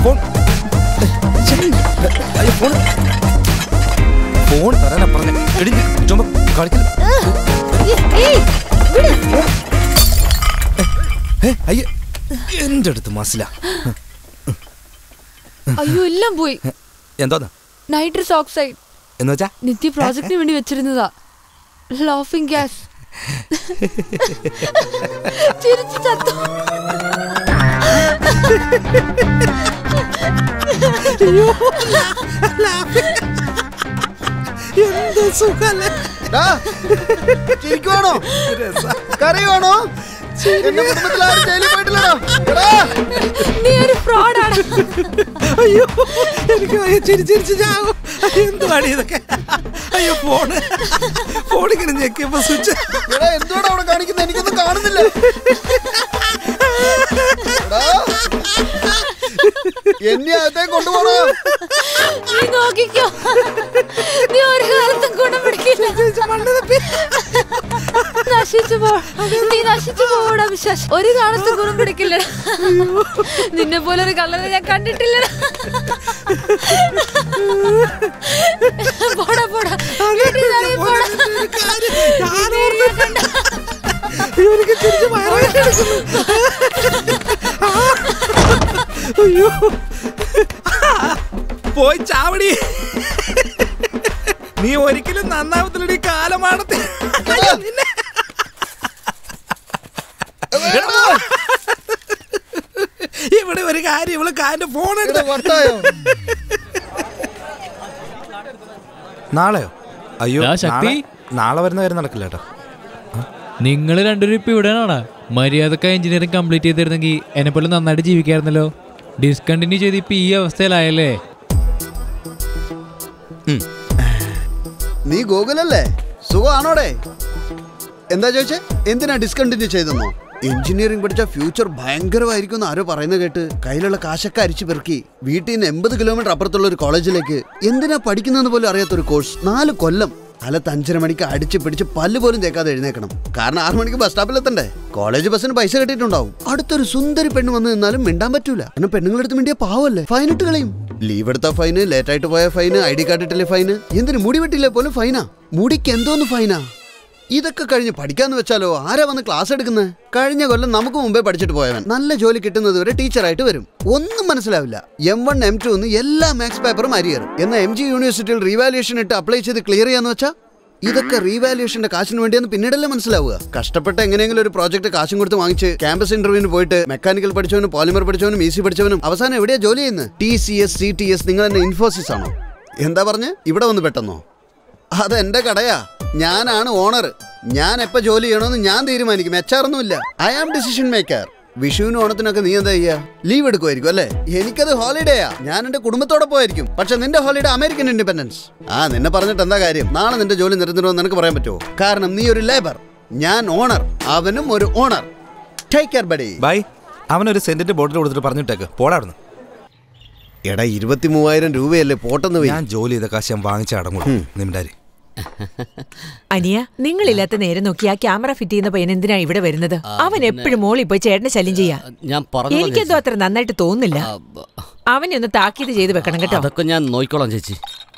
ഫോൺ അയ്യോ ഫോൺ ഫോൺ തരാനാ പറഞ്ഞ എടി ചുമ കളിക്കില്ല ഏ, അയ്യോ എന്റെ അടുത്ത് മസില അയ്യോ എല്ലാം പോയി എന്തോന്ന് നൈട്രസ് ഓക്സൈഡ് എന്ന് വെച്ചാ നിത്യ പ്രോജക്റ്റിന് വേണ്ടി വെച്ചിരുന്നതാ ലോഫിംഗ് ഗ്യാസ് ചിരിച്ചു ചത്തു എന്ത് സുഖല്ലേ ചിരിക്കുവാണോ കരയുവാണോ എന്റെ കുടുംബത്തിൽ ആരും ജയിലിൽ പോയിട്ടില്ലടോ എടാ. നീ ഒരു ഫ്രോഡാണ് അയ്യോ എനിക്ക് വയ്യ, ചിരി ചിരിച്ച് ചാകും എന്തുവാണ് ഇതൊക്കെ അയ്യോ ഫോണ് ഫോൺ ഇങ്ങനെ ഞെക്കിയപ്പോ സ്വിച്ച് എടാ എന്തുവാടാ അവിടെ കാണിക്കുന്നത് എനിക്കൊന്നും കാണുന്നില്ല എടാ. എന്നെ അകത്തേ കൊണ്ടുപോണോ നീ നോക്കിക്കോ നീ ഒരു കാലത്തും ഗുണം പിടിക്കില്ല നശിച്ചു പോ നീ നശിച്ചു പോടാ വിശ്വാസം ഒരു കാലത്തും ഗുണം പിടിക്കില്ല നിന്നെ പോലെ ഒരു കള്ളനെ ഞാൻ കണ്ടിട്ടില്ല പോടാ പോടാ വീട്ടിൽ നിന്ന് ഇറങ്ങി പോടാ. നിന്നെ ഞാൻ കണ്ട- എനിക്ക് തിരിച്ച് വയറുവേദന അയ്യോ പോയി ചാവടി നീ ഒരിക്കലും നന്നാവത്തില്ലടി കാലമാണത്തെ അയ്യോ, നിന്നെ എടാ, ഇവിടെ ഒരു കാര്യം ഇവള് കാന്റെ ഫോൺ വട്ടായോ നാളെയോ അയ്യോ ദാ ശക്തി. നാളെ- നാളെ വരുന്ന കാര്യം നടക്കില്ല കേട്ടോ നിങ്ങൾ രണ്ടുപേരും ഇപ്പൊ ഇവിടെയാണോ മര്യാദക്ക് എഞ്ചിനീയറിംഗ് കംപ്ലീറ്റ് ചെയ്തിരുന്നെങ്കിൽ എന്നെ പോലെ നന്നായിട്ട് ജീവിക്കായിരുന്നല്ലോ ഡിസ്കണ്ടിന്യൂ ചെയ്ത് ഇപ്പൊ ഈ അവസ്ഥയിലായല്ലേ നീ ഗൂഗിളല്ലേ സുഖമാണോടെ എന്താ ചോദിച്ചേ എന്തിനാ ഡിസ്കണ്ടിന്യൂ ചെയ്തെന്നോ എഞ്ചിനീയറിംഗ് പഠിച്ച ഫ്യൂച്ചർ ഭയങ്കരമായിരിക്കും എന്ന് ആരോ പറയുന്നത് കേട്ട് കയ്യിലുള്ള കാശൊക്കെ അരിച്ചു പെറുക്കി വീട്ടിൽ നിന്ന് എൺപത് കിലോമീറ്റർ അപ്പുറത്തുള്ള ഒരു കോളേജിലേക്ക് എന്തിനാ പഠിക്കുന്നതെന്ന് പോലും അറിയാത്തൊരു കോഴ്സ് നാല് കൊല്ലം കാലത്ത് അഞ്ചര മണിക്ക് അടിച്ച് പിടിച്ച് പല്ല് പോലും തേക്കാതെ എഴുന്നേക്കണം കാരണം ആറു മണിക്ക് ബസ് സ്റ്റോപ്പിൽ എത്തണ്ടേ കോളേജ് ബസ്സിന് പൈസ കെട്ടിയിട്ടുണ്ടാവും അടുത്തൊരു സുന്ദരി പെണ്ണ് വന്ന് നിന്നാലും മിണ്ടാൻ പറ്റൂല കാരണം പെണ്ണുങ്ങളെടുത്ത് മിണ്ടിയ പാവല്ലേ ഫൈൻ ഇട്ട് കളയും ലീവ് എടുത്ത ഫൈന് ലേറ്റ് ആയിട്ട് പോയ ഫൈന് ഐ ഡി കാർഡ് ഇട്ടില്ലേ ഫൈന് എന്തിന് മുടി വെട്ടില്ലേ പോലും ഫൈനാ മുടിക്ക് എന്തോന്ന് ഫൈനാ ഇതൊക്കെ കഴിഞ്ഞ് പഠിക്കാന്ന് വെച്ചാലോ ആരാ വന്ന് ക്ലാസ് എടുക്കുന്നത് കഴിഞ്ഞ കൊല്ലം നമുക്ക് മുമ്പേ പഠിച്ചിട്ട് പോയവൻ നല്ല ജോലി കിട്ടുന്നത് വരെ ടീച്ചറായിട്ട് വരും ഒന്നും മനസ്സിലാവില്ല എം വൺ എം ടു എന്ന് എല്ലാ മാത്സ് പേപ്പറും അരിയറും എന്നാൽ എം ജി യൂണിവേഴ്സിറ്റിയിൽ റീവാലുവേഷൻ ഇട്ട് അപ്ലൈ ചെയ്ത് ക്ലിയർ ചെയ്യാന്ന് വെച്ചാ ഇതൊക്കെ റീവാലുവേഷന്റെ കാശിന് വേണ്ടിയെന്ന് പിന്നീടല്ലേ മനസ്സിലാവുക കഷ്ടപ്പെട്ട് എങ്ങനെയെങ്കിലും ഒരു പ്രോജക്റ്റ് കാശും കൊടുത്ത് വാങ്ങിച്ച് ക്യാമ്പസ് ഇന്റർവ്യൂവിന് പോയിട്ട് മെക്കാനിക്കൽ പഠിച്ചവനും പോളിമർ പഠിച്ചവനും ഇ സി പഠിച്ചവനും അവസാനം എവിടെയാ ജോലി ചെയ്യുന്നത് T C S C T S നിങ്ങൾ തന്നെ ഇൻഫോസിസ് ആണോ എന്താ പറഞ്ഞ് ഇവിടെ വന്ന് പെട്ടെന്നോ അതെന്റെ കടയാ ഞാനാണ് ഓണർ ഞാൻ എപ്പോ ജോലി ചെയ്യണമെന്ന് ഞാൻ തീരുമാനിക്കും എച്ചാറൊന്നുമില്ല ഐ ആം ഡിസിഷൻ മേക്കർ വിഷുവിനും ഓണത്തിനൊക്കെ നീ എന്താ ചെയ്യാ ലീവ് എടുക്കുമായിരിക്കും അല്ലേ എനിക്കത് ഹോളിഡേയാ ഞാൻ എന്റെ കുടുംബത്തോടെ പോയിരിക്കും പക്ഷെ നിന്റെ ഹോളിഡേ അമേരിക്കൻ ഇൻഡിപെൻഡൻസ് ആ നിന്നെ പറഞ്ഞിട്ട് എന്താ കാര്യം നാളെ നിന്റെ ജോലി നിരന്തരമെന്ന് നിനക്ക് പറയാൻ പറ്റുമോ കാരണം നീ ഒരു ലേബർ ഞാൻ ഓണർ അവനും ഒരു owner take care buddy bye അവനൊരു സെന്റിന്റെ ബോട്ടിൽ കൊടുത്തിട്ട് പറഞ്ഞിട്ടേക്ക് പോടാടുന്നു എടാ ഇരുപത്തി മൂവായിരം രൂപയല്ലേ പോട്ടെന്ന് പോയി ഞാൻ ജോലി ചെയ്ത കാശ് ഞാൻ വാങ്ങിച്ച അടങ്ങുള്ളൂ നിമിണ്ടാരി അനിയ നിങ്ങളില്ലാത്ത നേരം നോക്കി ആ ക്യാമറ ഫിറ്റ് ചെയ്യുന്ന പയ്യൻ എന്തിനാ ഇവിടെ വരുന്നത് അവൻ എപ്പോഴും മോളിൽ പോയി ചേട്ടനെ ശല്യം ചെയ്യാ ഞാൻ പറഞ്ഞു എനിക്കെന്തോ അത്ര നന്നായിട്ട് തോന്നുന്നില്ല അവനെ ഒന്ന് താക്കീത് ചെയ്ത് വെക്കണം കേട്ടോ അതൊക്കെ ഞാൻ നോക്കിക്കോളാം ചേച്ചി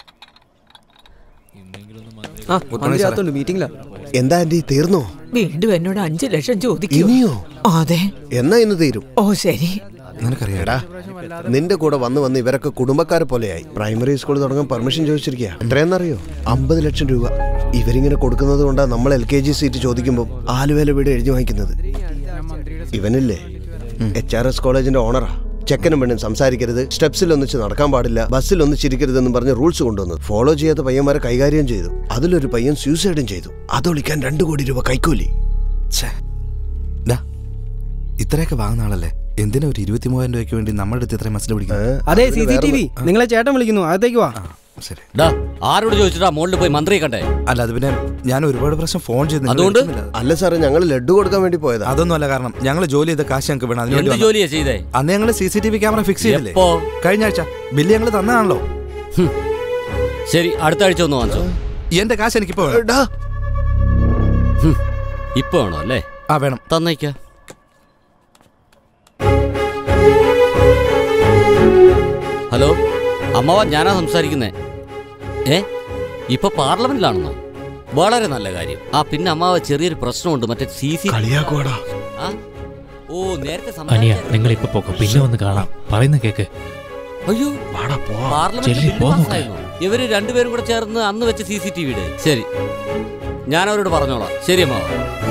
മീറ്റിംഗിലാ എന്താ ആന്റി തീർന്നോ വീണ്ടും എന്നോട് അഞ്ചു ലക്ഷം ചോദിക്കൂ ഇനിയോ അതെ എന്നാ ഇന്ന് തീരും ഓ ശരി എടാ നിന്റെ കൂടെ വന്ന് വന്ന് ഇവരൊക്കെ കുടുംബക്കാരെ പോലെയായി പ്രൈമറി സ്കൂൾ തുടങ്ങാൻ പെർമിഷൻ ചോദിച്ചിരിക്കുക എത്രയെന്നറിയോ അമ്പത് ലക്ഷം രൂപ ഇവരിങ്ങനെ കൊടുക്കുന്നത് കൊണ്ടാ നമ്മൾ എൽ കെ ജി സീറ്റ് ചോദിക്കുമ്പോൾ ആലുവേല വീട് എഴുതി വാങ്ങിക്കുന്നത് ഇവനില്ലേ എച്ച് ആർ എസ് കോളേജിന്റെ ഓണറാ ചെക്കനും പെണ്ണും സംസാരിക്കരുത് സ്റ്റെപ്സിൽ ഒന്നിച്ച് നടക്കാൻ പാടില്ല ബസ്സിൽ ഒന്നിച്ചിരിക്കരുതെന്നും പറഞ്ഞ് റൂൾസ് കൊണ്ടുവന്നത് ഫോളോ ചെയ്യാത്ത പയ്യന്മാരെ കൈകാര്യം ചെയ്തു അതിലൊരു പയ്യൻ സൂസൈഡും ചെയ്തു അതൊളിക്കാൻ രണ്ടു കോടി രൂപ കൈക്കൂലി ഡാ ഇത്രയൊക്കെ വാങ്ങുന്ന ആളല്ലേ എന്തിനാ ഒരു ഇരുപത്തി മൂവായിരം രൂപയ്ക്ക് വേണ്ടി നമ്മുടെ അടുത്ത് ഇത്രയും മസിൽ പിടിക്കുന്നത് അതെ സി സി ടി വി നിങ്ങളെ ചേട്ടൻ വിളിക്കുന്നു അകത്തേക്ക് വാ ശരി ഡാ ആരോട് ചോദിച്ചിട്ടാ മുകളിൽ പോയി മന്ത്രിയെ കണ്ടേ അല്ല അത് പിന്നെ ഞാൻ ഒരുപാട് പ്രാവശ്യം ഫോൺ ചെയ്തു നിങ്ങൾ അതുകൊണ്ട്? എടുക്കുന്നില്ല. അല്ല സാറേ ഞങ്ങൾ ലഡു കൊടുക്കാൻ വേണ്ടി പോയതാ അതൊന്നും അല്ല കാരണം ഞങ്ങൾ ജോലി ചെയ്ത കാശ് ഞങ്ങൾക്ക് വേണം അതിനുവേണ്ടി എന്ത് വന്നതാ. ജോലിയാ ചെയ്തേ അന്ന് ഞങ്ങൾ C C T V camera fix ചെയ്തില്ലേ എപ്പോ? കഴിഞ്ഞ ആഴ്ച ബില്ല് ഞങ്ങൾ തന്നതാണല്ലോ ശരി അടുത്ത ആഴ്ച ഒന്ന് വാങ്ങിച്ചോ എന്റെ കാശ് എനിക്കിപ്പോ വേണം ഹും, ഇപ്പൊ വേണോ അല്ലേ ആ വേണം തന്നേക്കാം ഹലോ അമ്മവ ഞാനാ സംസാരിക്കുന്നേ ഏ ഇപ്പൊ പാർലമെന്റിലാണെന്നോ വളരെ നല്ല കാര്യം ആ പിന്നെ അമ്മാവ ചെറിയൊരു പ്രശ്നമുണ്ട് മറ്റേ സി സി ആ ഓ നേരത്തെ അനിയ സംസാരിച്ച- നിങ്ങൾ ഇപ്പൊ പോക്കോ പിന്നെ വന്ന് കാണാം പറയുന്ന കേക്ക് അയ്യോ പാർലമെന്റ് ചെല്ലി, ബില്ല് പോ നോക്ക്. പാസ്സായിരുന്നു. ഇവര് രണ്ടുപേരും കൂടെ ചേർന്ന് അന്ന് വെച്ച സി സി ടി വിയുടെ ശരി ഞാൻ അവരോട് പറഞ്ഞോളാം ശരി അമ്മാവ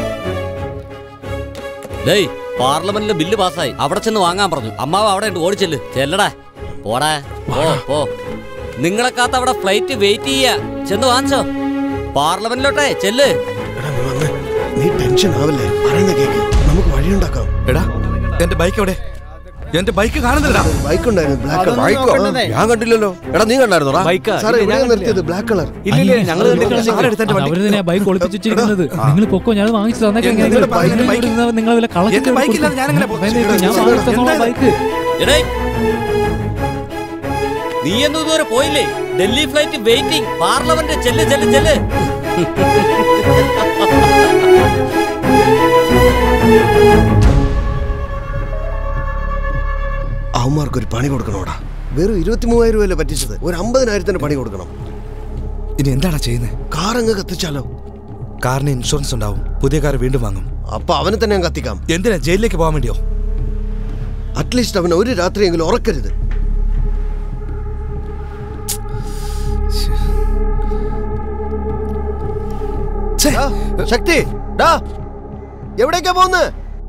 ഡേയ് പാർലമെന്റിലെ ബില്ല് പാസ്സായി അവിടെ ചെന്ന് വാങ്ങാൻ പറഞ്ഞു അമ്മാവ് അവിടെ ഉണ്ട് ഓടിച്ചെല്ല് ചെല്ലടാ പോടാ പോ പോ നിങ്ങളെ കാത്ത് അവിടെ ഫ്ലൈറ്റ് വെയിറ്റ് ചെയ്യാ ചെന്ന് വാങ്ങിച്ചോ പാർലമെന്റിലോട്ടെ ചെല്ല് നീ ടെൻഷൻ ആവല്ലേ പറയുന്ന കേക്ക് നമുക്ക് വഴിയുണ്ടാക്കാം എടാ എന്റെ ബൈക്ക് എവിടെ എന്റെ ബൈക്ക് കാണുന്നില്ലടാ ബൈക്ക് ഉണ്ടായിരുന്നു ബ്ലാക്ക് അതൊന്നും ബൈക്കോ നോക്കണ്ടേ? ഞാൻ കണ്ടില്ലല്ലോ എടാ നീ കണ്ടായിരുന്നോടാ ബൈക്കാ? സാറേ ഇല്ല, ഞാൻ എവിടെയാ കണ്ടില്ല. നിർത്തിയത് ബ്ലാക്ക് കളർ ഇല്ലില്ല ഞങ്ങൾ കണ്ടിട്ടില്ല അവര് തന്നെ ബൈക്ക് ഒളിപ്പിച്ച് വെച്ചിരിക്കുന്നത് നിങ്ങൾ പൊക്കോ ഞാൻ വാങ്ങിച്ചു തന്നേക്കാം എന്റെ എങ്ങനെയെങ്കിലും. ബൈക്ക്, നിങ്ങൾ ബൈക്ക്. ഇവിടുന്ന് നിങ്ങൾ വല്ല കള്ളത്തിന് എന്റെ ബൈക്ക് ഇല്ലാതെ കൊടുക്കും. ഞാനെങ്ങനെ പോകും? പറയുന്നത് ഞാൻ വാങ്ങിച്ചു തന്നോളാം ബൈക്ക് എടേ നീ എന്നും ഇതുവരെ പോയില്ലേ ഡൽഹി ഫ്ലൈറ്റ് വെയിറ്റിംഗ് പാർലമെന്റ് ചെല്ല് ചെല്ല് ചെല്ല് അവന്മാർക്ക് ഒരു പണി കൊടുക്കണോടാ വെറും ഇരുപത്തി മൂവായിരം രൂപയല്ലേ പറ്റിച്ചത് ഒരു അമ്പതിനായിരത്തിന് പണി കൊടുക്കണം ഇനി എന്താണ് ചെയ്യുന്നത് കാർ അങ്ങ് കത്തിച്ചാലോ കാറിന് ഇൻഷുറൻസ് ഉണ്ടാവും പുതിയ കാർ വീണ്ടും വാങ്ങും അപ്പൊ അവനെ തന്നെ ഞാൻ കത്തിക്കാം എന്തിനാ ജയിലിലേക്ക് പോകാൻ വേണ്ടിയോ അറ്റ്ലീസ്റ്റ് അവൻ ഒരു രാത്രിയെങ്കിലും ഉറക്കരുത് ഡാ, ശക്തി ഡാ എവിടേക്കാ പോകുന്നത്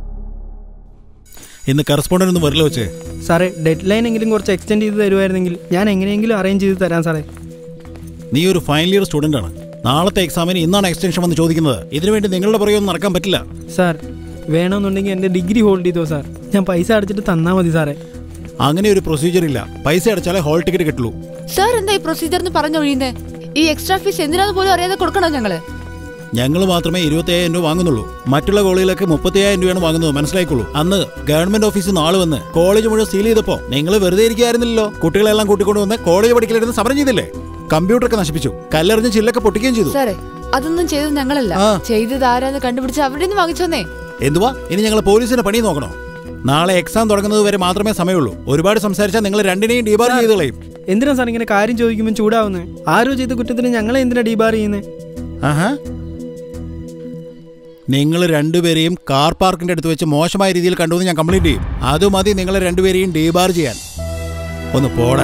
ഇന്ന് കറസ്പോണ്ടന്റ് ഒന്നും വരില്ല വെച്ചേ സാറേ ഡെഡ് ലൈൻ എങ്കിലും കുറച്ച് എക്സ്റ്റെൻഡ് ചെയ്ത് തരുമായിരുന്നെങ്കിൽ ഞാൻ എങ്ങനെയെങ്കിലും അറേഞ്ച് ചെയ്ത് തരാം സാറേ നീ ഒരു ഫൈനൽ ഇയർ സ്റ്റുഡന്റ് ആണ് നാളത്തെ എക്സാമിന് ഇന്നാണ് എക്സ്റ്റൻഷൻ വന്ന് ചോദിക്കുന്നത് ഇതിനുവേണ്ടി നിങ്ങളുടെ പുറകെ ഒന്നും നടക്കാൻ പറ്റില്ല സാർ വേണമെന്നുണ്ടെങ്കിൽ എൻ്റെ ഡിഗ്രി ഹോൾഡ് ചെയ്തോ സാർ ഞാൻ പൈസ അടച്ചിട്ട് തന്നാൽ മതി സാറേ അങ്ങനെ ഒരു പ്രൊസീജിയർ ഇല്ല പൈസ അടച്ചാലേ ഹോൾ ടിക്കറ്റ് കിട്ടുള്ളൂ സാർ എന്താ ഈ പ്രൊസീജിയർ എന്ന് പറഞ്ഞൊഴിയുന്നേ ഈ എക്സ്ട്രാ ഫീസ് എന്തിനാന്ന് പോലും അറിയാതെ കൊടുക്കണോ ഞങ്ങള് ഞങ്ങൾ മാത്രമേ ഇരുപത്തയ്യായിരം രൂപ വാങ്ങുന്നുള്ളൂ മറ്റുള്ള കോളേജിലൊക്കെ മുപ്പത്തയ്യായിരം രൂപയാണ് വാങ്ങുന്നത് മനസ്സിലായിക്കോളൂ അന്ന് ഗവൺമെന്റ് ഓഫീസിൽ നിന്ന് ആള് വന്ന് കോളേജ് മുഴുവൻ സീൽ ചെയ്തപ്പോ നിങ്ങൾ വെറുതെ ഇരിക്കായിരുന്നില്ലല്ലോ കുട്ടികളെല്ലാം കൂട്ടിക്കൊണ്ട് വന്ന് കോളേജ് പഠിക്കലിരുന്ന് സമരം ചെയ്തില്ലേ കമ്പ്യൂട്ടറൊക്കെ നശിപ്പിച്ചു കല്ലെറിഞ്ഞ് ചില്ലൊക്കെ പൊട്ടിക്കുകയും ചെയ്തു സാറേ അതൊന്നും ചെയ്തത് ഞങ്ങളല്ല ചെയ്തത് ആരാന്ന് കണ്ടുപിടിച്ച് അവിടെ നിന്ന് വാങ്ങിച്ചോന്നേ എന്തുവാ ഇനി ഞങ്ങൾ പോലീസിന്റെ പണി നോക്കണോ നാളെ എക്സാം തുടങ്ങുന്നത് വരെ മാത്രമേ സമയമുള്ളൂ ഒരുപാട് സംസാരിച്ചാൽ നിങ്ങൾ രണ്ടിനെയും ഡീബാർ ചെയ്ത് കളയും എന്തിനാ സാർ ഇങ്ങനെ കാര്യം ചോദിക്കുമ്പോൾ ചൂടാവുന്നത് ആരോ ചെയ്ത കുറ്റത്തിന് ഞങ്ങളെ എന്തിനാ ഡീബാർ ചെയ്യുന്നത് ആഹാ നിങ്ങൾ രണ്ടുപേരെയും കാർ പാർക്കിന്റെ അടുത്ത് വെച്ച് മോശമായ രീതിയിൽ കണ്ടുവന്ന് ഞാൻ കംപ്ലൈന്റ് ചെയ്യും അത് മതി നിങ്ങളെ രണ്ടുപേരെയും ഡീബാർ ചെയ്യാൻ ഒന്ന് പോടാ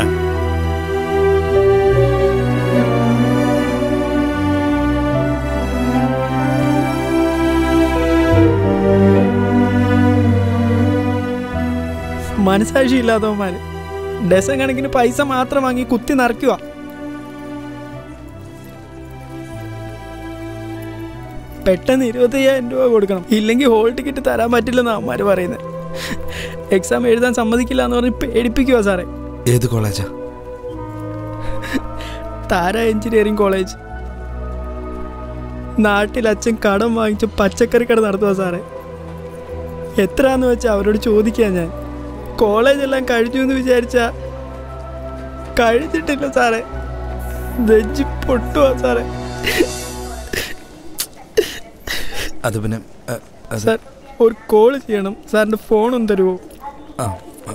മനസാക്ഷി ഇല്ലാത്തവന്മാര് ഡസൻ കണക്കിന് പൈസ മാത്രം വാങ്ങി കുത്തി നിറയ്ക്കുക പെട്ടെന്ന് ഇരുപത്തയ്യായിരം രൂപ കൊടുക്കണം ഇല്ലെങ്കിൽ ഹോൾ ടിക്കറ്റ് തരാൻ പറ്റില്ലെന്ന് അമ്മമാര് പറയുന്നത് എക്സാം എഴുതാൻ സമ്മതിക്കില്ല എന്ന് പറഞ്ഞ് പേടിപ്പിക്കുക സാറേ ഏത് കോളേജാ താര എഞ്ചിനീയറിംഗ് കോളേജ് നാട്ടിൽ അച്ഛൻ കടം വാങ്ങിച്ച് പച്ചക്കറി കട നടത്തുക സാറേ എത്രയാന്ന് വെച്ചാൽ അവരോട് ചോദിക്കുക ഞാൻ കോളേജ് എല്ലാം കഴിഞ്ഞു എന്ന് വിചാരിച്ച കഴിഞ്ഞിട്ടില്ല സാറേ നെഞ്ചി പൊട്ടുക സാറേ അത് പിന്നെ അ, അത് സാർ ഒരു കോൾ ചെയ്യണം സാറിന്റെ ഫോണും തരുമോ ആ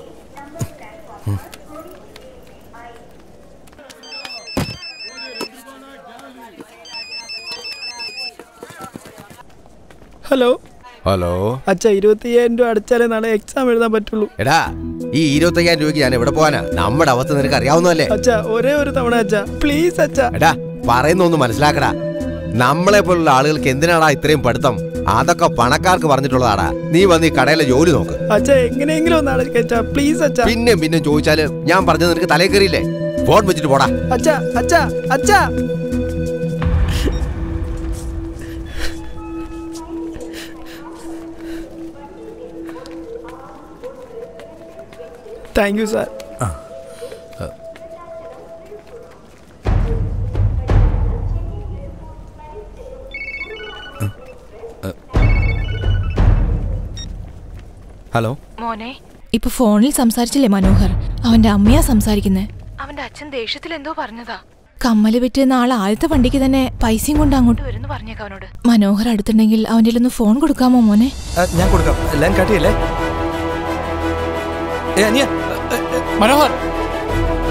ഹലോ ഹലോ അച്ഛാ ഇരുപത്തയ്യായിരം രൂപ അടച്ചാലേ നാളെ എക്സാം എഴുതാൻ പറ്റുള്ളൂ എടാ ഈ ഇരുപത്തയ്യായിരം രൂപയ്ക്ക് ഞാൻ എവിടെ പോവാനാ നമ്മുടെ അവസ്ഥ നിനക്ക് അറിയാവുന്നതല്ലേ അച്ഛാ ഒരേ ഒരു തവണ അച്ഛാ പ്ലീസ് അച്ഛാ എടാ പറയുന്ന ഒന്ന് മനസ്സിലാക്കടാ നമ്മളെ പോലുള്ള ആളുകൾക്ക് എന്തിനാടാ ഇത്രയും പഠിത്തം അതൊക്കെ പണക്കാർക്ക് പറഞ്ഞിട്ടുള്ളതാടാ നീ വന്ന് ഈ കടയിലെ ജോലി നോക്ക് അച്ഛാ എങ്ങനെയെങ്കിലും ഒന്ന് അടയ്ക്കച്ചാ പ്ലീസ് അച്ഛാ പിന്നെ പിന്നെ ചോദിച്ചാല് ഞാൻ പറഞ്ഞത് നിനക്ക് തലേ കയറിയില്ലേ ഫോൺ വെച്ചിട്ട് പോടാ അച്ഛാ അച്ഛാ അച്ഛാ താങ്ക് യു സാർ ഹലോ മോനെ ഇപ്പൊ ഫോണിൽ സംസാരിച്ചില്ലേ മനോഹർ അവന്റെ അമ്മയാ സംസാരിക്കുന്നേ അവന്റെ അച്ഛൻ ദേഷ്യത്തിൽ എന്തോ പറഞ്ഞതാ കമ്മല് വിറ്റ് നാളെ ആദ്യത്തെ വണ്ടിക്ക് തന്നെ പൈസയും കൊണ്ട് അങ്ങോട്ട് വരുന്നു പറഞ്ഞേക്ക അവനോട് മനോഹർ അടുത്തുണ്ടെങ്കിൽ അവന്റെ ഒന്ന് ഫോൺ കൊടുക്കാമോ മോനെ ആ, ഞാൻ കൊടുക്കാം ലൈൻ കാട്ടിയല്ലേ ഏ അനിയ മനോഹർ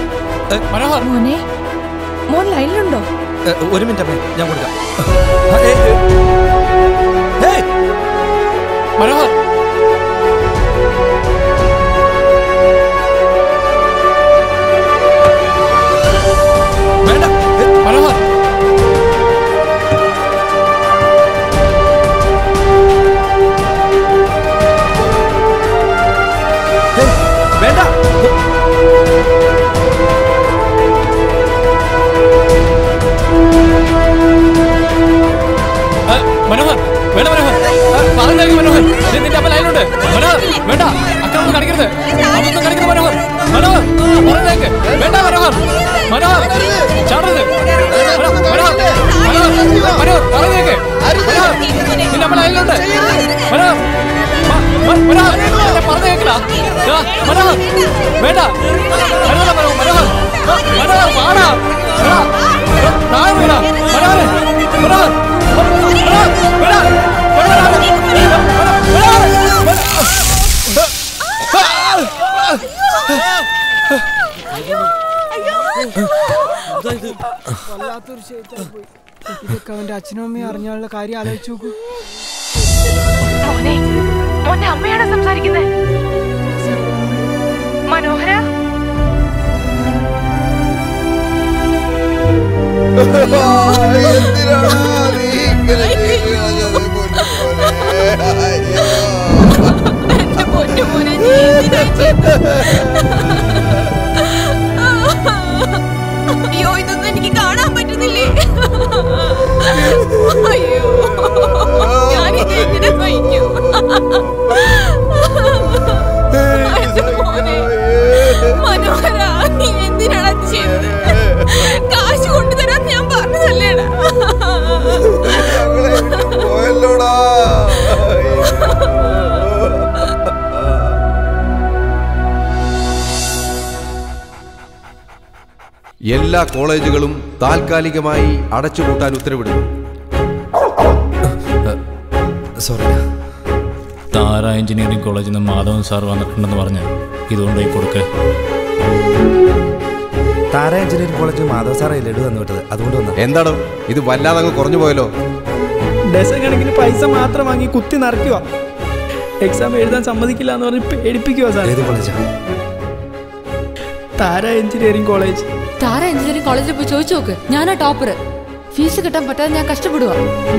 മോനെ മോൻ ലൈനിലുണ്ടോ ഏ, ഒരു മിനിറ്റ് അമ്മേ ഞാൻ കൊടുക്കാം മനോഹർ വേണ്ട മനോഹർ വേണ്ട ആ, മനോഹർ വേണ്ട മനോഹർ ആ, പറഞ്ഞേക്ക് മനോഹർ നീ നിന്റെ അമ്മ ലൈനുണ്ട് മനോഹർ വേണ്ട അക്രമം കാണിക്കരുത് അബദ്ധം കാണിക്കരുത് മനോഹർ മനോഹർ പറഞ്ഞേക്ക് വേണ്ട മനോഹർ മനോഹർ ചാടരുത് മനോഹർ മനോഹർ മനോഹർ പറഞ്ഞേക്ക് മനോഹർ നിന്റെ അമ്മ ലൈനിലുണ്ട് മനോഹർ മ- മ- മനോഹർ എന്നെ പറഞ്ഞേക്കടാ ദാ, മനോഹർ വേണ്ട മനോഹർ മനോഹർ മനോഹർ ആ, മനോഹർ വാടാ എടാ, എടാ, താഴെ വീടാ മനോഹർ മനോഹർ വല്ലാത്തൊരു ഷേറ്റായി പോയി ഇതൊക്കെ അവന്റെ അച്ഛനും അമ്മയും അറിഞ്ഞാലുള്ള കാര്യം ആലോചിച്ച് നോക്കൂ മോനെ മോന്റെ അമ്മയാണ് സംസാരിക്കുന്നത് മനോഹര അയ്യോ ഇതൊന്നും എനിക്ക് കാണാൻ പറ്റുന്നില്ലേ അയ്യോ ഞാനിത് എങ്ങനെ സഹിക്കും എന്റെ മോനെ. മനോഹര നീ എന്തിനാണ് അത് ചെയ്തത് കാശ് കൊണ്ടുതരാൻ ഞാൻ പറഞ്ഞതല്ലേടാ എല്ലാ കോളേജുകളും താൽക്കാലികമായി അടച്ചുപൂട്ടാൻ ഉത്തരവിടുന്നു സോറി താര എഞ്ചിനീയറിംഗ് കോളേജിൽ നിന്ന് മാധവൻ സാർ വന്നിട്ടുണ്ടെന്ന് പറഞ്ഞ് ഇതുകൊണ്ടായി കൊടുക്ക് താര എഞ്ചിനീയറിംഗ് കോളേജ് മാധവ് സാറേ ലഡു തന്നു വിട്ടത് അതുകൊണ്ട് വന്നാ എന്താണോ ഇത് വല്ലാതെ അങ്ങ് കുറഞ്ഞു പോയല്ലോ ഡസൻ കണക്കിന് പൈസ മാത്രം വാങ്ങി കുത്തി നിറയ്ക്കുക എക്സാം എഴുതാൻ സമ്മതിക്കില്ല എന്ന് പറഞ്ഞ് പേടിപ്പിക്കുക സാർ ഏത് കോളേജാ Tara engineering college Tara engineering കോളേജിൽ പോയി ചോദിച്ചു നോക്ക് ഞാനാ ടോപ്പർ ഫീസ് കിട്ടാൻ പറ്റാതെ ഞാൻ കഷ്ടപ്പെടുക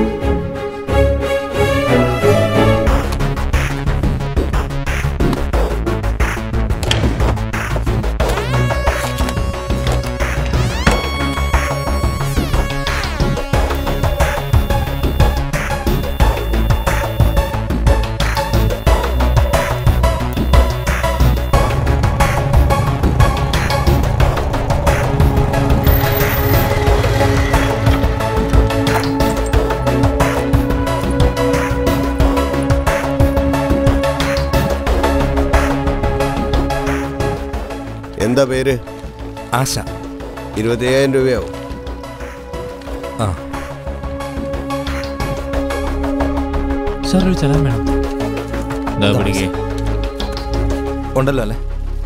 എന്താ പേര് ആശ ഇരുപത്തയ്യായിരം രൂപയാവും ആ സാർ ഒരു ചെലാൻ വേണം ദാ പിടിക്കേ ഉണ്ടല്ലോ അല്ലേ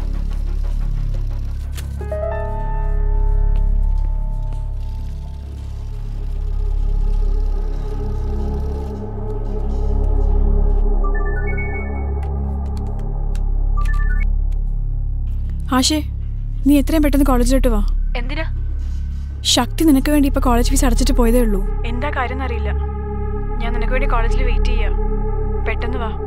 ആശേ നീ എത്രയും പെട്ടെന്ന് കോളേജിലോട്ട് വാ എന്തിനാ ശക്തി നിനക്ക് വേണ്ടി ഇപ്പൊ കോളേജ് ഫീസ് അടച്ചിട്ട് പോയതേ ഉള്ളൂ എന്താ കാര്യം അറിയില്ല ഞാൻ നിനക്ക് വേണ്ടി കോളേജിൽ വെയിറ്റ് ചെയ്യാ പെട്ടെന്ന് വാ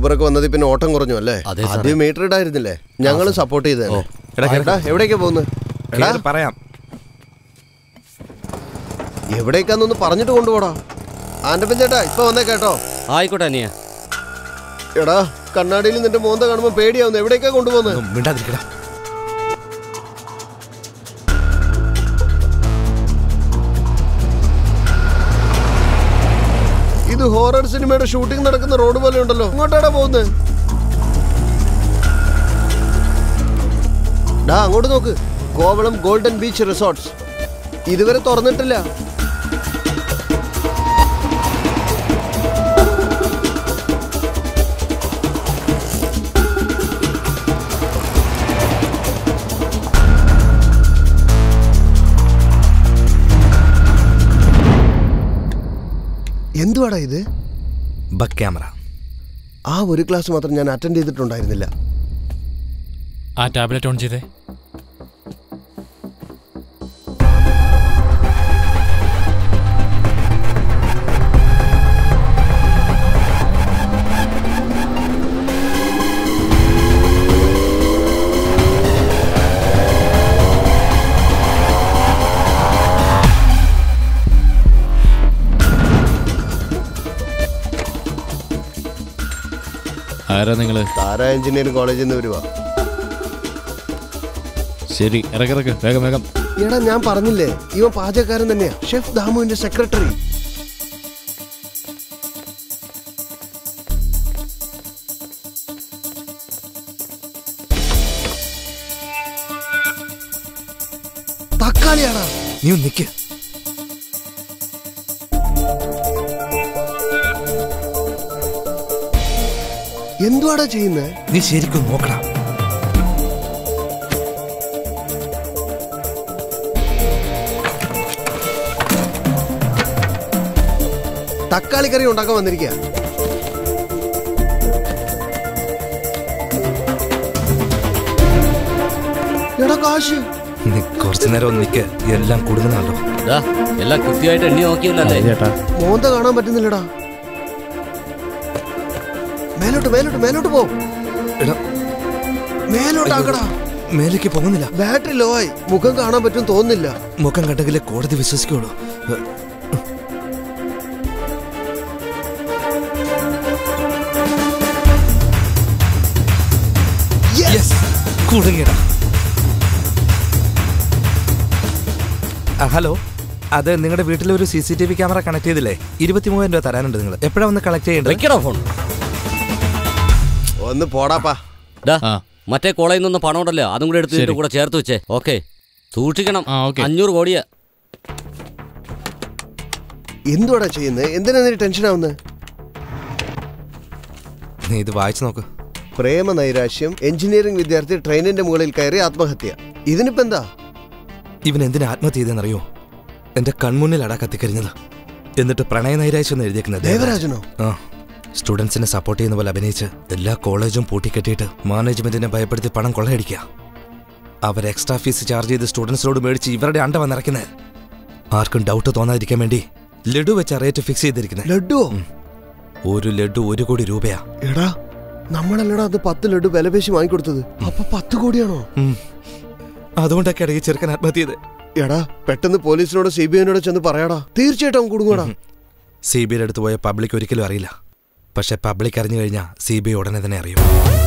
പേപ്പറൊക്കെ വന്നത് പിന്നെ ഓട്ടം കുറഞ്ഞു അല്ലേ അതെ സാറേ. ആദ്യം മീറ്റർ ഇടായിരുന്നില്ലേ ഞങ്ങളും സപ്പോർട്ട് ചെയ്തേ എടാ, കേറ്. എവിടേക്കാ പോകുന്നത് എടാ കേറ് പറയാം എവിടേക്കാന്നൊന്ന് പറഞ്ഞിട്ട് കൊണ്ടുപോടാ ആൻഡപ്പൻ ചേട്ടാ ഇപ്പൊ വന്നേ കേട്ടോ ആയിക്കോട്ടെ അനിയ എടാ കണ്ണാടിയിൽ നിന്റെ മോന്ത കാണുമ്പോ പേടിയാവുന്നു എവിടേക്കാ കൊണ്ടുപോകുന്നത് മിണ്ടാതിരിക്കടാ ഇത് ഹോറർ സിനിമയുടെ ഷൂട്ടിംഗ് നടക്കുന്ന റോഡ് പോലെ ഉണ്ടല്ലോ ഇങ്ങോട്ടാടാ പോകുന്നത് ഡാ അങ്ങോട്ട് നോക്ക് കോവളം ഗോൾഡൻ ബീച്ച് റിസോർട്ട്സ് ഇതുവരെ തുറന്നിട്ടില്ല എന്തുവാടാ ഇത് ബക്ക് ക്യാമറ ആ ഒരു ക്ലാസ് മാത്രം ഞാൻ അറ്റൻഡ് ചെയ്തിട്ടുണ്ടായിരുന്നില്ല ആ ടാബ്ലറ്റ് ഓൺ ചെയ്തേ ആരാ നിങ്ങള് താര എഞ്ചിനീയറിംഗ് കോളേജിൽ നിന്ന് വരുവാ ശരി ഇറക്കിറക്ക് വേഗം വേഗം എടാ ഞാൻ പറഞ്ഞില്ലേ ഇവൻ പാചകക്കാരൻ തന്നെയാ ഷെഫ് ദാമുവിന്റെ സെക്രട്ടറി തക്കാളിയാടാ നീ ഒന്ന് നിക്ക് എന്തുവാടാ ചെയ്യുന്നത് നീ ശരിക്കും നോക്കണം തക്കാളി കറി ഉണ്ടാക്കാൻ വന്നിരിക്കുക എടാ കാശ് നീ കുറച്ചു നേരം ഒന്ന് നിക്ക് എല്ലാം കൊടുക്കുന്നുണ്ടോ ദാ, എല്ലാം കൃത്യമായിട്ട് എണ്ണി നോക്കിയല്ലേ ചേട്ടാ മോന്ത കാണാൻ പറ്റുന്നില്ലടാ മേലോട്ട് മേലോട്ട് മേലോട്ട് പോ എടാ മേലോട്ടാക്കടാ മേലേക്ക് പോകുന്നില്ല ബാറ്ററി ലോ ആയി മുഖം കാണാൻ പറ്റും തോന്നുന്നില്ല മുഖം കണ്ടെങ്കിലേ കോടതി വിശ്വസിക്കുള്ളൂ യെസ് കുടുങ്ങിയടാ ആ, ഹലോ അത് നിങ്ങളുടെ വീട്ടിൽ ഒരു C C T V camera connect ചെയ്തില്ലേ ഇരുപത്തി മൂവായിരം രൂപ തരാനുണ്ട് നിങ്ങൾ എപ്പോഴാണ് ഒന്ന് കളക്ട് ചെയ്യേണ്ടത് വെക്കടാ ഫോൺ ഒന്ന് പോടാപ്പാ ഡാ മറ്റേ കോളേജിൽ നിന്ന് പണം ഉണ്ടല്ലോ അതും കൂടെ എടുത്ത് ഇതിന്റെ കൂടെ ചേർത്ത് വെച്ചേ ഓക്കെ സൂക്ഷിക്കണം അഞ്ഞൂറ് കോടിയാ എന്തുവാടാ ചെയ്യുന്നത് എന്തിനാ നീ ടെൻഷൻ ആവുന്നത് നീ ഇത് വായിച്ചു നോക്ക് പ്രേമ നൈരാശ്യം എഞ്ചിനീയറിംഗ് വിദ്യാർത്ഥി ട്രെയിനിന്റെ മുകളിൽ കയറി ആത്മഹത്യ ഇതിനിപ്പോ എന്താ ഇവൻ എന്തിനാ ആത്മഹത്യ ചെയ്തെന്നറിയോ എന്റെ കൺമുന്നിലടാ കത്തിക്കരിഞ്ഞത് എന്നിട്ട് പ്രണയ നൈരാശ്യം എന്ന് എഴുതിയേക്കുന്നത് ദേവരാജനോ ആ സ്റ്റുഡൻസിനെ സപ്പോർട്ട് ചെയ്യുന്ന പോലെ അഭിനയിച്ച് എല്ലാ കോളേജും പൂട്ടിക്കെട്ടിയിട്ട് മാനേജ്മെന്റിനെ ഭയപ്പെടുത്തി പണം കൊള്ളയടിക്കുക അവർ എക്സ്ട്രാ ഫീസ് ചാർജ് ചെയ്ത് സ്റ്റുഡൻസിനോട് മേടിച്ച് ഇവരുടെ അണ്ട വന്നിറക്കുന്നത് ആർക്കും ഡൗട്ട് തോന്നാതിരിക്കാൻ വേണ്ടി ലഡു വെച്ച റേറ്റ് ഫിക്സ് ചെയ്തിരിക്കുന്നത് ലഡുവോ ഒരു ലഡു ഒരു കോടി രൂപയാ എടാ നമ്മളല്ലടാ അത് പത്ത് ലഡു വിലപേശി വാങ്ങിക്കൊടുത്തത് അപ്പൊ പത്ത് കോടിയാണോ ഉം. അതുകൊണ്ടൊക്കെയാണ് ഈ ചെറുക്കൻ ആത്മഹത്യ ചെയ്ത് എടാ പെട്ടെന്ന് പോലീസിനോട് സി ബി ഐനോട് ചെന്ന് പറയാടാ തീർച്ചയായിട്ടും അവൻ കുടുങ്ങൂടാ സി ബി ഐയുടെ അടുത്ത് പോയ പബ്ലിക് ഒരിക്കലും അറിയില്ല പക്ഷെ പബ്ലിക് അറിഞ്ഞു കഴിഞ്ഞാൽ സി ബി ഐ ഉടനെ തന്നെ അറിയും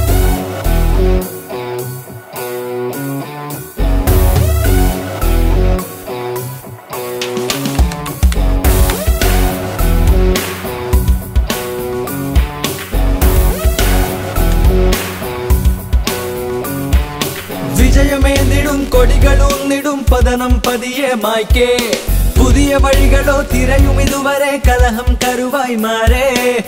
വിജയമേന്തിടും കൊടികളൂന്നിടും പതനം പതിയെ മായ്ക്കേ പുതിയ വഴികളോ തിരയും ഇതുവരെ കലഹം കരുവായി മാറേ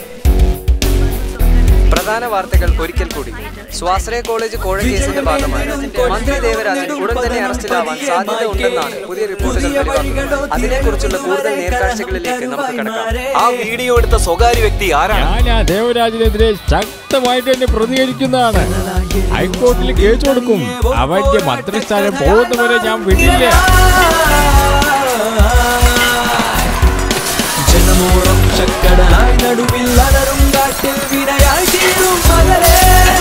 പ്രധാന വാർത്തകൾ ഒരിക്കൽ കൂടി സ്വാശ്രയ കോളേജ് കോഴ കേസിന്റെ ഭാഗമായി മന്ത്രി ദേവരാജൻ ഉടൻ തന്നെ അറസ്റ്റിലാവാൻ സാധ്യത ഉണ്ടെന്നാണ് പുതിയ റിപ്പോർട്ടുകൾ വെളിവാക്കുന്നത് അതിനെക്കുറിച്ചുള്ള കൂടുതൽ നേർക്കാഴ്ചകളിലേക്ക് നമുക്ക് കിടക്കാം ആ വീഡിയോ എടുത്ത സ്വകാര്യ വ്യക്തി ആരാണ് ഞാൻ ആ ദേവരാജിനെതിരെ ശക്തമായിട്ട് തന്നെ പ്രതികരിക്കുന്നതാണ് ഹൈക്കോടതിയിൽ കേസ് കൊടുക്കും അവന്റെ മന്ത്രിസ്ഥാനം പോകുന്നവരെ ഞാൻ വിടില്ല ജനമോളം ചക്കടലായി നടുവിൽ അലറും കാറ്റ് നാട്ടിൽ വിനയായി തീരും മലരേ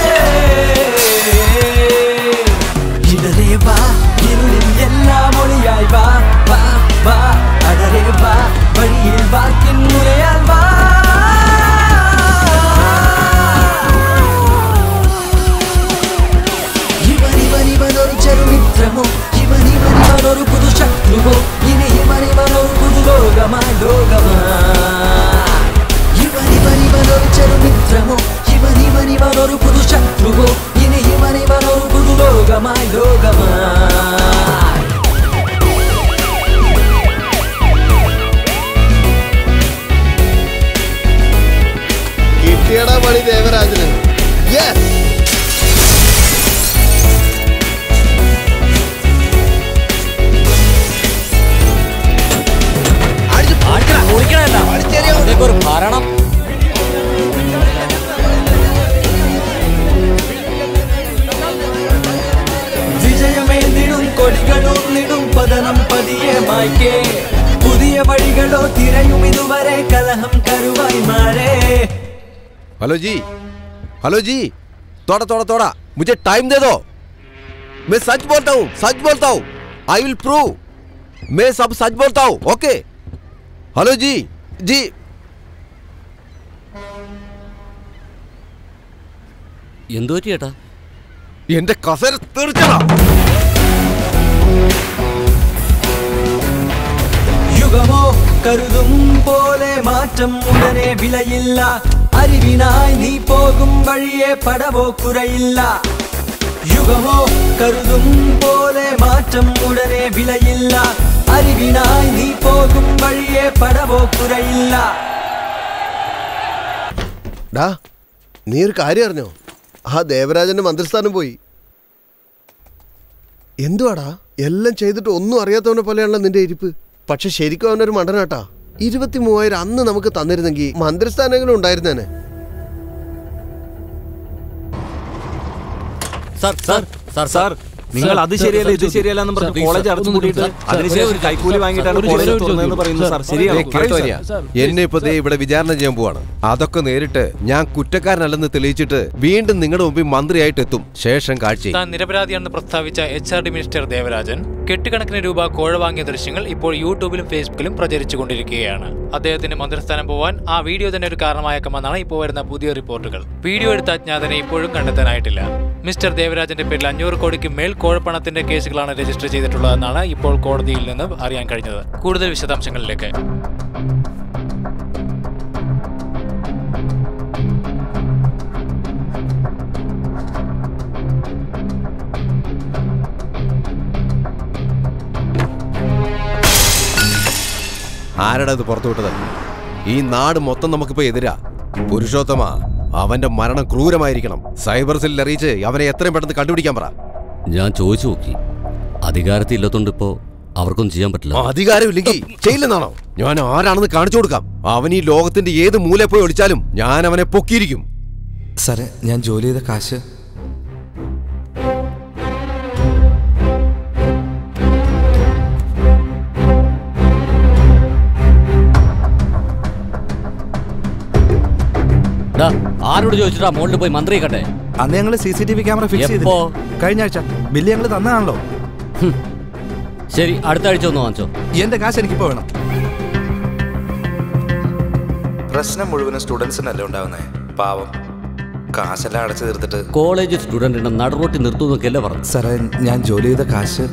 ഇടരേ വാ ഇരുളിൽ എല്ലാം ഒളിയായി വാ വാ വാ അടരേ വാ വഴിയിൽ വാക്കിൻ മുരയാൽ വാ ഇവനിവനിവനൊരു ചെറുമിത്രമോ ഇവനിവനിവനൊരു പുതു ശത്രുവോ ഇനി ഇവനിവനൊരു പുതു ലോകമായി ലോകമാ ഇവനിവനിവനൊരു ചെറുമിത്രമോ ഇവനിവനിവനൊരു പുതു ശത്രുവോ ഇനി ഇവനിവനൊരു പുതു ലോകമായി ലോകമാ കിട്ടിയടാ പണി ദേവരാജന് യെസ് ഒരു ഭരണം വിജയമേന്തിടും കൊടികളൂർന്നിടും പതനം പതിയെ മായ്ക്കേ പുതിയ വഴികളോ തിരയും ഇതുവരെ കലഹം കരുവായി മാറേ हेलो जी हेलो जी थोड़ा थोड़ा थोड़ा मुझे टाइम दे दो मैं सच बोलता हूँ सच बोलता हूँ आई विल प्रूव मैं सब सच बोलता हूँ ओके हेलो जी जी എന്തു പറ്റി ചേട്ടാ എന്റെ കസര തീർച്ചയാ യുഗമോ കരുതും പോലെ മാറ്റം ഉടനെ വിലയില്ല അറിവിനായി നീ പോകും വഴിയെ പടവോ കുറയില്ല യുഗമോ കരുതും പോലെ മാറ്റം ഉടനെ വിലയില്ല അറിവിനായി നീ പോകും വഴിയെ പടവോ കുറയില്ല ഡാ നീ ഒരു കാര്യം അറിഞ്ഞോ ആ ദേവരാജന്റെ മന്ത്രിസ്ഥാനം പോയി എന്തുവാടാ എല്ലാം ചെയ്തിട്ട് ഒന്നും അറിയാത്തവനെ പോലെയാണല്ലോ നിന്റെ ഇരിപ്പ് പക്ഷെ ശരിക്കും അവനൊരു മണ്ടനാട്ടാ ഇരുപത്തി മൂവായിരം അന്ന് നമുക്ക് തന്നിരുന്നെങ്കിൽ മന്ത്രിസ്ഥാനെങ്കിലും ഉണ്ടായിരുന്നേനെ സാർ സാർ സാർ സാർ നിങ്ങൾ അത് ശരിയല്ല ഇത് ശരിയല്ല എന്ന് പറഞ്ഞ് കോളേജ് അടച്ചു കൂടിയിട്ട് അതിനുശേഷം കൈക്കൂലി വാങ്ങിയിട്ടാണ് കോളേജ് തുറന്നതെന്ന് പറയുന്നത് സാർ ദേ, ശരിയാണ് കേട്ടോ അനിയാ? എന്നെ ഇപ്പൊ ദേ ഇവിടെ വിചാരണ ചെയ്യാൻ പോവാണ് അതൊക്കെ നേരിട്ട് ഞാൻ കുറ്റക്കാരനല്ലെന്ന് തെളിയിച്ചിട്ട് വീണ്ടും നിങ്ങളുടെ മുമ്പിൽ മന്ത്രിയായിട്ട് എത്തും ശേഷം കാഴ്ച താൻ നിരപരാധിയാണെന്ന് പ്രസ്താവിച്ച H R D minister Devarajan കെട്ടുകണക്കിന് രൂപ കോഴ വാങ്ങിയ ദൃശ്യങ്ങൾ ഇപ്പോൾ യൂട്യൂബിലും ഫേസ്ബുക്കിലും പ്രചരിച്ചുകൊണ്ടിരിക്കുകയാണ് അദ്ദേഹത്തിന് മന്ത്രിസ്ഥാനം പോവാൻ ആ വീഡിയോ തന്നെ ഒരു കാരണമായേക്കുമെന്നാണ് ഇപ്പോൾ വരുന്ന പുതിയ റിപ്പോർട്ടുകൾ വീഡിയോ എടുത്ത അജ്ഞാതനെ ഇപ്പോഴും കണ്ടെത്താനായിട്ടില്ല മിസ്റ്റർ ദേവരാജന്റെ പേരിൽ അഞ്ഞൂറ് കോടിക്ക് മേൽ കോഴപ്പണത്തിന്റെ കേസുകളാണ് രജിസ്റ്റർ ചെയ്തിട്ടുള്ളതെന്നാണ് ഇപ്പോൾ കോടതിയിൽ നിന്ന് അറിയാൻ കഴിഞ്ഞത് കൂടുതൽ വിശദാംശങ്ങളിലേക്ക് ആരടാ ഇത് പുറത്തു വിട്ടത് ഈ നാട് മൊത്തം നമുക്കിപ്പോ എതിരാ പുരുഷോത്തമ അവന്റെ മരണം ക്രൂരമായിരിക്കണം സൈബർ സെല്ലിൽ അറിയിച്ച് അവനെ എത്രയും പെട്ടെന്ന് കണ്ടുപിടിക്കാൻ പറ ഞാൻ ചോദിച്ചു നോക്കി അധികാരത്തിൽ ഇല്ലാത്തോണ്ട് ഇപ്പോ അവർക്കൊന്നും ചെയ്യാൻ പറ്റില്ല അധികാരമില്ലെങ്കിൽ ചെയ്യില്ലെന്നാണോ ഞാൻ ആരാണെന്ന് കാണിച്ചു കൊടുക്കാം അവൻ ഈ ലോകത്തിന്റെ ഏത് മൂല പോയി ഒളിച്ചാലും ഞാൻ അവനെ പൊക്കിയിരിക്കും സാറേ ഞാൻ ജോലി ചെയ്ത കാശ് ഡാ, ആരോട് ചോദിച്ചിട്ടാ മുകളിൽ പോയി മന്ത്രിയെ കണ്ടേ അന്ന് ഞങ്ങൾ C C T V camera fix ചെയ്തു എപ്പോ? കഴിഞ്ഞ ആഴ്ച ബില്ല് ഞങ്ങൾ തന്നതാണല്ലോ ശരി അടുത്ത ആഴ്ച ഒന്ന് വാങ്ങിച്ചോ എന്റെ കാശ് എനിക്കിപ്പോ വേണം പ്രശ്നം മുഴുവനും സ്റ്റുഡൻസിനല്ലേ ഉണ്ടാവുന്നേ പാവം കാശെല്ലാം അടച്ചു തീർത്തിട്ട് കോളേജ് സ്റ്റുഡന്റിനെ നടുറോട്ടി നിർത്തുന്നൊക്കെയല്ലേ പറഞ്ഞു സാറേ ഞാൻ ജോലി ചെയ്ത കാശ്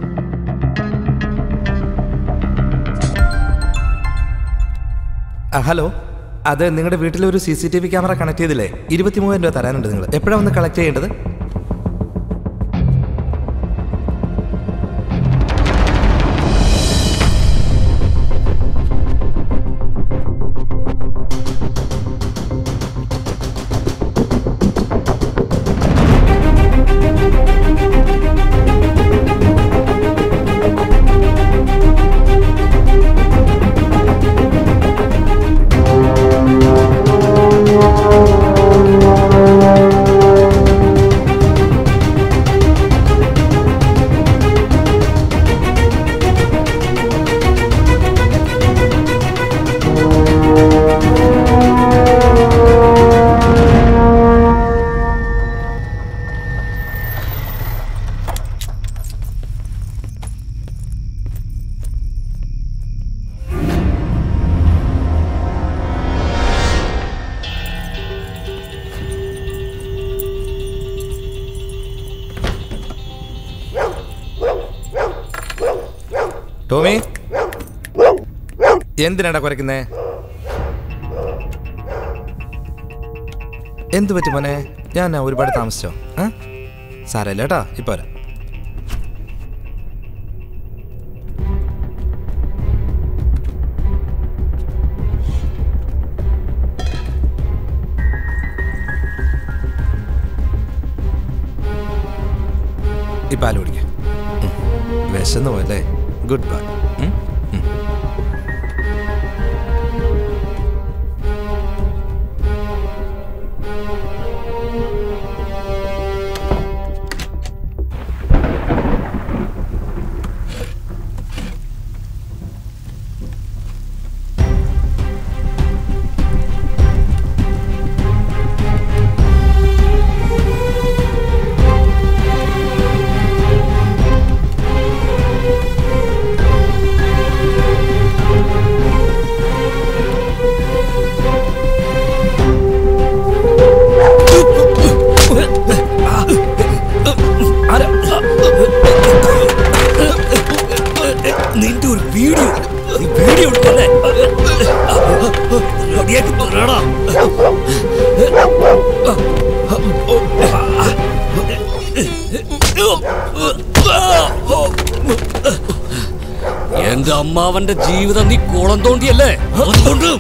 ആ, ഹലോ അത് നിങ്ങളുടെ വീട്ടിൽ ഒരു C C T V camera connect ചെയ്തില്ലേ ഇരുപത്തി മൂവായിരം രൂപ തരാനുണ്ട് നിങ്ങൾ എപ്പോഴാണ് വന്ന് കളക്ട് ചെയ്യേണ്ടത് ടോമി എന്തിനാടാ കുരയ്ക്കുന്നേ എന്ത് പറ്റി മോനെ ഞാൻ ഒരുപാട് താമസിച്ചോ ആ സാരല്ല കേട്ടോ ഇപ്പൊ വരാം ഈ പാല് കുടിക്കാം വിശന്നു പോയല്ലേ ഗുഡ് ബൈ നിന്റെ ഒരു വീഡിയോ നീ വീഡിയോ എടുക്കല്ലേ റെഡിയാക്കി തരാടാ എന്റെ അമ്മാവന്റെ ജീവിതം നീ കോളം തോണ്ടിയല്ലേ അതുകൊണ്ട്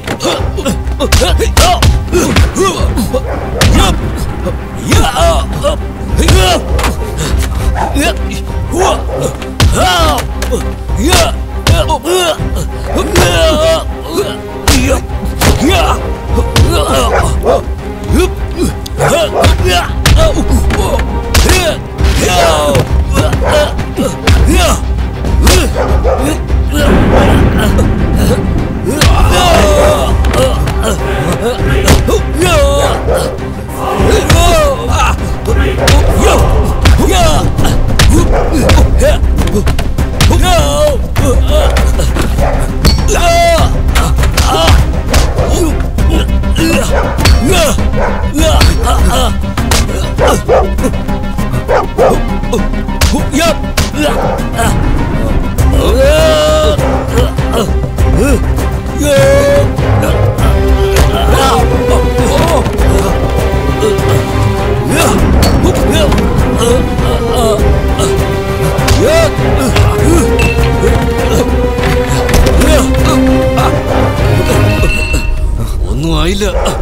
ഒന്നും ആയില്ല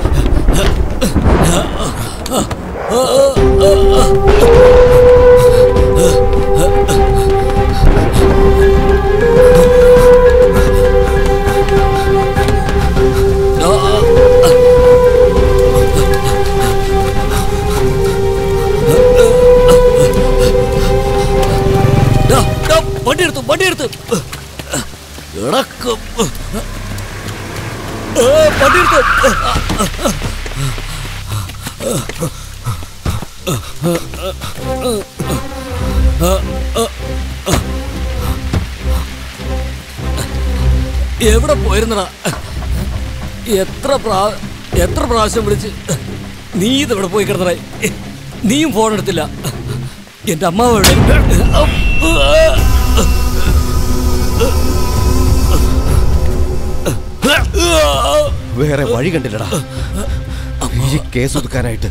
ദാ, ദാ, വണ്ടി എടുത്തു വണ്ടി എടുത്തു ഇടക്കും വണ്ടി എടുത്തു എവിടെ പോയിരുന്നടാ എത്ര പ്രാ എത്ര പ്രാവശ്യം വിളിച്ച് നീ ഇതെവിടെ പോയി കിടന്നടാ നീയും ഫോൺ എടുത്തില്ല എന്റെ അമ്മാവ് എവിടെ വേറെ വഴി കണ്ടില്ലടാ ഈ കേസ് ഒതുക്കാനായിട്ട്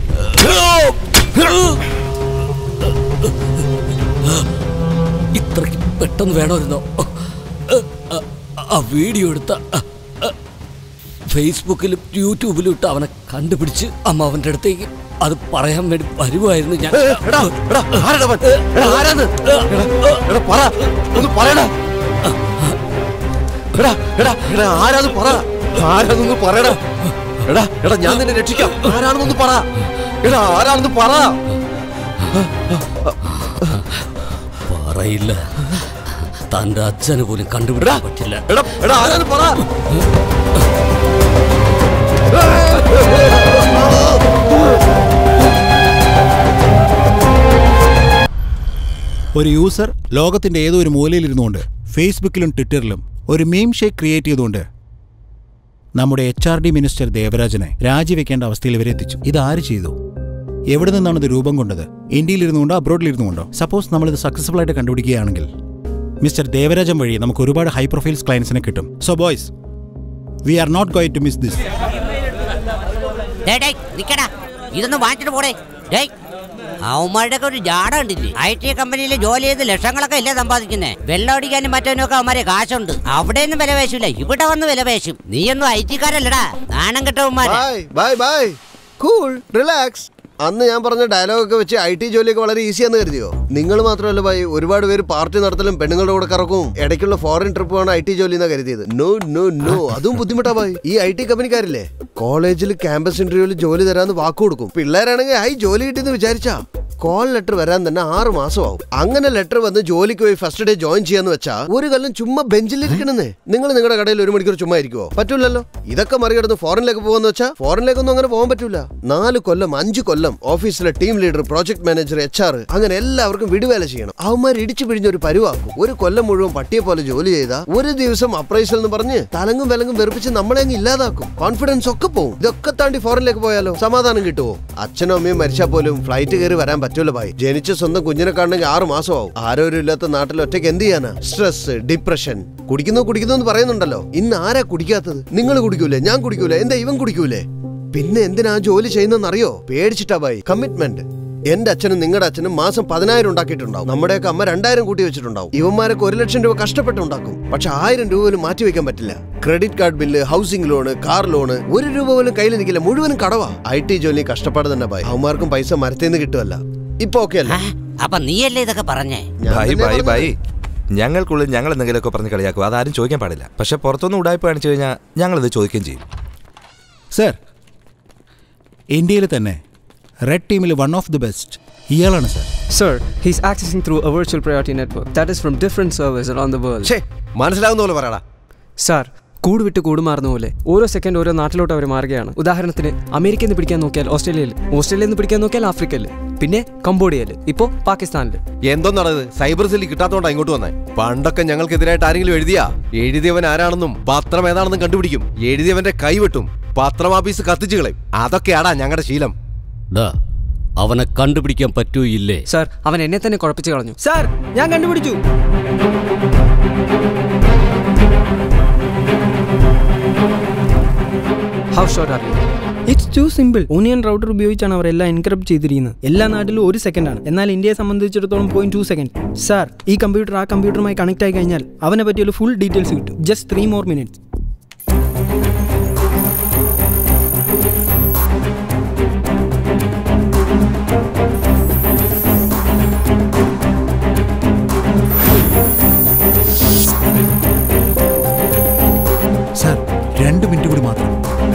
ഇത്രയ്ക്ക് പെട്ടെന്ന് വേണമായിരുന്നോ ആ വീഡിയോ എടുത്ത ഫേസ്ബുക്കിലും യൂട്യൂബിലും ഇട്ട് അവനെ കണ്ടുപിടിച്ച് അമ്മ അവന്റെ അടുത്തേക്ക് അത് പറയാൻ വേണ്ടി വരുമായിരുന്നു ഞാൻ എടാ, എടാ, ആരെടാ അവൻ? എടാ, ആരാന്ന്? എടാ, എടാ, പറ. ഒന്ന് പറയടാ. എടാ, എടാ, എടാ, ആരാന്ന് പറ. ആരാന്നൊന്ന് പറയടാ. എടാ, എടാ, ഞാൻ നിന്നെ രക്ഷിക്കാം ആരാണെന്നൊന്ന് പറ എടാ ആരാണെന്ന് പറ പറയില്ല തന്റെ അച്ഛന് പോലും കണ്ടുപിടിക്കാൻ പറ്റില്ല എടാ എടാ ആരാന്ന് പറ ഒരു യൂസർ ലോകത്തിന്റെ ഏതോ ഒരു മൂലയിൽ ഇരുന്നുകൊണ്ട് ഫേസ്ബുക്കിലും ട്വിറ്ററിലും ഒരു മീം ഷേക്ക് ക്രിയേറ്റ് ചെയ്തുകൊണ്ട് നമ്മുടെ എച്ച് ആർ ഡി മിനിസ്റ്റർ ദേവരാജനെ രാജിവെക്കേണ്ട അവസ്ഥയിൽ ഇവരെ എത്തിച്ചു ഇത് ആര് ചെയ്തു എവിടെ നിന്നാണ് ഇത് രൂപം കൊണ്ടത് ഇന്ത്യയിൽ ഇരുന്നുകൊണ്ടോ അബ്രോഡിൽ ഇരുന്നുകൊണ്ടോ സപ്പോസ് നമ്മളിത് സക്സസ്ഫുൾ ആയിട്ട് കണ്ടുപിടിക്കുകയാണെങ്കിൽ മിസ്റ്റർ ദേവരാജൻ വഴി നമുക്ക് ഒരുപാട് ഹൈ പ്രൊഫൈൽസ് ക്ലയൻസിനെ കിട്ടും so boys we are not going to miss this ഡേയ്, ഡേയ്, നിക്കടാ ഇതൊന്ന് വാങ്ങിച്ചിട്ട് പോടേ ഡേയ് അവന്മാരുടെ ഒക്കെ ഒരു ജാട കണ്ടില്ലേ ഐ ടി കമ്പനിയിൽ ജോലി ചെയ്ത് ലക്ഷങ്ങളൊക്കെ ഇല്ലേ സമ്പാദിക്കുന്നേ വെള്ളം അടിക്കാനും മറ്റവനൊക്കെ അവന്മാരെ കാശുണ്ട് അവിടെയൊന്നും വില പേശില്ല ഇവിടെ വന്ന് വില പേശും നീയൊന്നും ഐ ടിക്കാരല്ലടാ നാണം കെട്ടവന്മാരെ bye bye bye cool relax അന്ന് ഞാൻ പറഞ്ഞ ഡയലോഗ് ഒക്കെ വെച്ച് ഐ ടി ജോലിയൊക്കെ വളരെ ഈസിയാന്ന് കരുതിയോ നിങ്ങൾ മാത്രമല്ല ബൈ ഒരുപാട് പേര് പാർട്ടി നടത്തലും പെണ്ണുങ്ങളുടെ കൂടെ കറക്കും ഇടയ്ക്കുള്ള ഫോറിൻ ട്രിപ്പുമാണ് ഐ ടി ജോലി എന്നാ കരുതിയത് നോ നോ നോ അതും ബുദ്ധിമുട്ടാ ബൈ ഈ ഐ ടി കമ്പനിക്കാരില്ലേ കോളേജിൽ ക്യാമ്പസ് ഇന്റർവ്യൂവിൽ ജോലി തരാന്ന് വാക്ക് കൊടുക്കും പിള്ളേരാണെങ്കിൽ ഹൈ ജോലി കിട്ടിയെന്ന് വിചാരിച്ചാ കോൾ ലെറ്റർ വരാൻ തന്നെ ആറ് മാസമാവും അങ്ങനെ ലെറ്റർ വന്ന് ജോലിക്ക് പോയി ഫസ്റ്റ് ഡേ ജോയിൻ ചെയ്യാന്ന് വെച്ചാ ഒരു കൊല്ലം ചുമ്മാ ബെഞ്ചിലിരിക്കണെന്നേ നിങ്ങൾ നിങ്ങളുടെ കടയിൽ ഒരു മണിക്കൂർ ചുമ്മാ ഇരിക്കുവോ പറ്റൂലല്ലോ ഇതൊക്കെ മറികടന്ന് ഫോറിനിലേക്ക് പോകാന്ന് വെച്ചാ ഫോറിനിലേക്കൊന്നും അങ്ങനെ പോകാൻ പറ്റൂല നാല് കൊല്ലം അഞ്ച് കൊല്ലം ഓഫീസിലെ team leader project manager H R അങ്ങനെ എല്ലാവർക്കും വിടുവേല ചെയ്യണം അവന്മാർ ഇടിച്ചു പിഴിഞ്ഞ ഒരു പരുവാക്കും ഒരു കൊല്ലം മുഴുവൻ പട്ടിയെ പോലെ ജോലി ചെയ്ത ഒരു ദിവസം അപ്രൈസൽ എന്ന് പറഞ്ഞ് തലങ്ങും വിലങ്ങും വെറുപ്പിച്ച് നമ്മളെ അങ്ങ് ഇല്ലാതാക്കും കോൺഫിഡൻസ് ഒക്കെ പോകും ഇതൊക്കെ താണ്ടി ഫോറിനിലേക്ക് പോയാലോ സമാധാനം കിട്ടുമോ അച്ഛനും അമ്മയും മരിച്ചാൽ പോലും ഫ്ലൈറ്റ് കയറി വരാൻ പറ്റൂല ഭായി ജനിച്ച സ്വന്തം കുഞ്ഞിനെ കാണണമെങ്കിൽ ആറ് മാസമാവും ആരോരും ഇല്ലാത്ത നാട്ടിൽ ഒറ്റയ്ക്ക് എന്ത് ചെയ്യാനാ സ്ട്രെസ് ഡിപ്രഷൻ കുടിക്കുന്നു കുടിക്കുന്നു എന്ന് പറയുന്നുണ്ടല്ലോ ഇന്ന് ആരാ കുടിക്കാത്തത് നിങ്ങൾ കുടിക്കൂലേ ഞാൻ കുടിക്കൂലേ എന്താ ഇവൻ കുടിക്കൂലേ പിന്നെ എന്തിനാ ആ ജോലി ചെയ്യുന്നറിയോ പേടിച്ചിട്ടാ ഭായി കമ്മിറ്റ്മെന്റ് എന്റെ അച്ഛനും നിങ്ങളുടെ അച്ഛനും മാസം പതിനായിരം ഉണ്ടാക്കിയിട്ടുണ്ടാവും നമ്മുടെയൊക്കെ അമ്മ രണ്ടായിരം കൂട്ടി വെച്ചിട്ടുണ്ടാവും ഇവന്മാരൊക്കെ ഒരു ലക്ഷം രൂപ കഷ്ടപ്പെട്ടുണ്ടാക്കും പക്ഷെ ആയിരം രൂപ പോലും മാറ്റി വെക്കാൻ പറ്റില്ല credit card bill housing loan car loan ഒരു രൂപ പോലും കയ്യിൽ നിൽക്കില്ല മുഴുവനും കടവാ ഐ ടി ജോലി കഷ്ടപ്പാട് തന്നെ ഭായി അവന്മാർക്കും പൈസ മരത്തേന്ന് കിട്ടുമല്ല ഇപ്പൊ ഓക്കെ അല്ലേ അപ്പൊ നീയല്ലേ ഇതൊക്കെ പറഞ്ഞേ ബൈ ബൈ ബൈ ഞങ്ങൾക്കുള്ളിൽ ഞങ്ങൾ എന്തെങ്കിലുമൊക്കെ പറഞ്ഞ് കളിയാക്കും അതാരും ചോദിക്കാൻ പാടില്ല പക്ഷെ പുറത്തൊന്ന് ഉടായ്പ കാണിച്ചു കഴിഞ്ഞാൽ ഞങ്ങളിത് ചോദിക്കുകയും ചെയ്യും സർ ഇന്ത്യയിൽ തന്നെ റെഡ് ടീമിൽ വൺ ഓഫ് ദി ബെസ്റ്റ് ഇയാളാണ് sir Sir, he's accessing through a virtual priority network that is from different servers around the world. മനസ്സിലാവുന്ന പോലെ പറയടാ സാർ കൂട് വിട്ട് കൂട് മാറുന്ന പോലെ ഓരോ സെക്കൻഡ് ഓരോ നാട്ടിലോട്ട് അവർ മാറുകയാണ് ഉദാഹരണത്തിന് അമേരിക്കയിൽ നിന്ന് പിടിക്കാൻ നോക്കിയാൽ ഓസ്ട്രേലിയയിൽ ഓസ്ട്രേലിയയിൽ നിന്ന് പിടിക്കാൻ നോക്കിയാൽ ആഫ്രിക്കയിൽ പിന്നെ കംബോഡിയയിൽ ഇപ്പോ പാകിസ്ഥാനിൽ എന്തോന്നാണത് സൈബർ സെല്ലിൽ കിട്ടാത്തോണ്ടാ ഇങ്ങോട്ട് വന്നേ പണ്ടൊക്കെ ഞങ്ങൾക്കെതിരായിട്ട് ആരെങ്കിലും എഴുതിയാ എഴുതിയവൻ ആരാണെന്നും പത്രം ഏതാണെന്നും കണ്ടുപിടിക്കും എഴുതിയവന്റെ കൈവെട്ടും പത്രം ആഫീസ് കത്തിച്ചു കളയും അതൊക്കെയാടാ ഞങ്ങളുടെ ശീലം ഡാ അവനെ കണ്ടുപിടിക്കാൻ പറ്റൂ ഇല്ലേ സാർ അവൻ എന്നെ തന്നെ കുഴപ്പിച്ചു കളഞ്ഞു സാർ ഞാൻ കണ്ടുപിടിച്ചു how sure are you it's too simple onion router ഉപയോഗിച്ചാണ് അവർ എല്ലാം എൻക്രിപ്റ്റ് ചെയ്തിരിക്കുന്നത് എല്ലാ നാട്ടിലും ഒരു സെക്കൻഡാണ് എന്നാൽ ഇന്ത്യയെ സംബന്ധിച്ചിടത്തോളം പോയിന്റ് ടു സെക്കൻഡ് സാർ ഈ കമ്പ്യൂട്ടർ ആ കമ്പ്യൂട്ടറുമായി കണക്ട് ആയി കഴിഞ്ഞാൽ അവനെ പറ്റിയുള്ള ഫുൾ ഡീറ്റെയിൽസ് കിട്ടും just three more minutes sir രണ്ട് മിനിറ്റ് കൂടി മാത്രം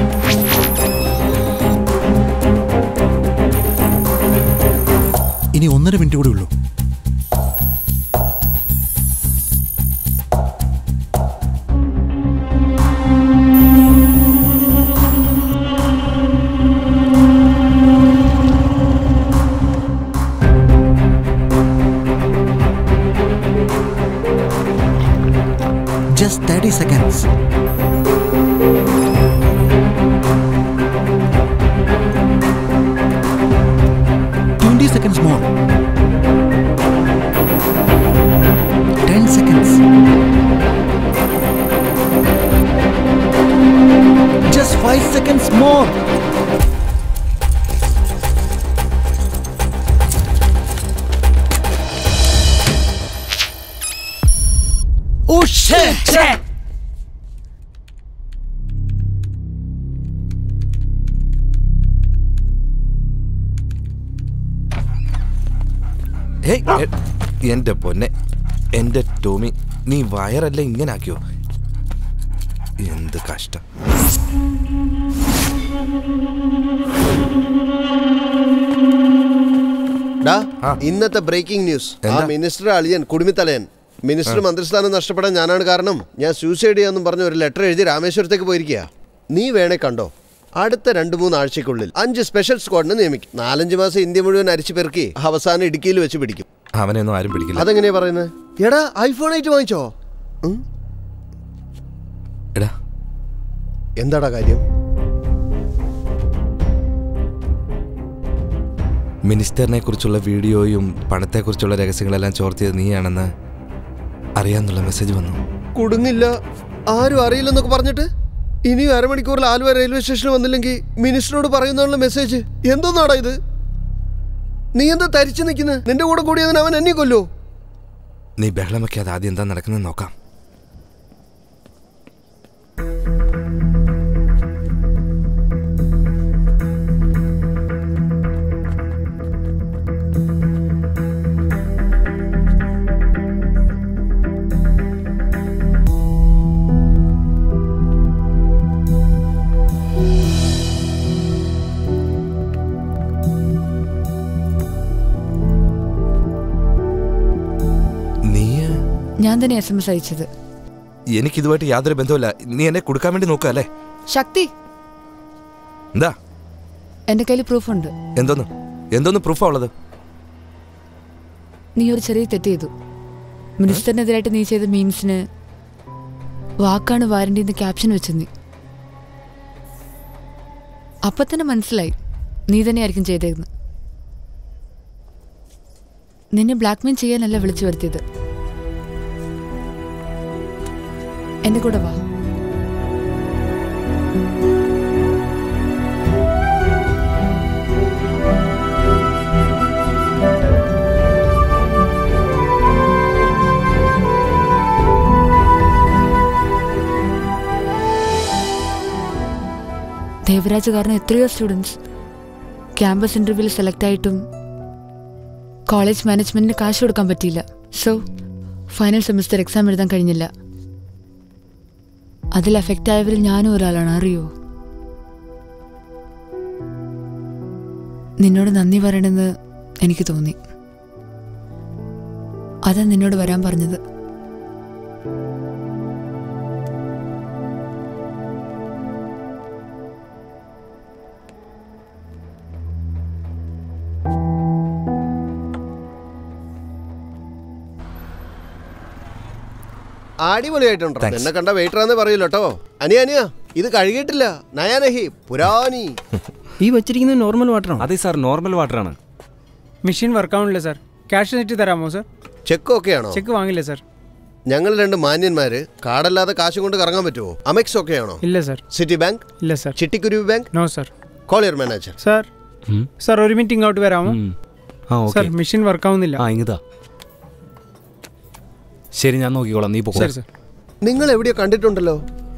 ഇനി ഒന്നര മിനിറ്റ് കൂടി ഉള്ളൂ Just 30 seconds. Twenty seconds more. Ten seconds. Just five seconds more. Oh shit! Hey, എ- എന്റെ പൊന്നെ എന്റെ ടോമി നീ വയറല്ല ഇങ്ങനെ ആക്കിയോ എന്ത് കഷ്ടം ഡാ ഇന്നത്തെ ബ്രേക്കിംഗ് ന്യൂസ് ആ എന്താ? മിനിസ്റ്റർ അളിയൻ കുടുമിത്തലയൻ മിനിസ്റ്റർ മന്ത്രിസ്ഥാനം നഷ്ടപ്പെടാൻ ഞാനാണ് കാരണം ഞാൻ സൂസൈഡ് ചെയ്യാന്നും പറഞ്ഞ ഒരു ലെറ്റർ എഴുതി രാമേശ്വരത്തേക്ക് പോയിരിക്കുക നീ വേണേ കണ്ടോ അടുത്ത രണ്ട് മൂന്ന് ആഴ്ചക്കുള്ളിൽ അഞ്ച് സ്പെഷ്യൽ സ്ക്വാഡിനെ നിയമിക്കും നാലഞ്ച് മാസം ഇന്ത്യ മുഴുവൻ അരിച്ചു പെറുക്കി അവസാനം ഇടുക്കിയിൽ വെച്ച് പിടിക്കും അവനെയൊന്നും ആരും പിടിക്കില്ല അതെങ്ങനെയാ പറയുന്നത് എടാ ഐഫോൺ ആയിട്ട് വാങ്ങിച്ചോ ഉം? എടാ എന്താടാ കാര്യം മിനിസ്റ്ററിനെ കുറിച്ചുള്ള വീഡിയോയും പണത്തെക്കുറിച്ചുള്ള രഹസ്യങ്ങളെല്ലാം ചോർത്തിയത് നീയാണെന്ന് അറിയാന്നുള്ള മെസ്സേജ് വന്നു കുടുങ്ങില്ല ആരും അറിയില്ലെന്നൊക്കെ പറഞ്ഞിട്ട് ഇനിയും അരമണിക്കൂറിൽ ആലുവ റെയിൽവേ സ്റ്റേഷനിൽ വന്നില്ലെങ്കിൽ മിനിസ്റ്ററോട് പറയുന്നുള്ള മെസ്സേജ് എന്തോന്നാടാ ഇത് നീ എന്താ തരിച്ചു നിൽക്കുന്നത് നിന്റെ കൂടെ കൂടിയതിന് അവൻ എന്നെ കൊല്ലോ നീ ബഹളം വെക്കാതെ ആദ്യം എന്താ നടക്കുന്നത് നോക്കാം നീ ഞാൻ തന്നെ എസ് എം എസ് അയച്ചത് എനിക്കിതുമായിട്ട് യാതൊരു ബന്ധവുമില്ല നീ എന്നെ കൊടുക്കാൻ വേണ്ടി നോക്കുക അല്ലേ ശക്തി എന്താ എന്റെ കയ്യിൽ പ്രൂഫ് ഉണ്ട് എന്തോന്ന് എന്തോന്ന് പ്രൂഫാ ഉള്ളത് നീ ഒരു ചെറിയ തെറ്റ് ചെയ്തു മിനിസ്റ്ററിനെതിരായിട്ട് നീ ചെയ്ത മീംസിന് വാക്കാണ് വാരണ്ടി എന്ന് ക്യാപ്ഷൻ വെച്ചു നീ അപ്പൊ തന്നെ മനസ്സിലായി നീ തന്നെയായിരിക്കും ചെയ്തതെന്ന് നിന്നെ ബ്ലാക്ക്മെയിൽ ചെയ്യാനല്ല വിളിച്ചു വരുത്തിയത് എന്റെ കൂടെ വാ ദേവരാജ് കാരണം എത്രയോ സ്റ്റുഡൻസ് ക്യാമ്പസ് ഇന്റർവ്യൂവിൽ സെലക്ട് ആയിട്ടും കോളേജ് മാനേജ്മെന്റിന് കാശ് കൊടുക്കാൻ പറ്റിയില്ല സോ ഫൈനൽ സെമിസ്റ്റർ എക്സാം എഴുതാൻ കഴിഞ്ഞില്ല അതിൽ എഫക്റ്റ് ആയവരിൽ ഞാനും ഒരാളാണ് അറിയോ നിന്നോട് നന്ദി പറയണമെന്ന് എനിക്ക് തോന്നി അതാ നിന്നോട് വരാൻ പറഞ്ഞത് അടിപൊളിയായിട്ടുണ്ടോ Thanks. എന്നെ കണ്ട വെയിറ്ററാന്ന് പറയൂല്ലോ കേട്ടോ അനിയ അനിയ ഇത് കഴുകിയിട്ടില്ല നയാനഹി പുരാനി ഈ വെച്ചിരിക്കുന്നത് നോർമൽ വാട്ടറാണ് അതെ സാർ നോർമൽ വാട്ടർ ആണ് മെഷീൻ വർക്ക് ആവണില്ല സാർ ക്യാഷ് നെറ്റ് തരാമോ സാർ ചെക്ക് ഓക്കെയാണോ ചെക്ക് വാങ്ങില്ല സാർ ഞങ്ങൾ രണ്ട് മാന്യന്മാര് കാടല്ലാതെ കാശും കൊണ്ട് കറങ്ങാൻ പറ്റുമോ അമെക്സ് ഒക്കെയാണോ ഇല്ല സാർ സിറ്റി ബാങ്ക് ഇല്ല സാർ ചിട്ടിക്കുരുവി ബാങ്ക് നോ സാർ കോളിയർ മാനേജർ സാർ സാർ ഒരു മിനിറ്റ് ഇങ്ങോട്ട് വരാമോ ആ സാർ ഓക്കെ മെഷീൻ വർക്ക് ആവുന്നില്ല ആ ഇങ്ങതാ ശരി ഞാൻ നോക്കിക്കോളാം നീ പോ ശരി സാർ നിങ്ങൾ എവിടെയോ കണ്ടിട്ടുണ്ടല്ലോ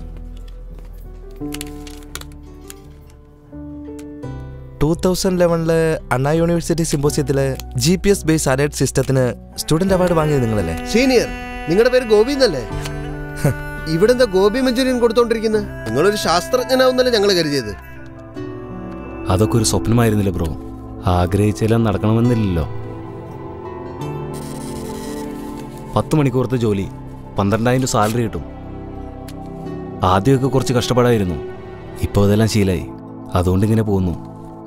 ടൂ തൗസൻഡ് ലെവനില് അണ്ണാ യൂണിവേഴ്സിറ്റി സിമ്പോസിയത്തില് G P S base alert സിസ്റ്റത്തിന് സ്റ്റുഡന്റ് അവാർഡ് വാങ്ങിയത് നിങ്ങളല്ലേ സീനിയർ നിങ്ങളുടെ പേര് ഗോപി എന്നല്ലേ ഇവിടെ എന്താ ഗോപി മഞ്ചൂരിയൻ കൊടുത്തോണ്ടിരിക്കുന്നത് നിങ്ങളൊരു ശാസ്ത്രജ്ഞനാവുന്നല്ലേ ഞങ്ങൾ കരുതിയത് അതൊക്കെ ഒരു സ്വപ്നമായിരുന്നില്ല ബ്രോ ആഗ്രഹിച്ചെല്ലാം നടക്കണമെന്നില്ലല്ലോ പത്ത് മണിക്കൂറത്തെ ജോലി പന്ത്രണ്ടായിരം സാലറി കിട്ടും ആദ്യമൊക്കെ കുറച്ച് കഷ്ടപ്പാടായിരുന്നു ഇപ്പോൾ അതെല്ലാം ശീലായി അതുകൊണ്ട് ഇങ്ങനെ പോകുന്നു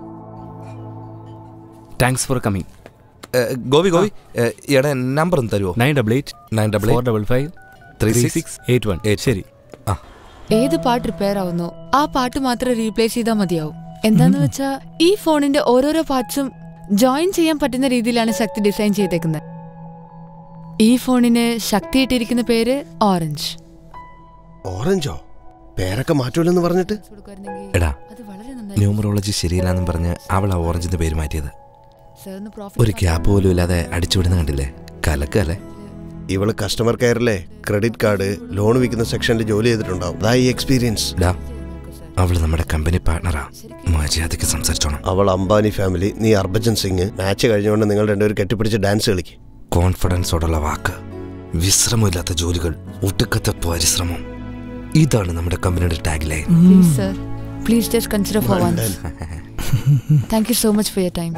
thanks for coming Gopi Gopi എടാ നമ്പർ ഒന്ന് തരുമോ nine double eight nine double four double five three three six six eight one ശരി ഏത് പാട്ട് റിപ്പയർ ആവുന്നോ ആ പാട്ട് മാത്രം റീപ്ലേസ് ചെയ്താൽ മതിയാവും എന്താന്ന് വെച്ചാ ഈ ഫോണിന്റെ ഓരോരോ പാർട്സും ജോയിൻ ചെയ്യാൻ പറ്റുന്ന രീതിയിലാണ് ശക്തി ഡിസൈൻ ചെയ്തേക്കുന്നത് ഈ ഫോണിന് ശക്തി ഇട്ടിരിക്കുന്ന പേര് ഓറഞ്ച് ഓറഞ്ചോ പേരൊക്കെ മാറ്റൂലെന്ന് പറഞ്ഞിട്ട് എടാ ന്യൂമറോളജി ശരിയില്ലാന്നും പറഞ്ഞ് അവൾ ആ ഓറഞ്ചിന്റെ പേര് മാറ്റിയത് സാറിന് ഒരു ക്യാപ്പ് പോലും ഇല്ലാതെ അടിച്ചുവിടുന്ന കണ്ടില്ലേ കലക്കല്ലേ ഇവള് കസ്റ്റമർ കെയറിലെ ക്രെഡിറ്റ് കാർഡ് ലോൺ വിൽക്കുന്ന സെക്ഷനിൽ ജോലി ചെയ്തിട്ടുണ്ടാവും അതാ ഈ എക്സ്പീരിയൻസ് ഡാ അവള് നമ്മുടെ കമ്പനി പാർട്ണറാ മര്യാദയ്ക്ക് സംസാരിച്ചോണം അവൾ അംബാനി ഫാമിലി നീ ഹർഭജൻ സിംഗ് മാച്ച് കഴിഞ്ഞുകൊണ്ട് നിങ്ങൾ രണ്ടുപേരും കെട്ടിപ്പിടിച്ച് ഡാൻസ് കളിക്ക് കോൺഫിഡൻസോടുള്ള വാക്ക് വിശ്രമമില്ലാത്ത ജോലികൾ ഒടുക്കത്തെ പരിശ്രമം ഇതാണ് നമ്മുടെ കമ്പനിയുടെ tag line please sir please just consider for once thank you so much for your time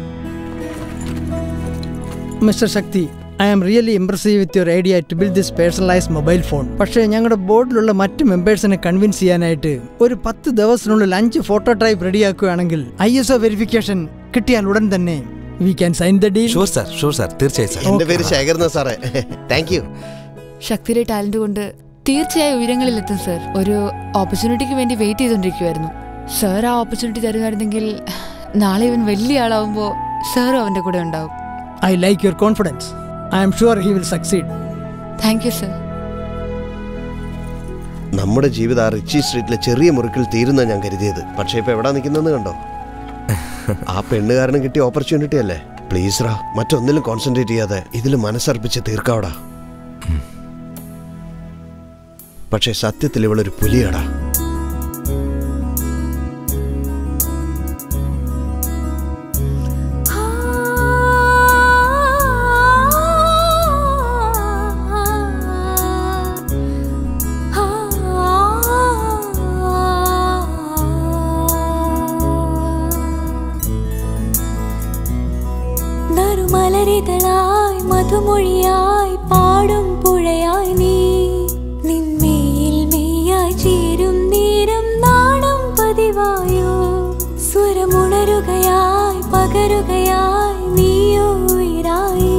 mister Shakti I am really impressive with your idea to build this personalise mobile phone പക്ഷേ ഞങ്ങളുടെ ബോർഡിലുള്ള മറ്റ് മെമ്പേഴ്സിനെ കൺവിൻസ് ചെയ്യാനായിട്ട് ഒരു പത്ത് ദിവസത്തിനുള്ളിൽ അഞ്ച് photo type റെഡിയാക്കുകയാണെങ്കിൽ I S O verification കിട്ടിയാൽ ഉടൻ തന്നെ we can sign the deal sure sir sure sir തീർച്ചയായും സാർ എന്റെ പേര് ശേഖരന സാറേ താങ്ക് യു ശക്തിയുടെ ടാലന്റ് കൊണ്ട് തീർച്ചയായും ഉയരങ്ങളിലെത്തും സർ ഒരു ഓപ്പർച്യൂണിറ്റിക്ക് വേണ്ടി വെയിറ്റ് ചെയ്തുകൊണ്ടിരിക്കുവായിരുന്നു സർ ആ ഓപ്പർച്യൂണിറ്റി തരുമായിരുന്നെങ്കിൽ നാളെ ഇവൻ വലിയ ആളാവുമ്പോൾ സാറും അവന്റെ കൂടെ ഉണ്ടാവും I like your confidence I am sure he will succeed thank you sir നമ്മുടെ ജീവിതം ആ റിച്ചി സ്ട്രീറ്റിലെ ചെറിയ മുറിക്കിൽ തീരുന്ന ഞാൻ കരുതിയത് പക്ഷേ ഇപ്പൊ എവിടാ നിൽക്കുന്നതെന്ന് കണ്ടോ ആ പെണ്ണുകാരനും കിട്ടിയ ഓപ്പർച്യൂണിറ്റി അല്ലേ പ്ലീസ് റാ മറ്റൊന്നിലും കോൺസെൻട്രേറ്റ് ചെയ്യാതെ ഇതിൽ മനസ്സർപ്പിച്ച് തീർക്കാവടാ പക്ഷേ സത്യത്തിൽ ഇവളൊരു പുലിയാടാ നറുമലരിതളായി മധുമൊഴിയായി പാടും പുഴയായി നീ നിന്മേയിൽ മെയ്യായി ചേരും നേരം നാടും പതിവായോ സ്വരമുണരുകയായി പകരുകയായി നീയോ ഉയരായി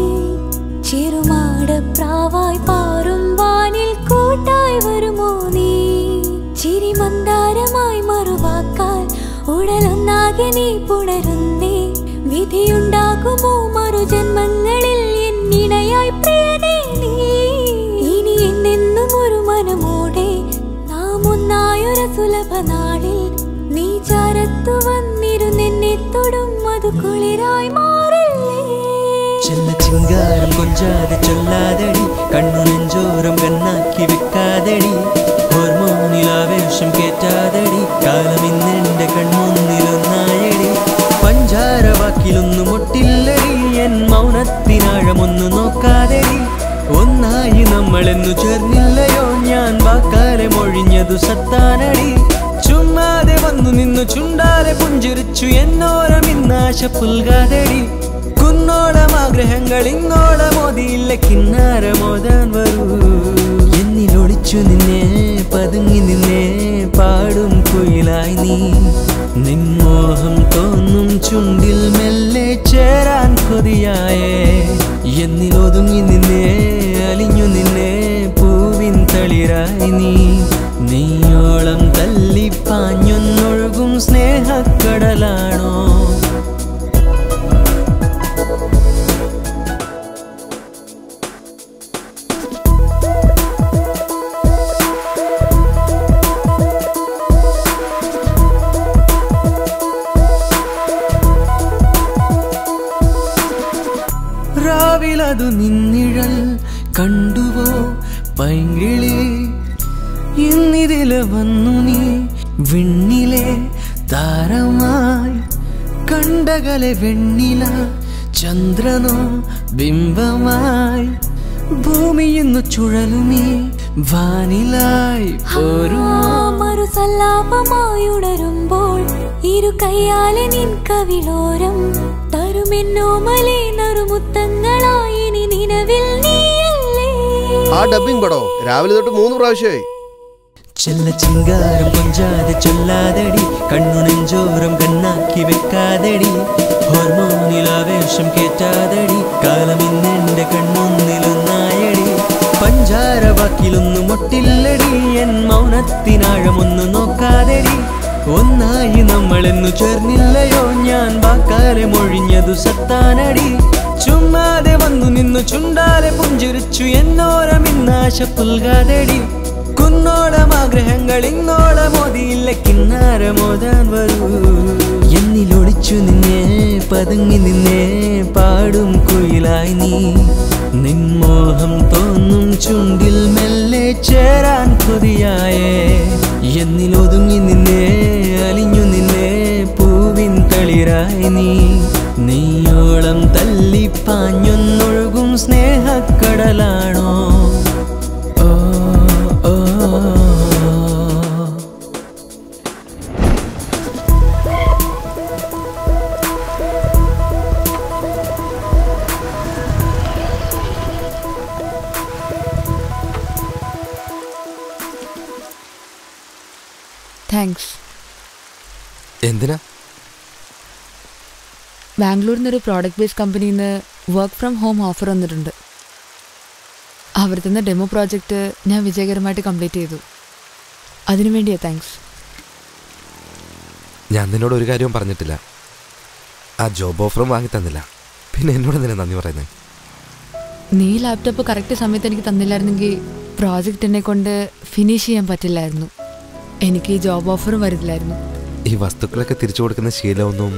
ചെറുമാടപ്രാവായി പാറും വാനിൽ കൂട്ടായി വരുമോ നീ ചിരിമന്ദാരമായി മറുവാക്കാൽ ഉടലൊന്നാകെ നീ പുണരുന്നേ വിധിയുണ്ടാകുമോ മറുജന്മങ്ങളിൽ എന്നിണയായി പ്രിയനേ നീ ഇനി എന്നെന്നും ഒരു മനമോടെ നാം ഒന്നായൊരു സുലഭ നാളിൽ നീ ചാരത്തു വന്നിരുന്നെന്നെ തൊടും അത് കുളിരായി മാറില്ലേ ചെല്ല ചിങ്കാരം കൊഞ്ചാതെ ചൊല്ലാതടി കണ്ണു നെഞ്ചോരം കണ്ണാക്കി വെക്കാതടി ഹോർമോണിൽ ആവേശം കേറ്റാതടി കാലം ഇന്നെന്റെ കൺമുന്നിലൊന്നായടി പഞ്ചാര വാക്കിലൊന്നും ഒട്ടില്ലടി എൻ മൗനത്തിനാഴമൊന്നു നോക്കാതടി ഒന്നായി നമ്മളെന്നു ചേർന്നില്ലയോ ഞാൻ വാക്കാലെ മൊഴിഞ്ഞതു സത്താനടി ചുമ്മാതെ വന്നു നിന്നു ചുണ്ടാലെ പുഞ്ചിരിച്ചു എന്നോരം ഇന്നാശ പുൽകാതടി കുന്നോളം ആഗ്രഹങ്ങൾ ഇങ്ങോളം മോതിയില്ല കിന്നാരമോതാൻ വരൂ എന്നിലൊളിച്ചു നിന്നെ പതുങ്ങി നിന്നെ പാടും കുയിലായി നീ നിൻമോഹം തോന്നും ചുണ്ടിൽ മെല്ലെ ചേരാൻ കൊതിയായേ എന്നിലൊതുങ്ങി നിന്നെ അലിഞ്ഞു നിന്നെ പൂവിൻ തളിരായി നീ നീയോളം തല്ലിപ്പാഞ്ഞൊന്നൊഴുകും സ്നേഹക്കടലാണോ രാവിലതു നിന്നിഴൽ കണ്ടുവോ പൈങ്കിളി ഇന്നിതില് വന്നു നീ വിണ്ണിലെ താരമായി കണ്ടകലെ വെണ്ണില ചന്ദ്രനോ ബിംബമായി ഭൂമി ഇന്നു ചുഴലുമീ വാനിലായി പോരും മറു സല്ലാപമായുണരുമ്പോൾ ഇരു കയ്യാലെ നിൻ കവിളോരം തരുമെന്നോമലെ നറുമുത്തങ്ങളായി ഇനി നിലവിൽ നീയല്ലേ ആ ഡബിംഗ് പടോ രാവിലെ തൊട്ട് മൂന്ന് പ്രാവശ്യമായി ചെല്ല ചിങ്കാരം കൊഞ്ചാതെ ചൊല്ലാതടി കണ്ണു നെഞ്ചോരം കണ്ണാക്കി വെക്കാതടി ഹോർമോണിൽ ആവേശം കേറ്റാതടി കാലം ഇന്നെന്റെ കൺമുന്നിലൊന്നായടി പഞ്ചാര വാക്കിലൊന്നും ഒട്ടില്ലടി എൻ മൗനത്തിനാഴമൊന്നു നോക്കാതടി ഒന്നായി നമ്മളെന്നു ചേർന്നില്ലയോ ഞാൻ വാക്കാലെ മൊഴിഞ്ഞതു സത്താനടി ചുമ്മാതെ വന്നു നിന്നു ചുണ്ടാലെ പുഞ്ചിരിച്ചു എന്നോരം ഇന്നാശ പുൽകാതടി കുന്നോളം ആഗ്രഹങ്ങൾ ഇന്നോളം മോതിയില്ല കിന്നാരമോതാൻ വരൂ എന്നിലൊളിച്ചു നിന്നെ പതുങ്ങി നിന്നെ പാടും കുയിലായി നീ നിൻമോഹം തോന്നും ചുണ്ടിൽ മെല്ലെ ചേരാൻ കൊതിയായേ എന്നിലൊതുങ്ങി നിന്നെ അലിഞ്ഞു നിന്നെ പൂവിൻ തളിരായി നീ നീയോളം തല്ലിപ്പാഞ്ഞൊന്നൊഴുകും സ്നേഹക്കടലാണോ ഓ ഓ താങ്ക്സ് എന്തിനാ ബാംഗ്ലൂരിൽ നിന്നൊരു പ്രോഡക്റ്റ് ബേസ്ഡ് കമ്പനിയിൽ നിന്ന് വർക്ക് ഫ്രം ഹോം ഓഫർ വന്നിട്ടുണ്ട് അവർ തന്ന ഡെമോ പ്രോജക്റ്റ് ഞാൻ വിജയകരമായിട്ട് കംപ്ലീറ്റ് ചെയ്തു അതിനു വേണ്ടിയാ താങ്ക്സ് ഞാൻ നിന്നോട് ഒരു കാര്യവും പറഞ്ഞിട്ടില്ല ആ ജോബ് ഓഫറും വാങ്ങി തന്നില്ല പിന്നെ എന്നോട് എന്തിനാ നന്ദി പറയുന്നത് നീ ലാപ്ടോപ്പ് കറക്റ്റ് സമയത്ത് എനിക്ക് തന്നില്ലായിരുന്നെങ്കിൽ പ്രോജക്റ്റ് എന്നെ കൊണ്ട് ഫിനിഷ് ചെയ്യാൻ പറ്റില്ലായിരുന്നു എനിക്ക് ഈ ജോബ് ഓഫറും വരില്ലായിരുന്നു ഈ വസ്തുക്കളൊക്കെ തിരിച്ചു കൊടുക്കുന്ന ശീലമൊന്നും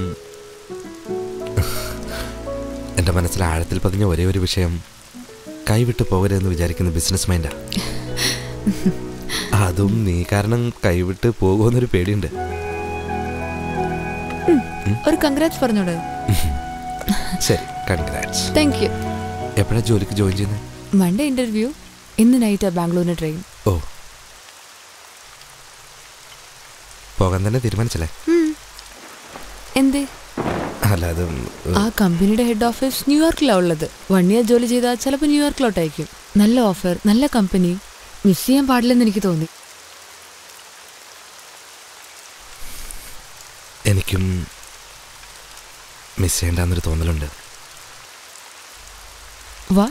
എൻ്റെ മനസ്സിൽ ആഴത്തിൽ പതിഞ്ഞ ഒരേ ഒരു വിഷയം കൈവിട്ട് പോകരുതെന്ന് വിചാരിക്കുന്ന ബിസിനസ് മൈൻഡാ അതും നീ കാരണം കൈവിട്ട് പോകുമെന്നൊരു പേടിയുണ്ട് ഒരു കൺഗ്രാറ്റ്സ് പറഞ്ഞോട് ശരി കൺഗ്രാറ്റ്സ് താങ്ക് യു എപ്പോഴാണ് ജോലിക്ക് ജോയിൻ ചെയ്യുന്നത് മൺഡേ ഇന്റർവ്യൂ ഇന്ന് നൈറ്റാ ബാംഗ്ലൂരിന് ട്രെയിൻ ഓ പോകാൻ തന്നെ തീരുമാനിച്ചല്ലേ എന്തേ അല്ല അത് ആ കമ്പനിയുടെ ഹെഡ് ഓഫീസ് ന്യൂയോർക്കിലാണ് ഉള്ളത് വൺ ഇയർ ജോലി ചെയ്താൽ ചിലപ്പോൾ ന്യൂയോർക്കിലോട്ടായിരിക്കും നല്ല ഓഫർ നല്ല കമ്പനി മിസ് ചെയ്യാൻ പാടില്ലെന്ന് എനിക്ക് തോന്നി എനിക്കും മിസ് ചെയ്യേണ്ടെന്നൊരു തോന്നലുണ്ട് വാ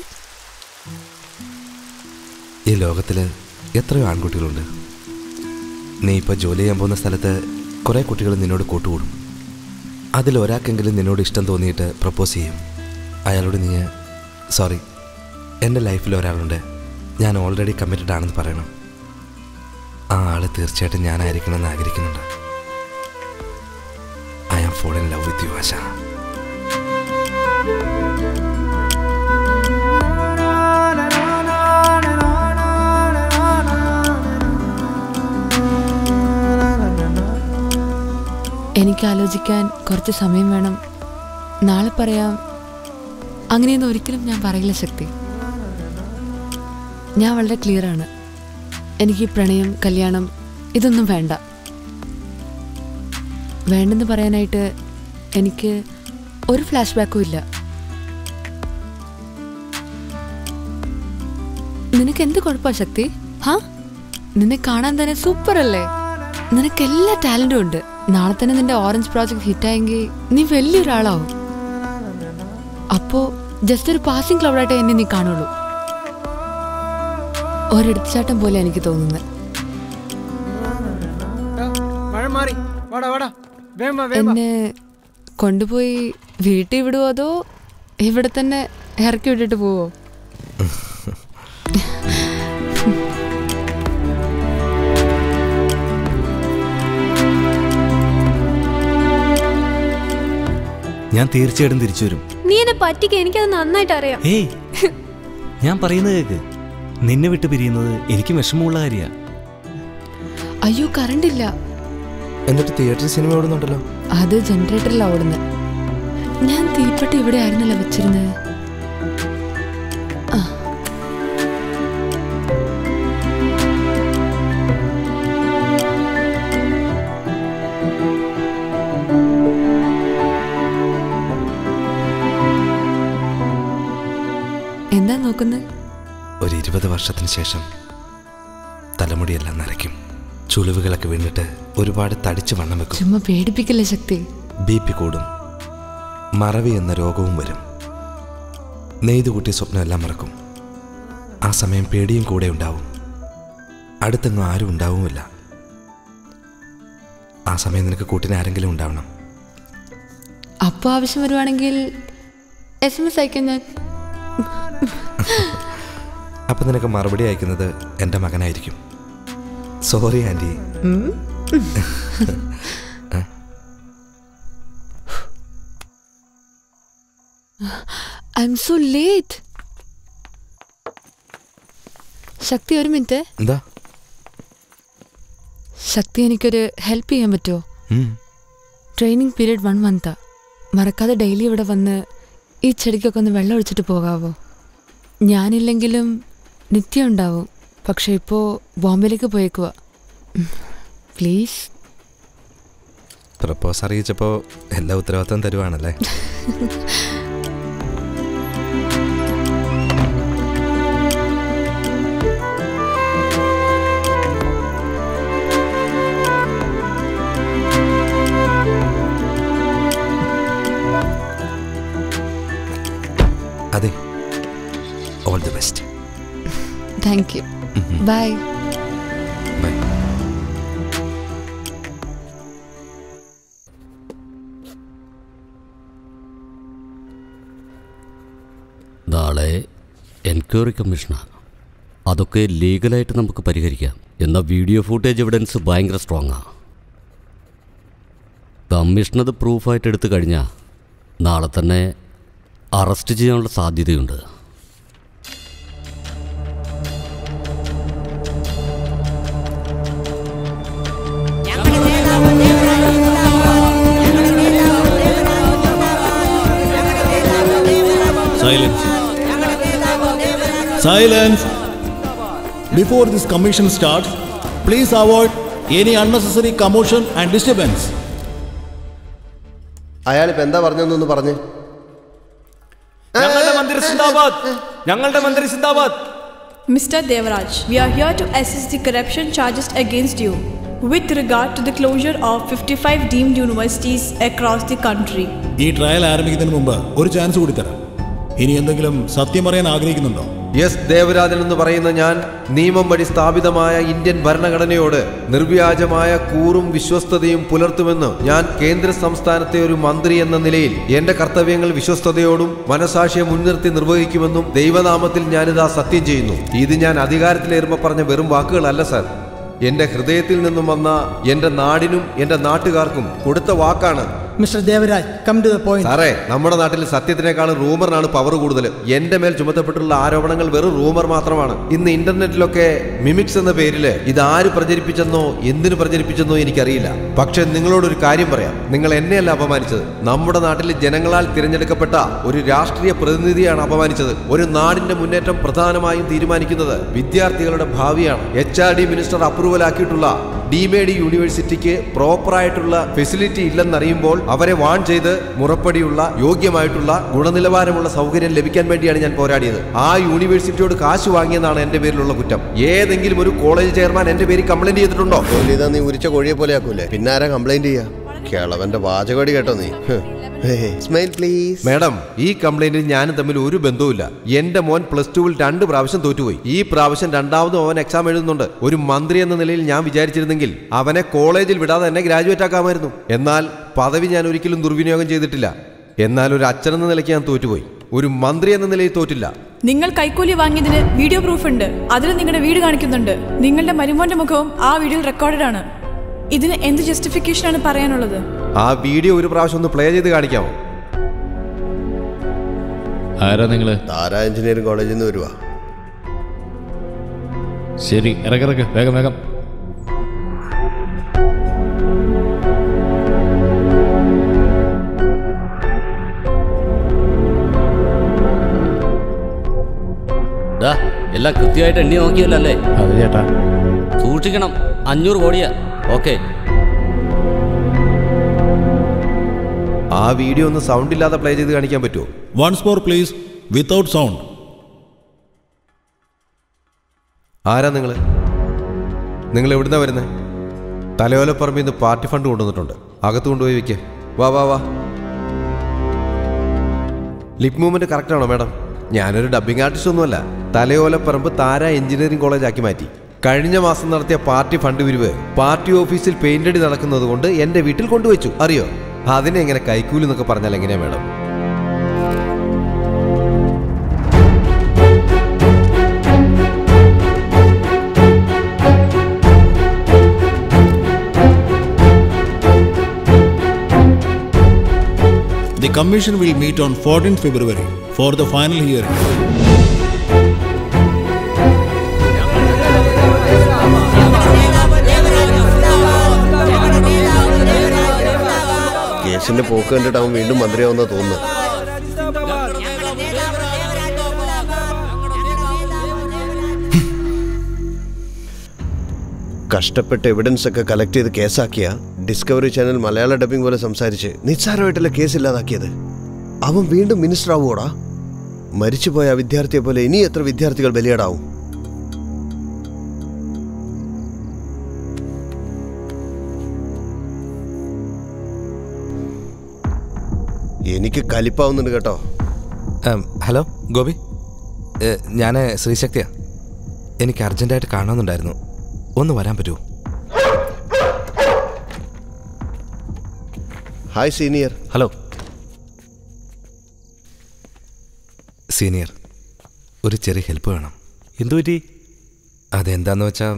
ഈ ലോകത്തിൽ എത്രയോ ആൺകുട്ടികളുണ്ട് നീ ഇപ്പോൾ ജോലി ചെയ്യാൻ പോകുന്ന സ്ഥലത്ത് കുറേ കുട്ടികൾ നിന്നോട് കൂട്ടുകൂടും അതിൽ ഒരാൾക്കെങ്കിലും നിന്നോട് ഇഷ്ടം തോന്നിയിട്ട് പ്രപ്പോസ് ചെയ്യും അയാളോട് നീ സോറി എൻ്റെ ലൈഫിൽ ഒരാളുണ്ട് ഞാൻ ഓൾറെഡി കമ്മിറ്റഡ് ആണെന്ന് പറയണം ആ ആൾ തീർച്ചയായിട്ടും ഞാനായിരിക്കണമെന്ന് ആഗ്രഹിക്കുന്നുണ്ട് I am fall in love with you Asha എനിക്ക് ആലോചിക്കാൻ കുറച്ച് സമയം വേണം നാളെ പറയാം അങ്ങനെയൊന്നും ഒരിക്കലും ഞാൻ പറയില്ല ശക്തി ഞാൻ വളരെ ക്ലിയർ ആണ് എനിക്ക് ഈ പ്രണയം കല്യാണം ഇതൊന്നും വേണ്ട വേണ്ടെന്ന് പറയാനായിട്ട് എനിക്ക് ഒരു ഫ്ലാഷ് ബാക്കും ഇല്ല നിനക്ക് എന്ത് കുഴപ്പമാ ശക്തി ഹാ നിന്നെ കാണാൻ തന്നെ സൂപ്പർ അല്ലേ നിനക്ക് എല്ലാ ടാലന്റും ഉണ്ട് നാളെ തന്നെ നിന്റെ ഓറഞ്ച് പ്രോജക്ട് ഹിറ്റായെങ്കിൽ നീ വലിയൊരാളാവും അപ്പോ ജസ്റ്റ് ഒരു പാസിംഗ് ക്ലൗഡായിട്ട് എന്നെ നീ കാണുള്ളൂ ഒരെടുത്തുചാട്ടം പോലെ എനിക്ക് തോന്നുന്നത് മഴ മാറി വാടാ വാടാ വേഗം വാ, വേഗം വാ. എന്നെ കൊണ്ടുപോയി വീട്ടിൽ വിടുവോ അതോ ഇവിടെ തന്നെ ഇറക്കി വിട്ടിട്ട് പോവോ ഞാൻ തീർച്ചയായിട്ടും തിരിച്ചു വരും നീ എന്നെ പറ്റിക്ക എനിക്കത് നന്നായിട്ട് അറിയാം ഏയ് ഞാൻ പറയുന്നത് കേക്ക് നിന്നെ വിട്ട് പിരിയുന്നത് എനിക്ക് വിഷമമുള്ള കാര്യമാണ് അയ്യോ കറണ്ട് ഇല്ല എന്നിട്ട് തിയേറ്ററിൽ സിനിമ ഓടുന്നുണ്ടല്ലോ അത് ജനറേറ്ററിലാണ് ഓടുന്നത് ഞാൻ തീപ്പെട്ടി ഇവിടെ ആയിരുന്നല്ലോ വെച്ചിരുന്നത് ആ. എന്താ നോക്കുന്നത് ഒരു ഇരുപത് വർഷത്തിന് ശേഷം തലമുടിയെല്ലാം നരയ്ക്കും ചുളിവുകളൊക്കെ വീണിട്ട് ഒരുപാട് തടിച്ച് വണ്ണം വെക്കും ചുമ്മാ പേടിപ്പിക്കല്ലേ ശക്തി ബി പി കൂടും മറവി എന്ന രോഗവും വരും നെയ്തു കൂട്ടിയ സ്വപ്നമെല്ലാം മറക്കും ആ സമയം പേടിയും കൂടെ ഉണ്ടാവും അടുത്തെങ്ങും ആരും ഉണ്ടാവുമില്ല ആ സമയം നിനക്ക് കൂട്ടിന് ആരെങ്കിലും ഉണ്ടാവണം അപ്പോൾ ആവശ്യം വരുവാണെങ്കിൽ എസ് എം എസ് അയക്കാൻ ഞാൻ അപ്പം നിനക്ക് മറുപടി അയക്കുന്നത് എൻ്റെ മകനായിരിക്കും sorry aunty I'm so late Shakti ഒരു മിനിറ്റ് എന്താ ശക്തി എനിക്കൊരു ഹെൽപ്പ് ചെയ്യാൻ പറ്റുമോ ഉം. ട്രെയിനിങ് പീരീഡ് വൺ മന്താ മറക്കാതെ ഡെയിലി ഇവിടെ വന്ന് ഈ ചെടിക്കൊക്കെ ഒന്ന് വെള്ളം ഒഴിച്ചിട്ട് പോകാവോ ഞാനില്ലെങ്കിലും നിത്യം ഉണ്ടാവും പക്ഷെ ഇപ്പോൾ ബോംബെയിലേക്ക് പോയേക്കുക പ്ലീസ് പ്രപ്പോസ് അറിയിച്ചപ്പോൾ എല്ലാ ഉത്തരവാദിത്വം തരുവാണല്ലേ അതെ all the best thank you bye നാളെ എൻക്വയറി കമ്മീഷനാണ് അതൊക്കെ ലീഗലായിട്ട് നമുക്ക് പരിഹരിക്കാം എന്നാൽ വീഡിയോ ഫുട്ടേജ് എവിഡൻസ് ഭയങ്കര സ്ട്രോങ്ങാണ് കമ്മീഷനത് പ്രൂഫായിട്ട് എടുത്തു കഴിഞ്ഞാൽ നാളെ തന്നെ അറസ്റ്റ് ചെയ്യാനുള്ള സാധ്യതയുണ്ട് Silence. Silence. Before this commission starts, please avoid any unnecessary commotion and disturbance. അയാളിപ്പോ എന്താ പറഞ്ഞതെന്നൊന്ന് പറഞ്ഞ് ഞങ്ങളുടെ മന്ത്രി സിന്ദാബാദ് ഞങ്ങളുടെ മന്ത്രി സിന്ദാബാദ് Mr. Devaraj, we are here to assess the corruption charges against you with regard to the closure of 55 deemed universities across the country. ഈ trial ആരംഭിക്കുന്നതിന് മുമ്പ് ഒരു ചാൻസ് കൂടി തരാം ഇനി എന്തെങ്കിലും സത്യം പറയാൻ ആഗ്രഹിക്കുന്നുണ്ടോ എസ് ദേവരാജൻ എന്ന് പറയുന്ന ഞാൻ നിയമം വഴി സ്ഥാപിതമായ ഇന്ത്യൻ ഭരണഘടനയോട് നിർവ്യാജമായ കൂറും വിശ്വസ്തതയും പുലർത്തുമെന്ന് ഞാൻ കേന്ദ്ര സംസ്ഥാനത്തെ ഒരു മന്ത്രി എന്ന നിലയിൽ എന്റെ കർത്തവ്യങ്ങൾ വിശ്വസ്തയോടും മനസാക്ഷിയെ മുൻനിർത്തി നിർവഹിക്കുമെന്നും ദൈവനാമത്തിൽ ഞാനിതാ സത്യം ചെയ്യുന്നു ഇത് ഞാൻ അധികാരത്തിലേറുമ്പോൾ പറഞ്ഞ വെറും വാക്കുകളല്ല സാർ എന്റെ ഹൃദയത്തിൽ നിന്നും വന്ന എന്റെ നാടിനും എന്റെ നാട്ടുകാർക്കും കൊടുത്ത വാക്കാണ് mister Devaraj come to the point സാറേ നമ്മുടെ നാട്ടിൽ സത്യത്തിനേക്കാളും റൂമറിനാണ് പവർ കൂടുതൽ എന്റെ മേൽ ചുമത്തപ്പെട്ടുള്ള ആരോപണങ്ങൾ വെറും റൂമർ മാത്രമാണ് ഇന്ന് ഇന്റർനെറ്റിലൊക്കെ മിമിക്സ് എന്ന പേരില് ഇത് ആര് പ്രചരിപ്പിച്ചെന്നോ എന്തിനു പ്രചരിപ്പിച്ചെന്നോ എനിക്കറിയില്ല പക്ഷെ നിങ്ങളോടൊരു കാര്യം പറയാം നിങ്ങൾ എന്നെയല്ല അപമാനിച്ചത് നമ്മുടെ നാട്ടിൽ ജനങ്ങളാൽ തിരഞ്ഞെടുക്കപ്പെട്ട ഒരു രാഷ്ട്രീയ പ്രതിനിധിയാണ് അപമാനിച്ചത് ഒരു നാടിന്റെ മുന്നേറ്റം പ്രധാനമായും തീരുമാനിക്കുന്നത് വിദ്യാർത്ഥികളുടെ ഭാവിയാണ് H R D minister approval ആക്കിയിട്ടുള്ള ഡിമേഡ് യൂണിവേഴ്സിറ്റിക്ക് പ്രോപ്പറായിട്ടുള്ള ഫെസിലിറ്റി ഇല്ലെന്നറിയുമ്പോൾ അവരെ വാൺ ചെയ്ത് മുറപ്പടിയുള്ള യോഗ്യമായിട്ടുള്ള ഗുണനിലവാരമുള്ള സൗകര്യം ലഭിക്കാൻ വേണ്ടിയാണ് ഞാൻ പോരാടിയത് ആ യൂണിവേഴ്സിറ്റിയോട് കാശ് വാങ്ങിയെന്നാണ് എന്റെ പേരിലുള്ള കുറ്റം ഏതെങ്കിലും ഒരു കോളേജ് ചെയർമാൻ എന്റെ പേരിൽ കംപ്ലൈന്റ് ചെയ്തിട്ടുണ്ടോ ജോലി ചെയ്താ നീ ഉരിച്ച കോഴിയെ പോലെ ആക്കൂലേ പിന്നെ ആരാ കംപ്ലൈന്റ് ചെയ്യാ കിളവന്റെ വാചകടി കേട്ടോ നീ സ്മൈൽ പ്ലീസ് മാഡം ഈ കംപ്ലൈന്റിൽ ഞാനും തമ്മിൽ ഒരു ബന്ധവുമില്ല എന്റെ മോൻ പ്ലസ് ടുവിൽ രണ്ട് പ്രാവശ്യം തോറ്റുപോയി ഈ പ്രാവശ്യം രണ്ടാമതും അവൻ എക്സാം എഴുതുന്നുണ്ട് ഒരു മന്ത്രി എന്ന നിലയിൽ ഞാൻ വിചാരിച്ചിരുന്നെങ്കിൽ അവനെ കോളേജിൽ വിടാതെ തന്നെ ഗ്രാജുവേറ്റ് ആക്കാമായിരുന്നു എന്നാൽ പദവി ഞാൻ ഒരിക്കലും ദുർവിനിയോഗം ചെയ്തിട്ടില്ല എന്നാൽ ഒരു അച്ഛൻ എന്ന നിലയ്ക്ക് ഞാൻ തോറ്റുപോയി ഒരു മന്ത്രി എന്ന നിലയിൽ തോറ്റില്ല നിങ്ങൾ കൈക്കൂലി വാങ്ങിയതിന് വീഡിയോ പ്രൂഫ് ഉണ്ട് അതിൽ നിങ്ങളുടെ വീട് കാണിക്കുന്നുണ്ട് നിങ്ങളുടെ മരുമോന്റെ മുഖവും ആ വീഡിയോയിൽ റെക്കോർഡഡ് ആണ് ഇതിന് എന്ത് ജസ്റ്റിഫിക്കേഷൻ ആണ് പറയാനുള്ളത് ആ വീഡിയോ ഒരു പ്രാവശ്യം ഒന്ന് പ്ലേ ചെയ്ത് കാണിക്കാമോ ആരാ നിങ്ങള് താര എഞ്ചിനീയറിംഗ് കോളേജിൽ നിന്ന് വരുവാ ശരി ഇറക്കിറക്ക് വേഗം വേഗം ദാ, എല്ലാം കൃത്യമായിട്ട് എണ്ണി നോക്കിയല്ലോ അല്ലേ അതെ ചേട്ടാ സൂക്ഷിക്കണം അഞ്ഞൂറ് കോടിയാ ഓക്കെ ആ വീഡിയോ ഒന്ന് സൗണ്ട് ഇല്ലാതെ പ്ലേ ചെയ്ത് കാണിക്കാൻ പറ്റുമോ once more please without sound ആരാ നിങ്ങൾ നിങ്ങൾ എവിടുന്നാ വരുന്നത് തലയോലപ്പറമ്പിൽ നിന്ന് പാർട്ടി ഫണ്ട് കൊണ്ടുവന്നിട്ടുണ്ട് അകത്ത് കൊണ്ടുപോയി വെക്കേ വാ വാ വാ ലിപ് മൂവ്മെന്റ് കറക്റ്റ് ആണോ മാഡം ഞാനൊരു ഡബ്ബിംഗ് ആർട്ടിസ്റ്റ് ഒന്നുമല്ല തലയോലപ്പറമ്പ് താര എഞ്ചിനീയറിംഗ് കോളേജ് ആക്കി മാറ്റി കഴിഞ്ഞ മാസം നടത്തിയ പാർട്ടി ഫണ്ട് പിരിവ് പാർട്ടി ഓഫീസിൽ പെയിന്റ് അടി നടക്കുന്നത് കൊണ്ട് എന്റെ വീട്ടിൽ കൊണ്ടുവച്ചു അറിയോ അതിനെ എങ്ങനെ കൈക്കൂലി എന്നൊക്കെ പറഞ്ഞാൽ എങ്ങനെയാ madam The commission will meet on 14th February for the final hearing. കേസിന്റെ പോക്ക് കണ്ടിട്ട് അവൻ വീണ്ടും മന്ത്രിയാവുന്ന തോന്നുന്നു കഷ്ടപ്പെട്ട് എവിഡൻസ് ഒക്കെ കളക്ട് ചെയ്ത് കേസാക്കിയ ഡിസ്കവറി ചാനൽ മലയാള ഡബിംഗ് പോലെ സംസാരിച്ച് നിസ്സാരമായിട്ടല്ല കേസ് ഇല്ലാതാക്കിയത് അവൻ വീണ്ടും മിനിസ്റ്റർ ആവുമോടാ മരിച്ചുപോയ ആ വിദ്യാർത്ഥിയെ പോലെ ഇനി എത്ര വിദ്യാർത്ഥികൾ ബലിയാടാവും എനിക്ക് കലിപ്പാവുന്നുണ്ട് കേട്ടോ ഉം, ഹലോ ഗോപി ഞാൻ ശ്രീശക്തിയാ എനിക്ക് അർജൻറ്റായിട്ട് കാണണമെന്നുണ്ടായിരുന്നു ഒന്ന് വരാൻ പറ്റുമോ ഹായ് സീനിയർ ഹലോ സീനിയർ ഒരു ചെറിയ ഹെൽപ്പ് വേണം എന്തു പറ്റി അതെന്താന്ന് വെച്ചാൽ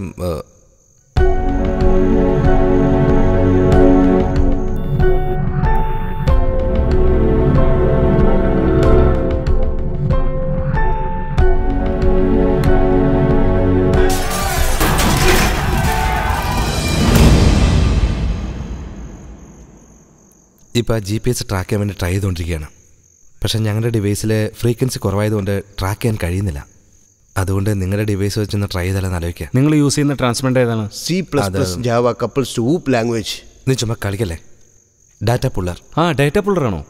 ഇപ്പോൾ ജി പി എസ് ട്രാക്ക് ചെയ്യാൻ വേണ്ടി ട്രൈ ചെയ്തുകൊണ്ടിരിക്കുകയാണ് പക്ഷേ ഞങ്ങളുടെ ഡിവൈസിൽ ഫ്രീക്വൻസി കുറവായതുകൊണ്ട് ട്രാക്ക് ചെയ്യാൻ കഴിയുന്നില്ല അതുകൊണ്ട് നിങ്ങളുടെ ഡിവൈസ് വെച്ചൊന്ന് ട്രൈ ചെയ്താലെന്ന് ആലോചിക്കുക നിങ്ങൾ യൂസ് ചെയ്യുന്ന ട്രാൻസ്മെൻ്റ് ഏതാണ് C plus plus Java couples to OOP language നീ ചുമ്മാ കളിക്കല്ലേ ഡാറ്റ പുള്ളർ ആ ഡേറ്റ പുള്ളറാണോ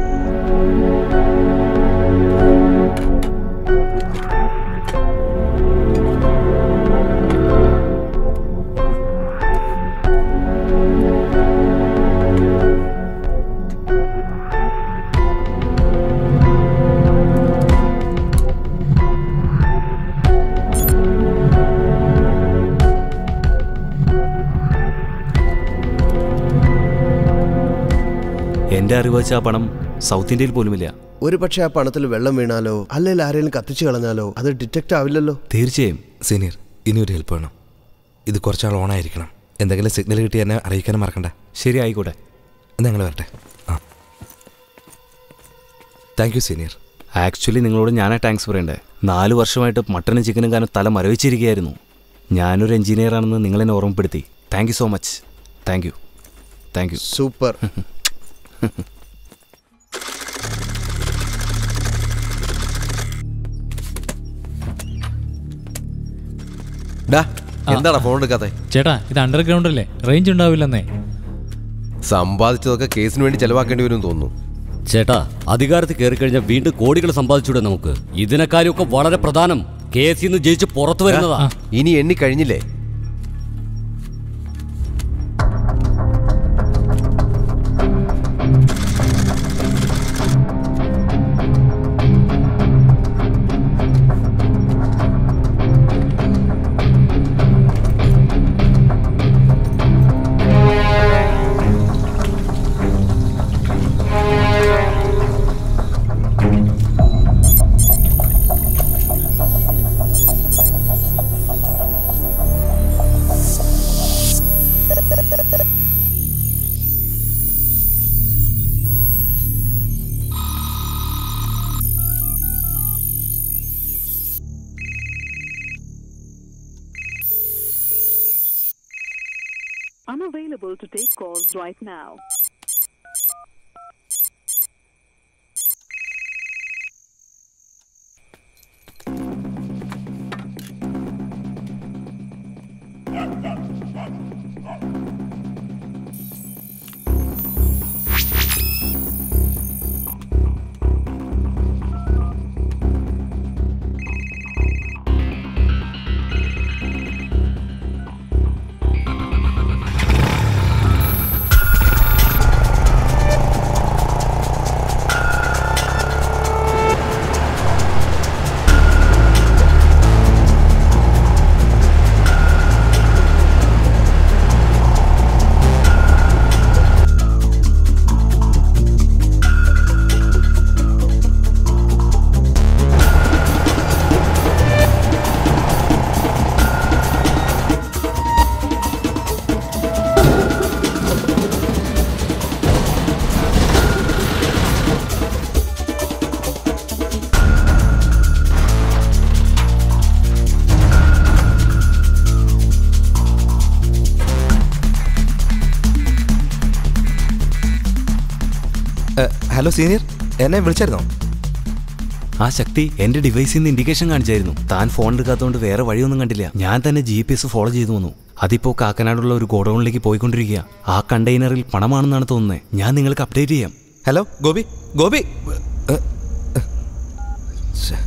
എന്റെ അറിവ് വെച്ച ആ പണം സൗത്ത് ഇന്ത്യയിൽ പോലുമില്ല ഒരു പക്ഷേ ആ പണത്തിൽ വെള്ളം വീണാലോ അല്ലെങ്കിൽ ആരെങ്കിലും കത്തിച്ചു കളഞ്ഞാലോ അത് ഡിറ്റക്റ്റ് ആവില്ലല്ലോ തീർച്ചയായും സീനിയർ ഇനി ഒരു ഹെൽപ്പ് വേണം ഇത് കുറച്ചാൾ ഓണായിരിക്കണം എന്തെങ്കിലും സിഗ്നൽ കിട്ടി എന്നെ അറിയിക്കാനും മറക്കണ്ട ശരി ആയിക്കോട്ടെ ഞങ്ങൾ വരട്ടെ ആ താങ്ക് യു സീനിയർ ആക്ച്വലി നിങ്ങളോട് ഞാനാ താങ്ക്സ് പറയണ്ടേ നാല് വർഷമായിട്ട് മട്ടനും ചിക്കനും കാരണം തല മരവിച്ചിരിക്കുകയായിരുന്നു ഞാനൊരു എഞ്ചിനീയർ ആണെന്ന് നിങ്ങളെന്നെ ഓർമ്മപ്പെടുത്തി thank you so much thank you thank you super ഡാ എന്താടാ ഫോൺ എടുക്കാത്തെ ചേട്ടാ ഇത് അണ്ടർഗ്രൗണ്ട് അല്ലേ റേഞ്ച് ഉണ്ടാവില്ലെന്നേ സമ്പാദിച്ചതൊക്കെ കേസിന് വേണ്ടി ചെലവാക്കേണ്ടി വരും തോന്നുന്നു ചേട്ടാ അധികാരത്തിൽ കയറി കഴിഞ്ഞാൽ വീണ്ടും കോടികൾ സമ്പാദിച്ചൂടെ നമുക്ക് ഇതിനെക്കാളുമൊക്കെ വളരെ പ്രധാനം കേസിൽ നിന്ന് ജയിച്ച് പുറത്തു വരുന്നതാ ഇനി എണ്ണി കഴിഞ്ഞില്ലേ Unavailable to take calls right now. Hello senior എന്നെ വിളിച്ചായിരുന്നോ ആ ശക്തി എന്റെ ഡിവൈസിൽ നിന്ന് ഇൻഡിക്കേഷൻ കാണിച്ചായിരുന്നു താൻ ഫോൺ എടുക്കാത്തതുകൊണ്ട് വേറെ വഴിയൊന്നും കണ്ടില്ല ഞാൻ തന്നെ ജി പി എസ് ഫോളോ ചെയ്തു വന്നു അതിപ്പോ കാക്കനാടുള്ള ഒരു ഗോഡൌണിലേക്ക് പോയിക്കൊണ്ടിരിക്കുക ആ കണ്ടെയ്നറിൽ പണമാണെന്നാണ് തോന്നുന്നത് ഞാൻ നിങ്ങൾക്ക് അപ്ഡേറ്റ് ചെയ്യാം ഹലോ ഗോപി ഗോപി ഏ, ഏ, ശ്ശെ.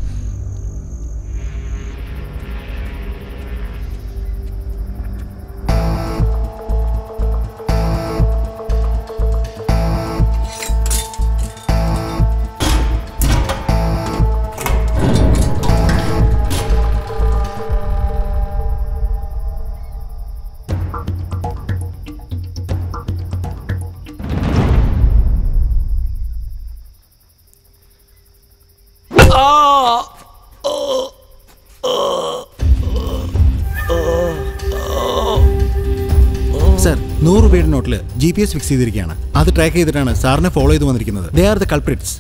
നൂറ് രൂപയുടെ നോട്ടിൽ ജി പി എസ് ഫിക്സ് ചെയ്തിരിക്കുകയാണ് അത് ട്രാക്ക് ചെയ്തിട്ടാണ് സാറിനെ ഫോളോ ചെയ്ത് വന്നിരിക്കുന്നത് ദേ ആർ ദ കൾപ്രിറ്റ്സ്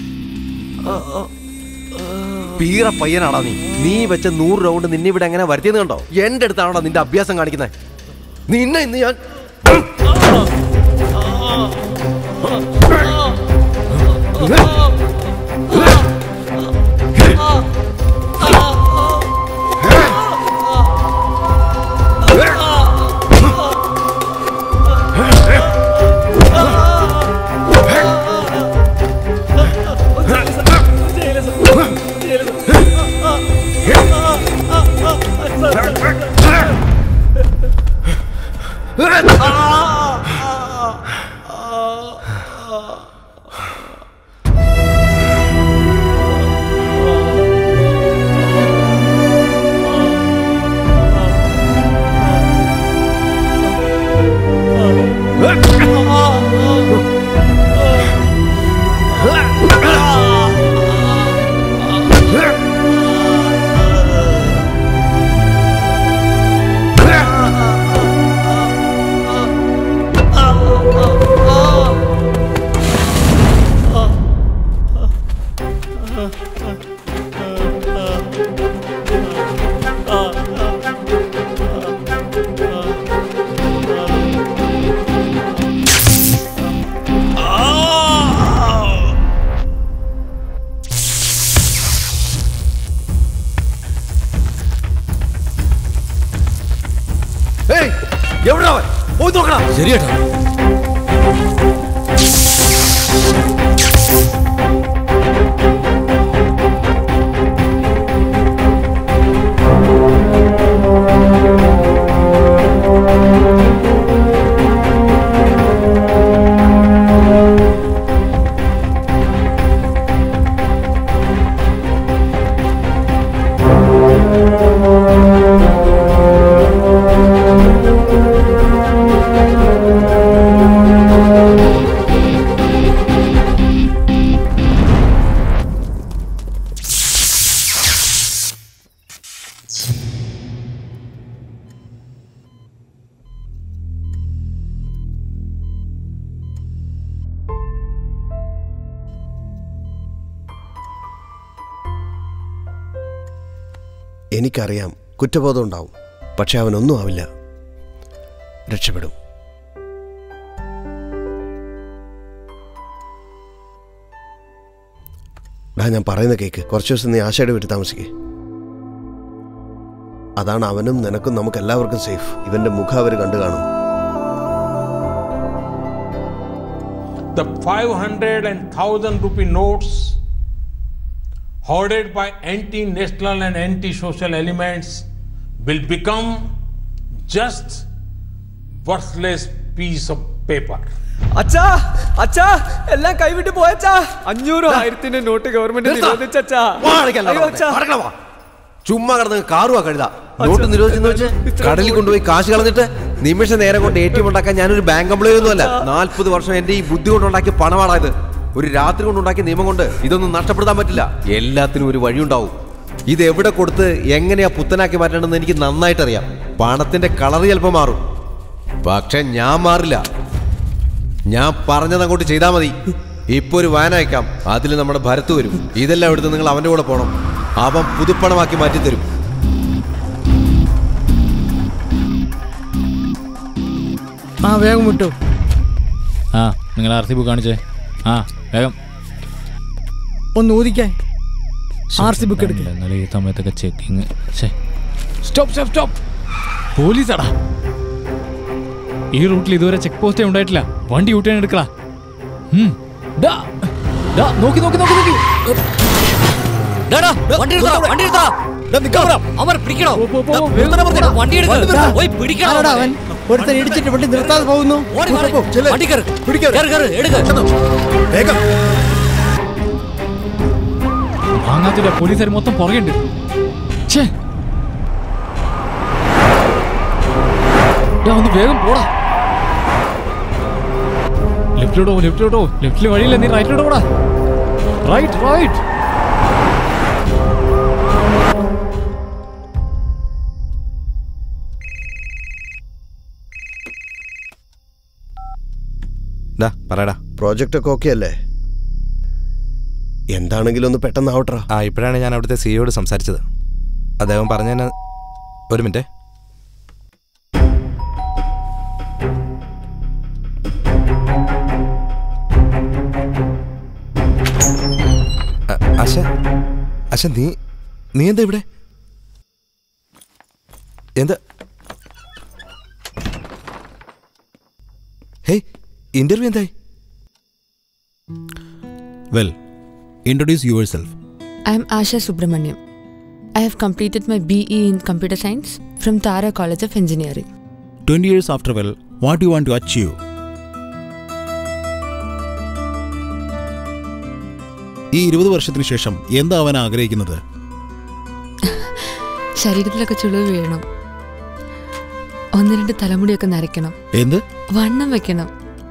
പീറ പയ്യനാടാ നീ നീ വെച്ച നൂറ് റൗണ്ട് നിന്നെ ഇവിടെ എങ്ങനെ വരുത്തിയെന്ന് കണ്ടോ എന്റെ അടുത്താണോ നിന്റെ അഭ്യാസം കാണിക്കുന്നത് നിന്നെ ഇന്ന് ഞാൻ ഏയ് എവിടാ അവൻ പോയി നോക്കണം ശരിയേട്ടാ എനിക്കറിയാം കുറ്റബോധം ഉണ്ടാവും പക്ഷെ അവനൊന്നും ആവില്ല രക്ഷപ്പെടും ഡാ ഞാൻ പറയുന്ന കേക്ക് കുറച്ച് ദിവസം നീ ആശയുടെ വീട്ടിൽ താമസിക്കേ അതാണ് അവനും നിനക്കും നമുക്ക് എല്ലാവർക്കും സേഫ് ഇവന്റെ മുഖം അവർ കണ്ടു കാണും The 500 and 1000 rupee notes hoarded by anti-national and anti-social elements will become just worthless piece of paper. അച്ഛാ അച്ഛാ എല്ലാം കൈവിട്ട് പോയച്ചാ അഞ്ഞൂറും ആയിരത്തിന്റെ നോട്ട് ഗവൺമെന്റ് നിരോധിച്ചച്ചാ അയ്യോ അച്ഛാ ചുമ്മാ കിടന്ന് കാറുവാ കഴുത നോട്ട് നിരോധിച്ചെന്ന് വെച്ച് കടലിൽ കൊണ്ടുപോയി കാശ് കളഞ്ഞിട്ട് നിമിഷ നേരം കൊണ്ട് എ ടി എം ഉണ്ടാക്കാൻ ഞാനൊരു ബാങ്ക് എംപ്ലോയി ഒന്നുമല്ല നാൽപ്പത് വർഷം എന്റെ ഈ ബുദ്ധി കൊണ്ടുണ്ടാക്കിയ പണമാണാ ഇത് ഒരു രാത്രി കൊണ്ടുണ്ടാക്കിയ നിയമം കൊണ്ട് ഇതൊന്നും നഷ്ടപ്പെടുത്താൻ പറ്റില്ല എല്ലാത്തിനും ഒരു വഴിയുണ്ടാവും ഇത് എവിടെ കൊടുത്ത് എങ്ങനെയാ പുത്തനാക്കി മാറ്റണമെന്ന് എനിക്ക് നന്നായിട്ട് അറിയാം പണത്തിന്റെ കളർ ചിലപ്പോൾ മാറും പക്ഷെ ഞാൻ മാറില്ല ഞാൻ പറഞ്ഞത് അങ്ങോട്ട് ചെയ്താൽ മതി ഇപ്പൊ ഒരു വാൻ അയക്കാം അതിൽ നമ്മുടെ ഭരത്ത് വരും ഇതെല്ലാം എടുത്ത് നിങ്ങൾ അവന്റെ കൂടെ പോകണം അവൻ പുതുപ്പണമാക്കി മാറ്റിത്തരും ആ വേഗം വിട്ടു ആ നിങ്ങൾ ആർ സി ബുക്ക് കാണിച്ചേ ആ വേഗം ഒന്ന് ഊതിക്കാൻ ആർ സി ബുക്ക് എടുക്കുക എന്നാൽ ഈ സമയത്തൊക്കെ ചെക്കിങ് സ്റ്റോപ്പ് സ്റ്റോപ്പ് സ്റ്റോപ്പ് പോലീസാടാ ഈ റൂട്ടിൽ ഇതുവരെ ചെക്ക് പോസ്റ്റേ ഉണ്ടായിട്ടില്ല വണ്ടി യൂട്ടേൺ എടുക്കടാ ഉം. ഡാ, ഡാ, നോക്കി നോക്കി നോക്കി നോക്കി ഡാടാ, വണ്ടി എടുത്തോ, വണ്ടി എടുത്തോ. അവരെ പിടിക്കണോ ദാ, വണ്ടി എടുക്ക്. പോയി പിടിക്കണം ആരാടാ അവൻ ഒരുത്തൻ ഇടിച്ചിട്ട് വണ്ടി നിർത്താതെ പോകുന്നു ഓടി മാറി. പോ, ചെല്ല്. വണ്ടി കയറ്. കയറ്, കയറ്, എടുക്ക്. വാങ്ങാത്തില്ല പോലീസുകാർ മൊത്തം പുറകെണ്ട് ഛേ ഡാ, ഒന്ന് വേഗം പോടാ ലെഫ്റ്റിലോട്ടോ ലെഫ്റ്റിലോട്ടോ ലെഫ്റ്റിൽ വഴിയില്ല നീ റൈറ്റിലോട്ടോ പോടാ റൈറ്റ് റൈറ്റ് ഡാ പറയടാ പ്രോജക്റ്റ് ഒക്കെ ഓക്കെ അല്ലേ എന്താണെങ്കിലും ഒന്ന് പെട്ടെന്നാവട്രാ ആ ഇപ്പോഴാണ് ഞാൻ അവിടുത്തെ സിഇയോട് സംസാരിച്ചത് അദ്ദേഹം പറഞ്ഞതിന് ഒരു മിനിറ്റ് അ- ആശ ആശ നീ നീ എന്താ ഇവിടെ എന്താ ഹേയ് ഇന്റർവ്യൂ എന്തായി well introduce your I am Asha Subramaniam. I have completed my BE in Computer Science from Tara College of Engineering. Twenty years after well what you want to achieve ഈ ഇരുപത് വർഷത്തിന് ശേഷം എന്താവാൻ ആഗ്രഹിക്കുന്നത് ശരീരത്തിലൊക്കെ ചുളിവ് വീഴണം ഒന്ന് രണ്ട് തലമുടിയൊക്കെ നരയ്ക്കണം എന്ത് വണ്ണം വെക്കണം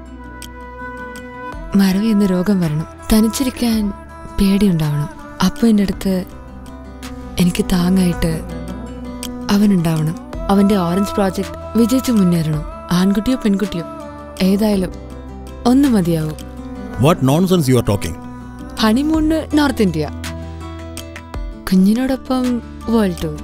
മറവി എന്ന രോഗം വരണം തനിച്ചിരിക്കാൻ പേടിയുണ്ടാവണം അപ്പോൾ എൻ്റെ അടുത്ത് എനിക്ക് താങ്ങായിട്ട് അവനുണ്ടാവണം അവൻ്റെ ഓറഞ്ച് പ്രോജക്റ്റ് വിജയിച്ച് മുന്നേറണം ആൺകുട്ടിയോ പെൺകുട്ടിയോ ഏതായാലും ഒന്ന് മതിയാവും what nonsense you are talking ഹണിമൂണിന് നോർത്ത് ഇന്ത്യ കുഞ്ഞിനോടൊപ്പം വേൾഡ് ടൂർ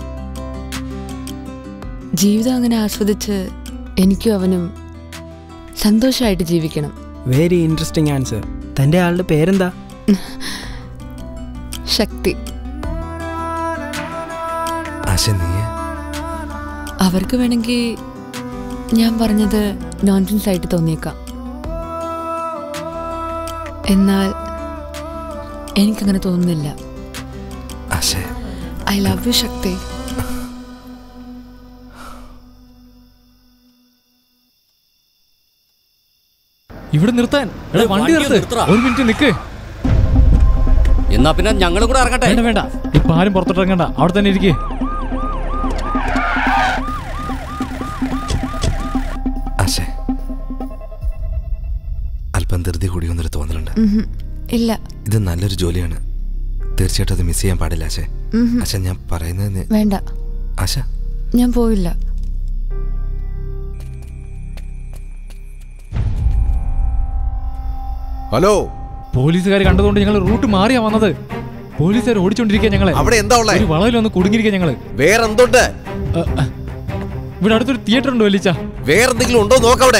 ജീവിതം അങ്ങനെ ആസ്വദിച്ച് എനിക്കും അവനും സന്തോഷമായിട്ട് ജീവിക്കണം വെരി ഇൻട്രസ്റ്റിംഗ് ആൻസർ തൻ്റെ ആളുടെ പേരെന്താ ശക്തി ആശ നീ അവർക്ക് വേണമെങ്കിൽ ഞാൻ പറഞ്ഞത് നോൺസെൻസ് ആയിട്ട് തോന്നിയേക്കാം എന്നാൽ എനിക്കങ്ങനെ തോന്നുന്നില്ല Asha I love you Shakti ഇവിടെ നിർത്താൻ എടാ, വണ്ടി വണ്ടി നിർത്ത് നിർത്തടാ. ഒരു മിനിറ്റ് നിക്ക് എന്നാ പിന്നെ ഞങ്ങളും കൂടെ ഇറങ്ങട്ടെ വേണ്ട വേണ്ട ഇപ്പൊ ആരും പുറത്തോട്ട് ഇറങ്ങണ്ട അവിടെ തന്നെ ഇരിക്കേ ആശ അല്പം ധൃതി കൂടിയൊന്നൊരു തോന്നലുണ്ട് ഉഹും. ഇല്ല ഇത് നല്ലൊരു ജോലിയാണ് തീർച്ചയായിട്ടും അത് മിസ് ചെയ്യാൻ പാടില്ല ആശേ ഉഹും. ആശ ഞാൻ പറയുന്നത് വേണ്ട ആശ ഞാൻ പോയില്ല ഹലോ പോലീസുകാർ കണ്ടതുകൊണ്ട് ഞങ്ങൾ റൂട്ട് മാറിയാ വന്നത് പോലീസുകാർ ഓടിച്ചോണ്ടിരിക്കുക ഞങ്ങളെ അവിടെ എന്താ ഉള്ളേ? ഒരു വളവിലൊന്ന് കുടുങ്ങിയിരിക്കുക ഞങ്ങള് വേറെന്തുണ്ട് ഇവിടെ അടുത്തൊരു തിയേറ്റർ ഉണ്ട് വലിച്ച വേറെന്തെങ്കിലും ഉണ്ടോ നോക്കവിടെ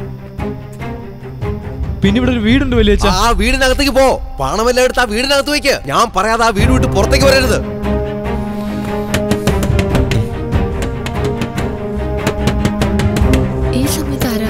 പിന്നെ ഇവിടെ ഒരു വീടുണ്ട് വലിയ ആ വീടിനകത്തേക്ക് പോ പണമെല്ലാം എടുത്ത് ആ വീടിനകത്ത് വെക്ക് ഞാൻ പറയാതെ ആ വീട് വിട്ട് പുറത്തേക്ക് വരരുത് ഈ സമയത്ത് ആരാ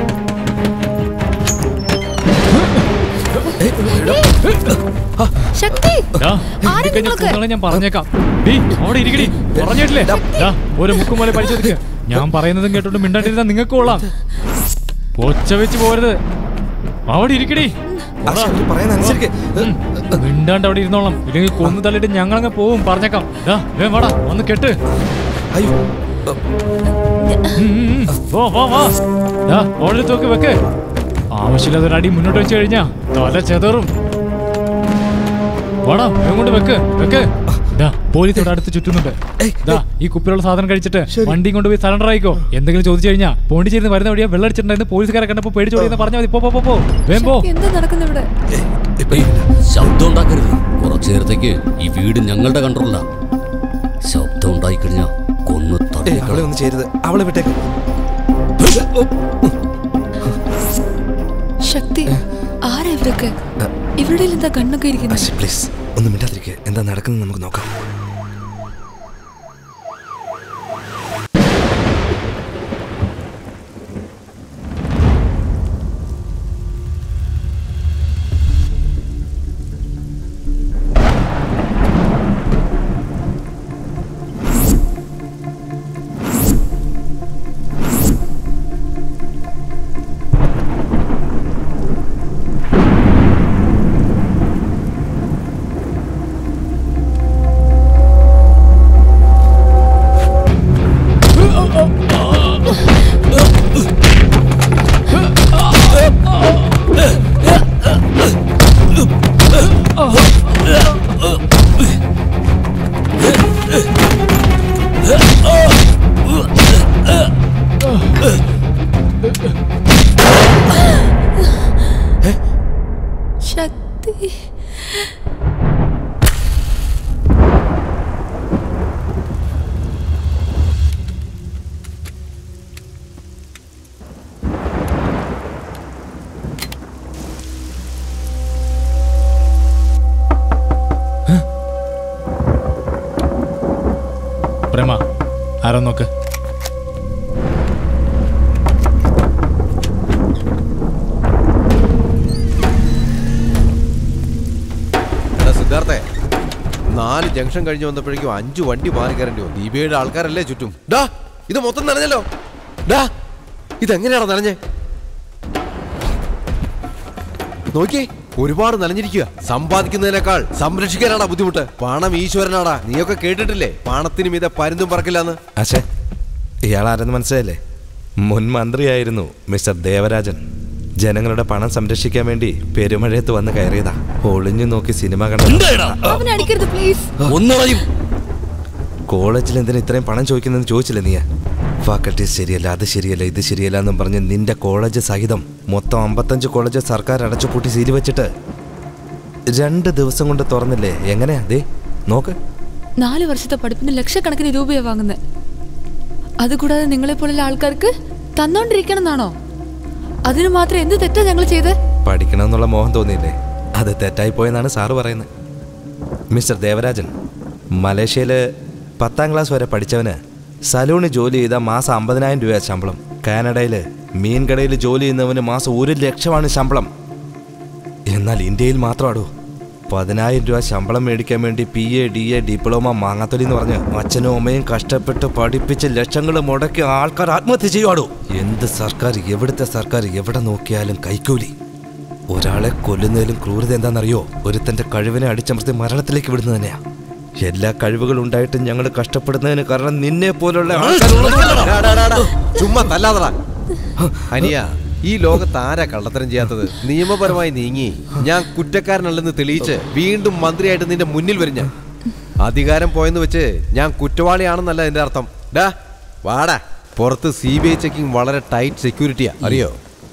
ശക്തി ആരാ നിങ്ങൾക്ക്? ഞാൻ പറഞ്ഞേക്കാം ഡീ, അവിടെ ഇരിക്കടി പറഞ്ഞിട്ടില്ലേ ദാ, ഒരു മുക്കും പോലെ പരിശോധിക്കുക ഞാൻ പറയുന്നതും കേട്ടോണ്ട് മിണ്ടാണ്ടിരുന്ന നിങ്ങൾക്ക് കൊള്ളാം ഒച്ച വെച്ച് പോരുത് അവിടെ ഇരിക്കടി മിണ്ടാണ്ട് അവിടെ ഇരുന്നോളാം ഇല്ലെങ്കിൽ കൊന്നു തള്ളിട്ട് ഞങ്ങളങ്ങ് പോവും പറഞ്ഞേക്കാം ദാ, വേഗം വാടാ വന്ന് കെട്ട് അയ്യോ വാ വാ വാ ദാ, ഓടി തോക്ക് വെക്ക് ആവശ്യമില്ലാതെ ഒരു അടി മുന്നോട്ട് വെച്ച് കഴിഞ്ഞാ തല ചെതറും വാടാ വേഗം കൊണ്ട് വെക്ക് വെക്ക് ദാ, പോലീസ് ഇവിടെ അടുത്ത് ചുറ്റുന്നുണ്ട് ദാ ഈ കുപ്പിലുള്ള സാധനം കഴിച്ചിട്ട് വണ്ടി കൊണ്ടുപോയി സറണ്ടർ ആയിക്കോ എന്തെങ്കിലും ചോദിച്ചു കഴിഞ്ഞാ പോണ്ടിച്ചേരി വരുന്ന വഴിയാ വെള്ളം അടിച്ചിട്ടുണ്ടായിരുന്നു പോലീസുകാരെ കണ്ടപ്പോ പേടിച്ചോടിയെന്ന് പറഞ്ഞാൽ മതി പോ പോ, പോ പോ വേഗം പോ എന്താ നടക്കുന്നത് ഇവിടെ ശബ്ദം ഉണ്ടാക്കരുത് കുറച്ചു നേരത്തേക്ക് ഈ വീട് ഞങ്ങളുടെ കൺട്രോളിലാ ശബ്ദം ഉണ്ടായിക്കഴിഞ്ഞാ കൊന്നു ഏയ് അവളെ ഒന്നും ചെയ്യരുത് അവളെ വിട്ടേക്ക് ശക്തി ആരാ ഇവരൊക്കെ ഇവരുടെ എന്താ കണ്ണൊക്കെ ഇരിക്കുന്നത് ആശ പ്ലീസ് ഒന്ന് മിണ്ടാതിരിക്കുക എന്താ നടക്കുന്നത് നമുക്ക് നോക്കാം പ്രേമ ആരോ നോക്ക് എടാ സിദ്ധാർത്ഥേ നാല് ജംഗ്ഷൻ കഴിഞ്ഞ് വന്നപ്പോഴേക്കും അഞ്ചു വണ്ടി മാറി കയറേണ്ടി വന്നു ദീപയുടെ ആൾക്കാരല്ലേ ചുറ്റും ഡാ ഇത് മൊത്തം നനഞ്ഞല്ലോ ഡാ ഇതെങ്ങനെയാണോ നനഞ്ഞേ നോക്കി ഒരുപാട് നനഞ്ഞിരിക്കുക സമ്പാദിക്കുന്നതിനേക്കാൾ സംരക്ഷിക്കാനാടാ ബുദ്ധിമുട്ട് പണം ഈശ്വരനാടാ നീയൊക്കെ കേട്ടിട്ടില്ലേ പണത്തിന് മീതെ പരുന്തും പറക്കില്ലാന്ന് അച്ഛേ ഇയാൾ ആരെന്ന് മനസ്സിലായില്ലേ മുൻ മന്ത്രിയായിരുന്നു മിസ്റ്റർ ദേവരാജൻ ജനങ്ങളുടെ പണം സംരക്ഷിക്കാൻ വേണ്ടി പെരുമഴയത്ത് വന്ന് കയറിയതാ ഒളിഞ്ഞു നോക്കി സിനിമ കണ്ട അവനെ അടിക്കരുത് പ്ലീസ് ഒന്നുകളയും കോളേജിൽ എന്തിനാ ഇത്രയും പണം ചോദിക്കുന്നതെന്ന് ചോദിച്ചില്ലേ നീ ഫാക്കൽറ്റീസ് ശരിയല്ല അത് ശരിയല്ല ഇത് ശരിയല്ല എന്നും പറഞ്ഞ് നിന്റെ കോളേജ് സഹിതം മൊത്തം അമ്പത്തഞ്ച് കോളേജ് സർക്കാർ അടച്ചുപൂട്ടി സീല് വെച്ചിട്ട് രണ്ട് ദിവസം കൊണ്ട് തുറന്നില്ലേ എങ്ങനെയാ ദേ നോക്ക് നാല് വർഷത്തെ പഠിപ്പിന് ലക്ഷക്കണക്കിന് രൂപയാണ് വാങ്ങുന്നത് അതുകൂടാതെ നിങ്ങളെ പോലുള്ള ആൾക്കാർക്ക് തന്നോണ്ടിരിക്കണം എന്നാണോ അതിന് മാത്രം എന്ത് തെറ്റാ ഞങ്ങൾ ചെയ്ത് പഠിക്കണമെന്നുള്ള മോഹം തോന്നിയില്ലേ അത് തെറ്റായി പോയെന്നാണ് സാറ് പറയുന്നത് മിസ്റ്റർ ദേവരാജൻ മലേഷ്യയിൽ പത്താം ക്ലാസ് വരെ പഠിച്ചവന് സലൂണിൽ ജോലി ചെയ്ത മാസം അമ്പതിനായിരം രൂപ ശമ്പളം കാനഡയിൽ മീൻകടയിൽ ജോലി ചെയ്യുന്നവന് മാസം ഒരു ലക്ഷമാണ് ശമ്പളം എന്നാൽ ഇന്ത്യയിൽ മാത്രമാടോ പതിനായിരം രൂപ ശമ്പളം മേടിക്കാൻ വേണ്ടി P A D A diploma മാങ്ങാത്തൊലി എന്ന് പറഞ്ഞ് അച്ഛനും അമ്മയും കഷ്ടപ്പെട്ട് പഠിപ്പിച്ച് ലക്ഷങ്ങൾ മുടക്കി ആൾക്കാർ ആത്മഹത്യ ചെയ്യുവാടോ എന്ത് സർക്കാർ എവിടുത്തെ സർക്കാർ എവിടെ നോക്കിയാലും കൈക്കൂലി ഒരാളെ കൊല്ലുന്നതിലും ക്രൂരത എന്താണെന്നറിയോ ഒരുത്തന്റെ കഴിവിനെ അടിച്ചമർത്തി മരണത്തിലേക്ക് വിടുന്നത് തന്നെയാ എല്ലാ കഴിവുകളും ഉണ്ടായിട്ടും ഞങ്ങൾ കഷ്ടപ്പെടുന്നതിന് കാരണം നിന്നെ പോലുള്ള ഡാ, ഡാ, ഡാ, ഡാ. ചുമ്മാ തല്ലാതടാ അനിയ ഈ ലോകത്ത് ആരാ കള്ളത്തരം ചെയ്യാത്തത് നിയമപരമായി നീങ്ങി ഞാൻ കുറ്റക്കാരനല്ലെന്ന് തെളിയിച്ച് വീണ്ടും മന്ത്രിയായിട്ട് നിന്റെ മുന്നിൽ വരും ഞാൻ അധികാരം പോയെന്ന് വെച്ച് ഞാൻ കുറ്റവാളിയാണെന്നല്ല എന്റെ അർത്ഥം ഡാ വാടാ പുറത്ത് സി ബി ഐ ചെക്കിംഗ് വളരെ ടൈറ്റ് സെക്യൂരിറ്റിയാ അറിയോ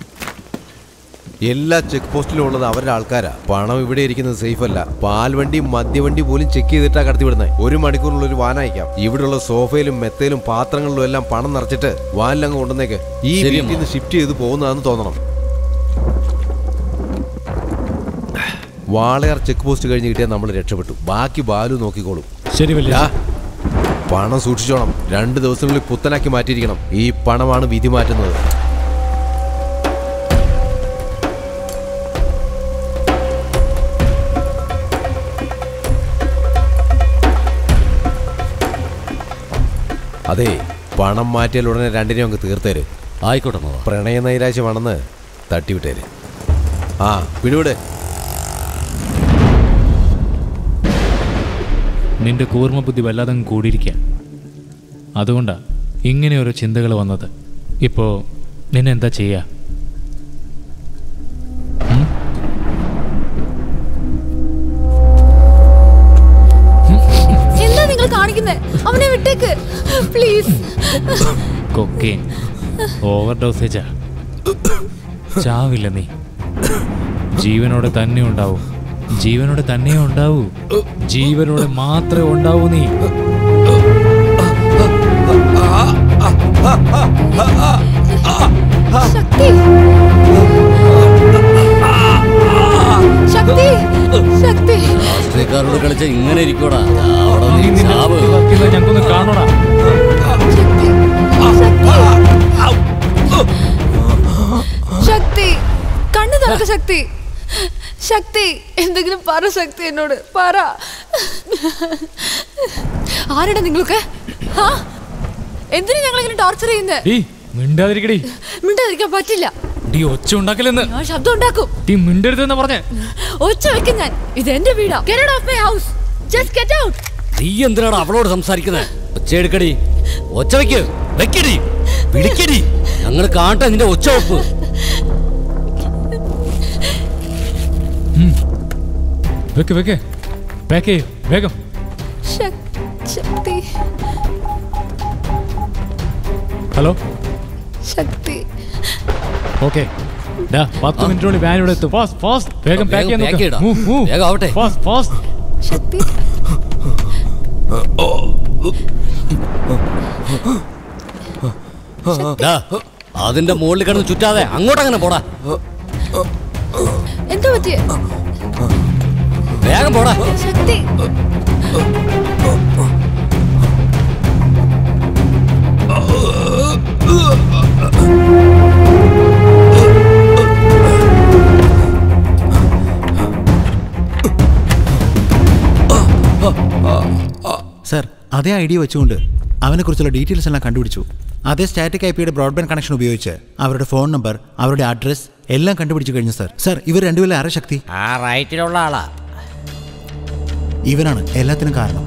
എല്ലാ ചെക്ക് പോസ്റ്റിലും ഉള്ളത് അവരുടെ ആൾക്കാരാ പണം ഇവിടെ ഇരിക്കുന്നത് സേഫ് അല്ല പാൽവണ്ടി മദ്യവണ്ടി പോലും ചെക്ക് ചെയ്തിട്ടാ കടത്തിവിടുന്നത് ഒരു മണിക്കൂറിനുള്ള ഒരു വാൻ അയക്കാം ഇവിടെയുള്ള സോഫയിലും മെത്തയിലും പാത്രങ്ങളിലും എല്ലാം പണം നിറച്ചിട്ട് വാനിലങ്ങ് കൊണ്ടുവന്നേക്ക് ഈ ശരി, വീട്ടിൽ നിന്ന് ഷിഫ്റ്റ് ചെയ്ത് പോകുന്നതാന്ന് തോന്നണം വാളയാർ ചെക്ക് പോസ്റ്റ് കഴിഞ്ഞ് കിട്ടിയാൽ നമ്മൾ രക്ഷപ്പെട്ടു ബാക്കി ബാലു നോക്കിക്കോളും ശരി വല്യ ഡാ, പണം സൂക്ഷിച്ചോണം രണ്ട് ദിവസങ്ങളിൽ പുത്തനാക്കി മാറ്റിയിരിക്കണം ഈ പണമാണ് വിധി മാറ്റുന്നത് അതെ പണം മാറ്റിയാൽ ഉടനെ രണ്ടിനെയും അങ്ങ് തീർത്തേര് ആയിക്കോട്ടെ മാവ പ്രണയ നൈരാശ്യമാണെന്ന് തട്ടിവിട്ടേര് ആ പിടിവിട് നിന്റെ കൂർമ്മ ബുദ്ധി വല്ലാതെ അങ്ങ് കൂടിയിരിക്കുക അതുകൊണ്ടാ ഇങ്ങനെ ഓരോ ചിന്തകൾ വന്നത് ഇപ്പോ നിന്നെ എന്താ ചെയ്യാ എന്താ നിങ്ങൾ കാണിക്കുന്നത് അവനെ വിട്ടേക്ക് പ്ലീസ് കൊക്കെയിൻ ഓവർ ഡോസേജാ ചാവില്ല നീ ജീവനോടെ തന്നെ ഉണ്ടാവൂ ജീവനോടെ തന്നെ ഉണ്ടാവൂ ജീവനോടെ മാത്രമേ ഉണ്ടാവൂ നീ ശക്തി ശക്തി ശക്തി രാഷ്ട്രീയക്കാരോട് കളിച്ച ഇങ്ങനെ ഇരിക്കൂടാ അവിടെ നീ ചാവ് ഞങ്ങൾക്കൊന്ന് കാണൂടാ ശക്തി കണ്ണു തുറക്ക ശക്തി ശക്തി എന്തെങ്കിലും പറ ശക്തി എന്നോട് പറ ആരുടെ നിങ്ങളൊക്കെ ആ എന്തിനു ഞങ്ങളിങ്ങനെ ടോർച്ചർ ചെയ്യുന്നത് ഡീ മിണ്ടാതിരിക്കടി മിണ്ടാതിരിക്കാൻ പറ്റില്ല ഡീ ഒച്ച ഉണ്ടാക്കലെന്ന് ഞാൻ ശബ്ദം ഉണ്ടാക്കും ഡീ മിണ്ടരുതെന്ന് പറഞ്ഞേ ഒച്ച വെക്കും ഞാൻ ഇത് എന്റെ വീടാ get out of my house just get out നീ എന്തിനാണ് അവളോട് സംസാരിക്കുന്നത് ഒച്ച എടുക്കടി ഒച്ച വെക്ക് വെക്കടി പിടിക്കടി ഞങ്ങൾ കാണട്ടെ നിന്റെ ഒച്ച ഒപ്പ് വെക്ക് വെക്ക് പാക്ക് ചെയ്യ് വേഗം ശക്തി ഹലോ ശക്തി ഓക്കെ ഡാ പത്ത് മിനിറ്റിനുള്ളിൽ വാൻ ഇവിടെ എത്തും ഫാസ്റ്റ് ഫാസ്റ്റ് വേഗം പാക്ക് വേഗം pack ചെയ്യടാ. ചെയ്യാൻ വേഗം ആവട്ടെ. ഫാസ്റ്റ് ഫാസ്റ്റ് ശക്തി ഡാ, അതിന്റെ മുകളിൽ കിടന്ന് ചുറ്റാതെ അങ്ങോട്ടങ്ങനെ പോടാ എന്താ പറ്റിയ വേഗം പോടാ ശക്തി സർ അതേ ഐഡിയ വെച്ചുകൊണ്ട് അവനെക്കുറിച്ചുള്ള ഡീറ്റെയിൽസ് എല്ലാം കണ്ടുപിടിച്ചു അതേ സ്റ്റാറ്റിക് ഐ പിയുടെ ബ്രോഡ്ബാൻഡ് കണക്ഷൻ ഉപയോഗിച്ച് അവരുടെ ഫോൺ നമ്പർ അവരുടെ അഡ്രസ് എല്ലാം കണ്ടുപിടിച്ചു കഴിഞ്ഞു സർ സർ ഇവർ രണ്ടുപേരും ആരെ ശക്തി ആ റൈറ്റിലുള്ള ആളാ ഇവനാണ് എല്ലാത്തിനും കാരണം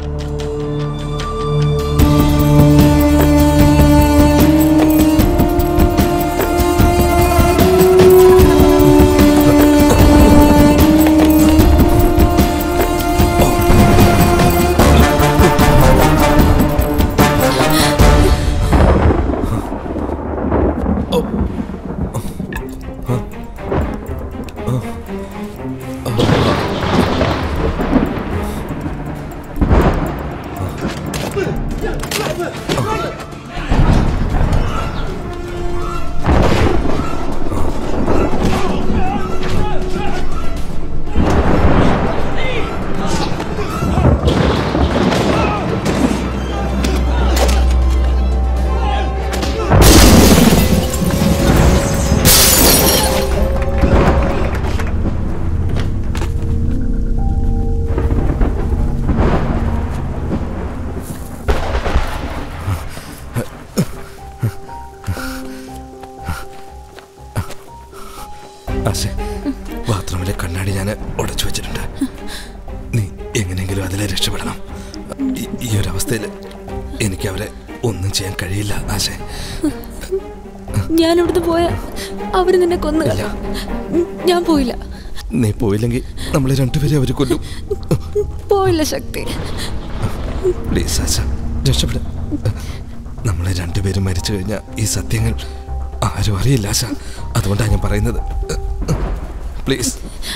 ആശേ ബാത്റൂമിലെ കണ്ണാടി ഞാൻ ഉടച്ചു വെച്ചിട്ടുണ്ട് നീ എങ്ങനെയെങ്കിലും അതിലെ രക്ഷപ്പെടണം ഈ- ഈ ഒരു അവസ്ഥയിൽ എനിക്ക് അവരെ ഒന്നും ചെയ്യാൻ കഴിയില്ല ആശേ ഞാൻ ഇവിടുന്ന് പോയ അവര് നിന്നെ കൊന്നു കളയും. ഞാൻ പോയില്ല നീ പോയില്ലെങ്കിൽ നമ്മളെ രണ്ടുപേരെ അവർ കൊല്ലും പോയില്ല ശക്തി പ്ലീസ് ആശ രക്ഷപ്പെട നമ്മളെ രണ്ടുപേരും മരിച്ചു കഴിഞ്ഞാൽ ഈ സത്യങ്ങൾ ആരും അറിയില്ല ആശ അതുകൊണ്ടാണ് ഞാൻ പറയുന്നത് പ്ലീസ്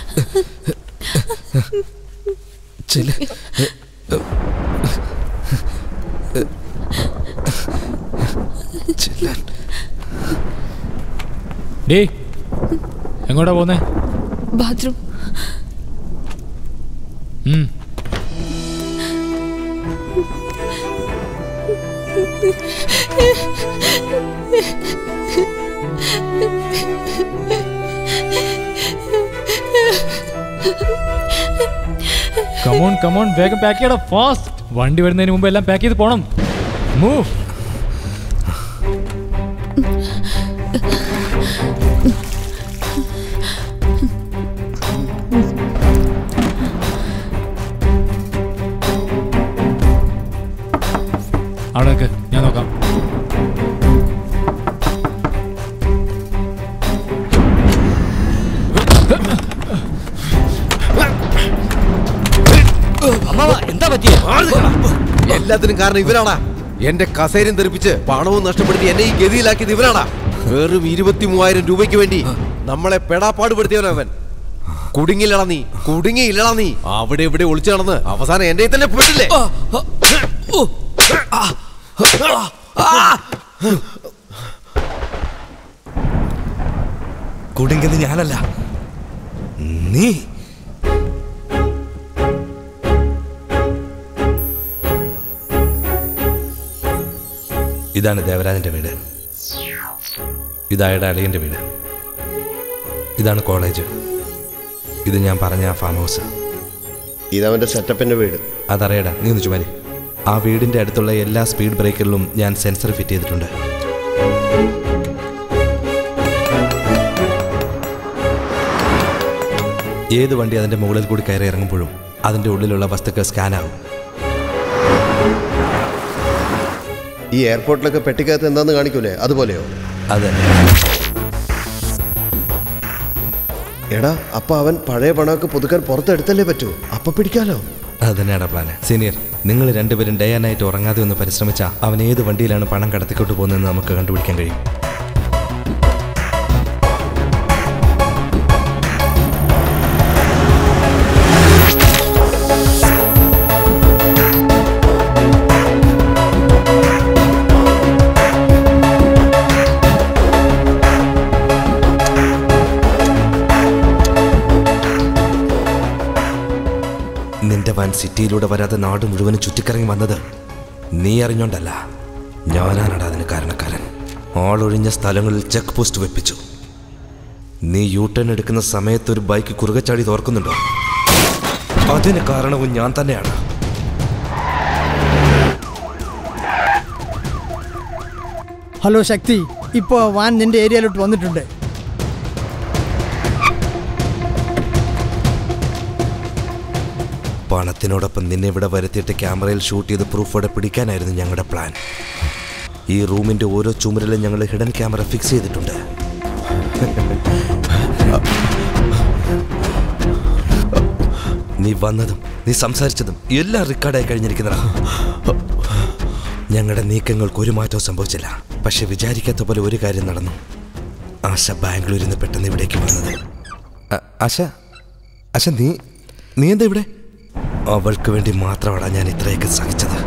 ചില ചെല്ലാൻ ഡേ എങ്ങോട്ടാ പോന്നേ ബാത്റൂം ഉം. കമോൺ കമോൺ വേഗം പാക്ക് ചെയ്യണം ഫാസ്റ്റ് വണ്ടി വരുന്നതിന് മുമ്പ് എല്ലാം പാക്ക് ചെയ്ത് പോണം മൂവ് അവിടെ നിൽക്ക് ഞാൻ നോക്കാം എന്താ പറ്റിയ എല്ലാത്തിനും കാരണം ഇവനാടാ എന്റെ കസേരയും തെറിപ്പിച്ച് പണവും നഷ്ടപ്പെടുത്തി എന്നെ ഈ ഗതിയിലാക്കിയത് ഇവനാടാ വെറും ഇരുപത്തി മൂവായിരം രൂപയ്ക്ക് വേണ്ടി നമ്മളെ പെടാപ്പാടുപെടുത്തിയവനവൻ കുടുങ്ങിയില്ലടാ നീ കുടുങ്ങിയില്ലടാ നീ അവിടെ ഇവിടെ ഒളിച്ചു നടന്ന് അവസാനം എന്റെ തന്നെ പോയിട്ടില്ലേ കുടുങ്ങിയത് ഞാനല്ല നീ ഇതാണ് ദേവരാജന്റെ വീട് ഇതായുടെ അളിയന്റെ വീട് ഇതാണ് കോളേജ് ഇത് ഞാൻ പറഞ്ഞ ആ ഫാം ഹൗസ് ഇതവന്റെ സെറ്റപ്പിന്റെ വീട് അതറിയടാ നീ ഒന്ന് ചുമരി ആ വീടിന്റെ അടുത്തുള്ള എല്ലാ സ്പീഡ് ബ്രേക്കറിലും ഞാൻ സെൻസർ ഫിറ്റ് ചെയ്തിട്ടുണ്ട് ഏത് വണ്ടി അതിന്റെ മുകളിൽ കൂടി കയറി ഇറങ്ങുമ്പോഴും അതിന്റെ ഉള്ളിലുള്ള വസ്തുക്കൾ സ്കാൻ ആവും ഈ എയർപോർട്ടിലൊക്കെ പെട്ടിക്കകത്ത് എന്താന്ന് കാണിക്കൂലേ അതുപോലെയോ അതെ എടാ അപ്പൊ അവൻ പഴയ പണമൊക്കെ പുതുക്കാൻ പുറത്തെടുത്തല്ലേ പറ്റൂ അപ്പൊ പിടിക്കാലോ അതന്നെയാണ് പ്ലാന് സീനിയർ നിങ്ങൾ രണ്ടുപേരും ഡേ ആൻഡ് നൈറ്റ് ഉറങ്ങാതെ ഒന്ന് പരിശ്രമിച്ചാൽ അവൻ ഏത് വണ്ടിയിലാണ് പണം കടത്തിക്കൊണ്ട് പോകുന്നതെന്ന് നമുക്ക് കണ്ടുപിടിക്കാൻ കഴിയും നിന്റെ വൻ സിറ്റിയിലൂടെ വരാതെ നാട് മുഴുവനും ചുറ്റിക്കറങ്ങി വന്നത് നീ അറിഞ്ഞോണ്ടല്ല ഞാനാണടാ അതിന് കാരണക്കാരൻ ആളൊഴിഞ്ഞ സ്ഥലങ്ങളിൽ ചെക്ക് പോസ്റ്റ് വെപ്പിച്ചു നീ യൂ ടേൺ എടുക്കുന്ന സമയത്ത് ഒരു ബൈക്ക് കുറുകെ ചാടി തോർക്കുന്നുണ്ടോ അതിന് കാരണവും ഞാൻ തന്നെയാണ് ഹലോ ശക്തി ഇപ്പോൾ വാൻ നിന്റെ ഏരിയയിലോട്ട് വന്നിട്ടുണ്ട് പണത്തിനോടൊപ്പം നിന്നെ ഇവിടെ വരുത്തിയിട്ട് ക്യാമറയിൽ ഷൂട്ട് ചെയ്ത് പ്രൂഫോടെ പിടിക്കാനായിരുന്നു ഞങ്ങളുടെ പ്ലാൻ ഈ റൂമിന്റെ ഓരോ ചുമരിലും ഞങ്ങൾ ഹിഡൻ ക്യാമറ ഫിക്സ് ചെയ്തിട്ടുണ്ട് നീ വന്നതും നീ സംസാരിച്ചതും എല്ലാം റെക്കോർഡായി കഴിഞ്ഞിരിക്കുന്നതാ ഞങ്ങളുടെ നീക്കങ്ങൾക്ക് ഒരു മാറ്റവും സംഭവിച്ചില്ല പക്ഷെ വിചാരിക്കാത്ത പോലെ ഒരു കാര്യം നടന്നു ആശ ബാംഗ്ലൂരിൽ നിന്ന് പെട്ടെന്ന് ഇവിടേക്ക് വന്നത് അ- ആശ ആശ നീ നീ എന്താ ഇവിടെ അവൾക്ക് വേണ്ടി മാത്രമാണ് ഞാൻ ഇത്രയൊക്കെ സഹിച്ചത്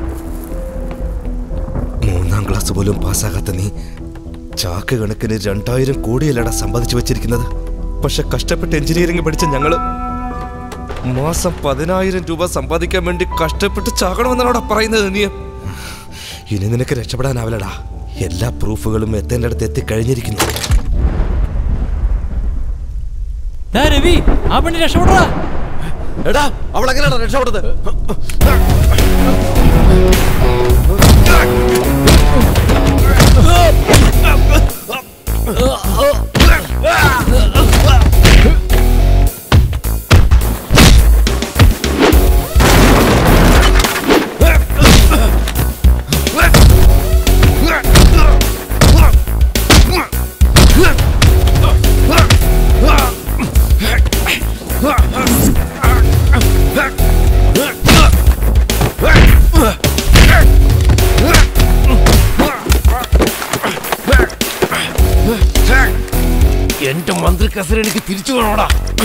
മൂന്നാം ക്ലാസ് പോലും പാസ്സാകാത്ത നീ ചാക്ക് കണക്കിന് രണ്ടായിരം കോടിയല്ലടാ സമ്പാദിച്ചു വെച്ചിരിക്കുന്നത് പക്ഷെ കഷ്ടപ്പെട്ട് എഞ്ചിനീയറിംഗ് പഠിച്ച ഞങ്ങള് മാസം പതിനായിരം രൂപ സമ്പാദിക്കാൻ വേണ്ടി കഷ്ടപ്പെട്ട് ചാകണമെന്നാണോടാ പറയുന്നത് നീ ഇനി നിനക്ക് രക്ഷപ്പെടാനാവില്ലടാ എല്ലാ പ്രൂഫുകളും എത്തേണ്ട അടുത്ത് എത്തിക്കഴിഞ്ഞിരിക്കുന്നു ദാ രവി ആ പെണ്ണി രക്ഷപ്പെടാ എടാ അവൾ എങ്ങനെയാണ് രക്ഷപ്പെട്ടത് എന്റെ മന്ത്രി കസര എനിക്ക് തിരിച്ചു വേണോടാ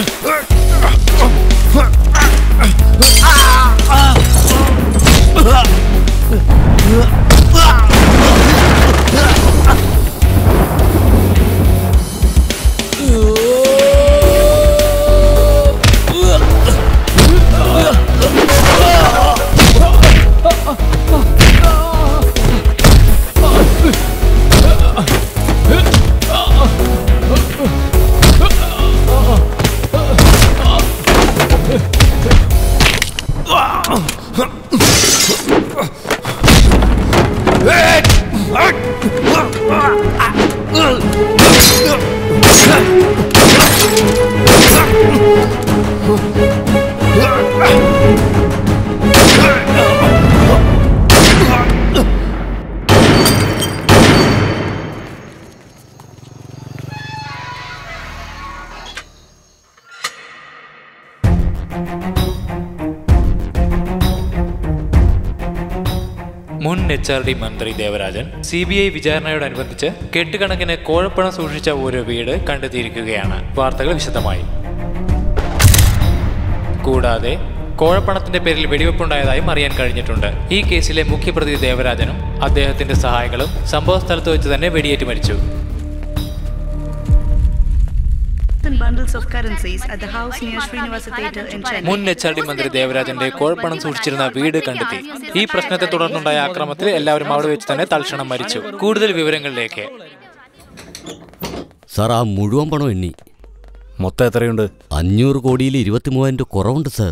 മുൻ എച്ച് ആർ ഡി മന്ത്രി ദേവരാജൻ സി ബി ഐ വിചാരണയോടനുബന്ധിച്ച് കെട്ടുകണക്കിന് കോഴപ്പണം സൂക്ഷിച്ച ഒരു വീട് കണ്ടെത്തിയിരിക്കുകയാണ് വാർത്തകൾ വിശദമായി കൂടാതെ കോഴപ്പണത്തിന്റെ പേരിൽ വെടിവെപ്പുണ്ടായതായും അറിയാൻ കഴിഞ്ഞിട്ടുണ്ട് ഈ കേസിലെ മുഖ്യപ്രതി ദേവരാജനും അദ്ദേഹത്തിന്റെ സഹായികളും സംഭവ സ്ഥലത്ത് വെച്ച് തന്നെ വെടിയേറ്റ് മരിച്ചു and bundles of currencies at the house near Srinivasa Theatre in Chennai. മുൻ എച്ച് ആർ ഡി മന്ത്രി ദേവരാജന്റെ കോഴപ്പണം സൂക്ഷിച്ചിരുന്ന വീട് കണ്ടെത്തി ഈ പ്രശ്നത്തെ തുടർന്നുണ്ടായ ആക്രമണത്തിൽ എല്ലാവരും അവിടെ വെച്ച് തന്നെ തൽക്ഷണം മരിച്ചു കൂടുതൽ വിവരങ്ങളിലേക്ക് സാർ ആ മുഴുവൻ പണം എണ്ണി മൊത്തം എത്രയുണ്ട് അഞ്ഞൂറ് കോടിയിൽ ഇരുപത്തി മൂവായിരം രൂപ കുറവുണ്ട് സാർ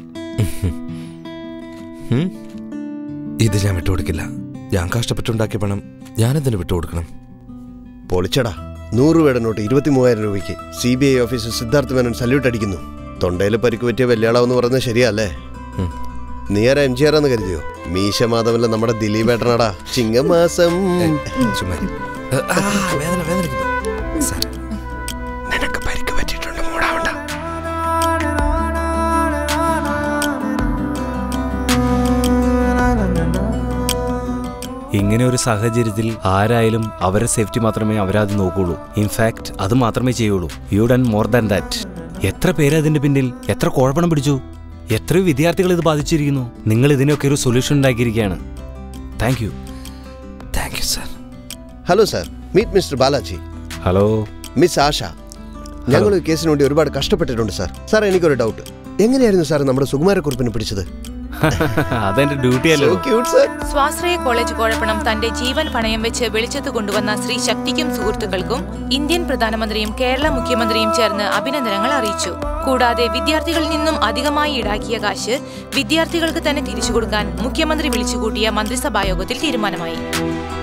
ഉം? ഇത് ഞാൻ വിട്ടുകൊടുക്കില്ല ഞാൻ കഷ്ടപ്പെട്ടുണ്ടാക്കിയ പണം ഞാനെന്തിനു വിട്ടുകൊടുക്കണം പൊളിച്ചടാ നൂറ് രൂപയുടെ നോട്ട് ഇരുപത്തി മൂവായിരം രൂപയ്ക്ക് C B I officer Siddhartha Menon salute അടിക്കുന്നു തൊണ്ടയിൽ പരിക്ക് പറ്റിയ വെല്ലുവിളാവെന്ന് പറയുന്നത് ശരിയല്ലേ നീ ആരാ എം ജി ആറാന്ന് കരുതിയോ മീശ മാധവല്ല നമ്മുടെ ദിലീപ് ഏട്ടനാടാ ചിങ്ങമാസം ചുമ്മാ വേദന വേദനിക്കുന്നു സാർ നിനക്ക് പരിക്ക് പറ്റിയിട്ടുണ്ട് മൂടാവണ്ട ഇങ്ങനെ ഒരു സാഹചര്യത്തിൽ ആരായാലും അവരെ സേഫ്റ്റി മാത്രമേ അവരത് നോക്കുള്ളൂ ഇൻഫാക്ട് അത് മാത്രമേ ചെയ്യുള്ളൂ you done more than that എത്ര പേര് അതിന്റെ പിന്നിൽ എത്ര കുഴപ്പണം പിടിച്ചു എത്രയോ വിദ്യാർത്ഥികൾ ഇത് ബാധിച്ചിരിക്കുന്നു നിങ്ങൾ ഇതിനൊക്കെ ഒരു സൊല്യൂഷൻ ഉണ്ടാക്കിയിരിക്കുകയാണ് thank you thank you sir hello sir meet mister Balaji hello miss Asha ഞങ്ങൾ ഈ കേസിന് വേണ്ടി ഒരുപാട് കഷ്ടപ്പെട്ടിട്ടുണ്ട് സാർ സാർ എനിക്കൊരു ഡൗട്ട് എങ്ങനെയായിരുന്നു സാർ നമ്മുടെ സുകുമാരക്കുറിപ്പിനെ പിടിച്ചത് അതെന്റെ ഡ്യൂട്ടി അല്ലോ സ്വാശ്രയ കോളേജ് കോഴപ്പണം തന്റെ ജീവൻ പണയം വെച്ച് വെളിച്ചത്ത് കൊണ്ടുവന്ന ശ്രീ ശക്തിക്കും സുഹൃത്തുക്കൾക്കും ഇന്ത്യൻ പ്രധാനമന്ത്രിയും കേരള മുഖ്യമന്ത്രിയും ചേർന്ന് അഭിനന്ദനങ്ങൾ അറിയിച്ചു കൂടാതെ വിദ്യാർത്ഥികളിൽ നിന്നും അധികമായി ഈടാക്കിയ കാശ് വിദ്യാർത്ഥികൾക്ക് തന്നെ തിരിച്ചു കൊടുക്കാൻ മുഖ്യമന്ത്രി വിളിച്ചുകൂട്ടിയ മന്ത്രിസഭായോഗത്തിൽ തീരുമാനമായി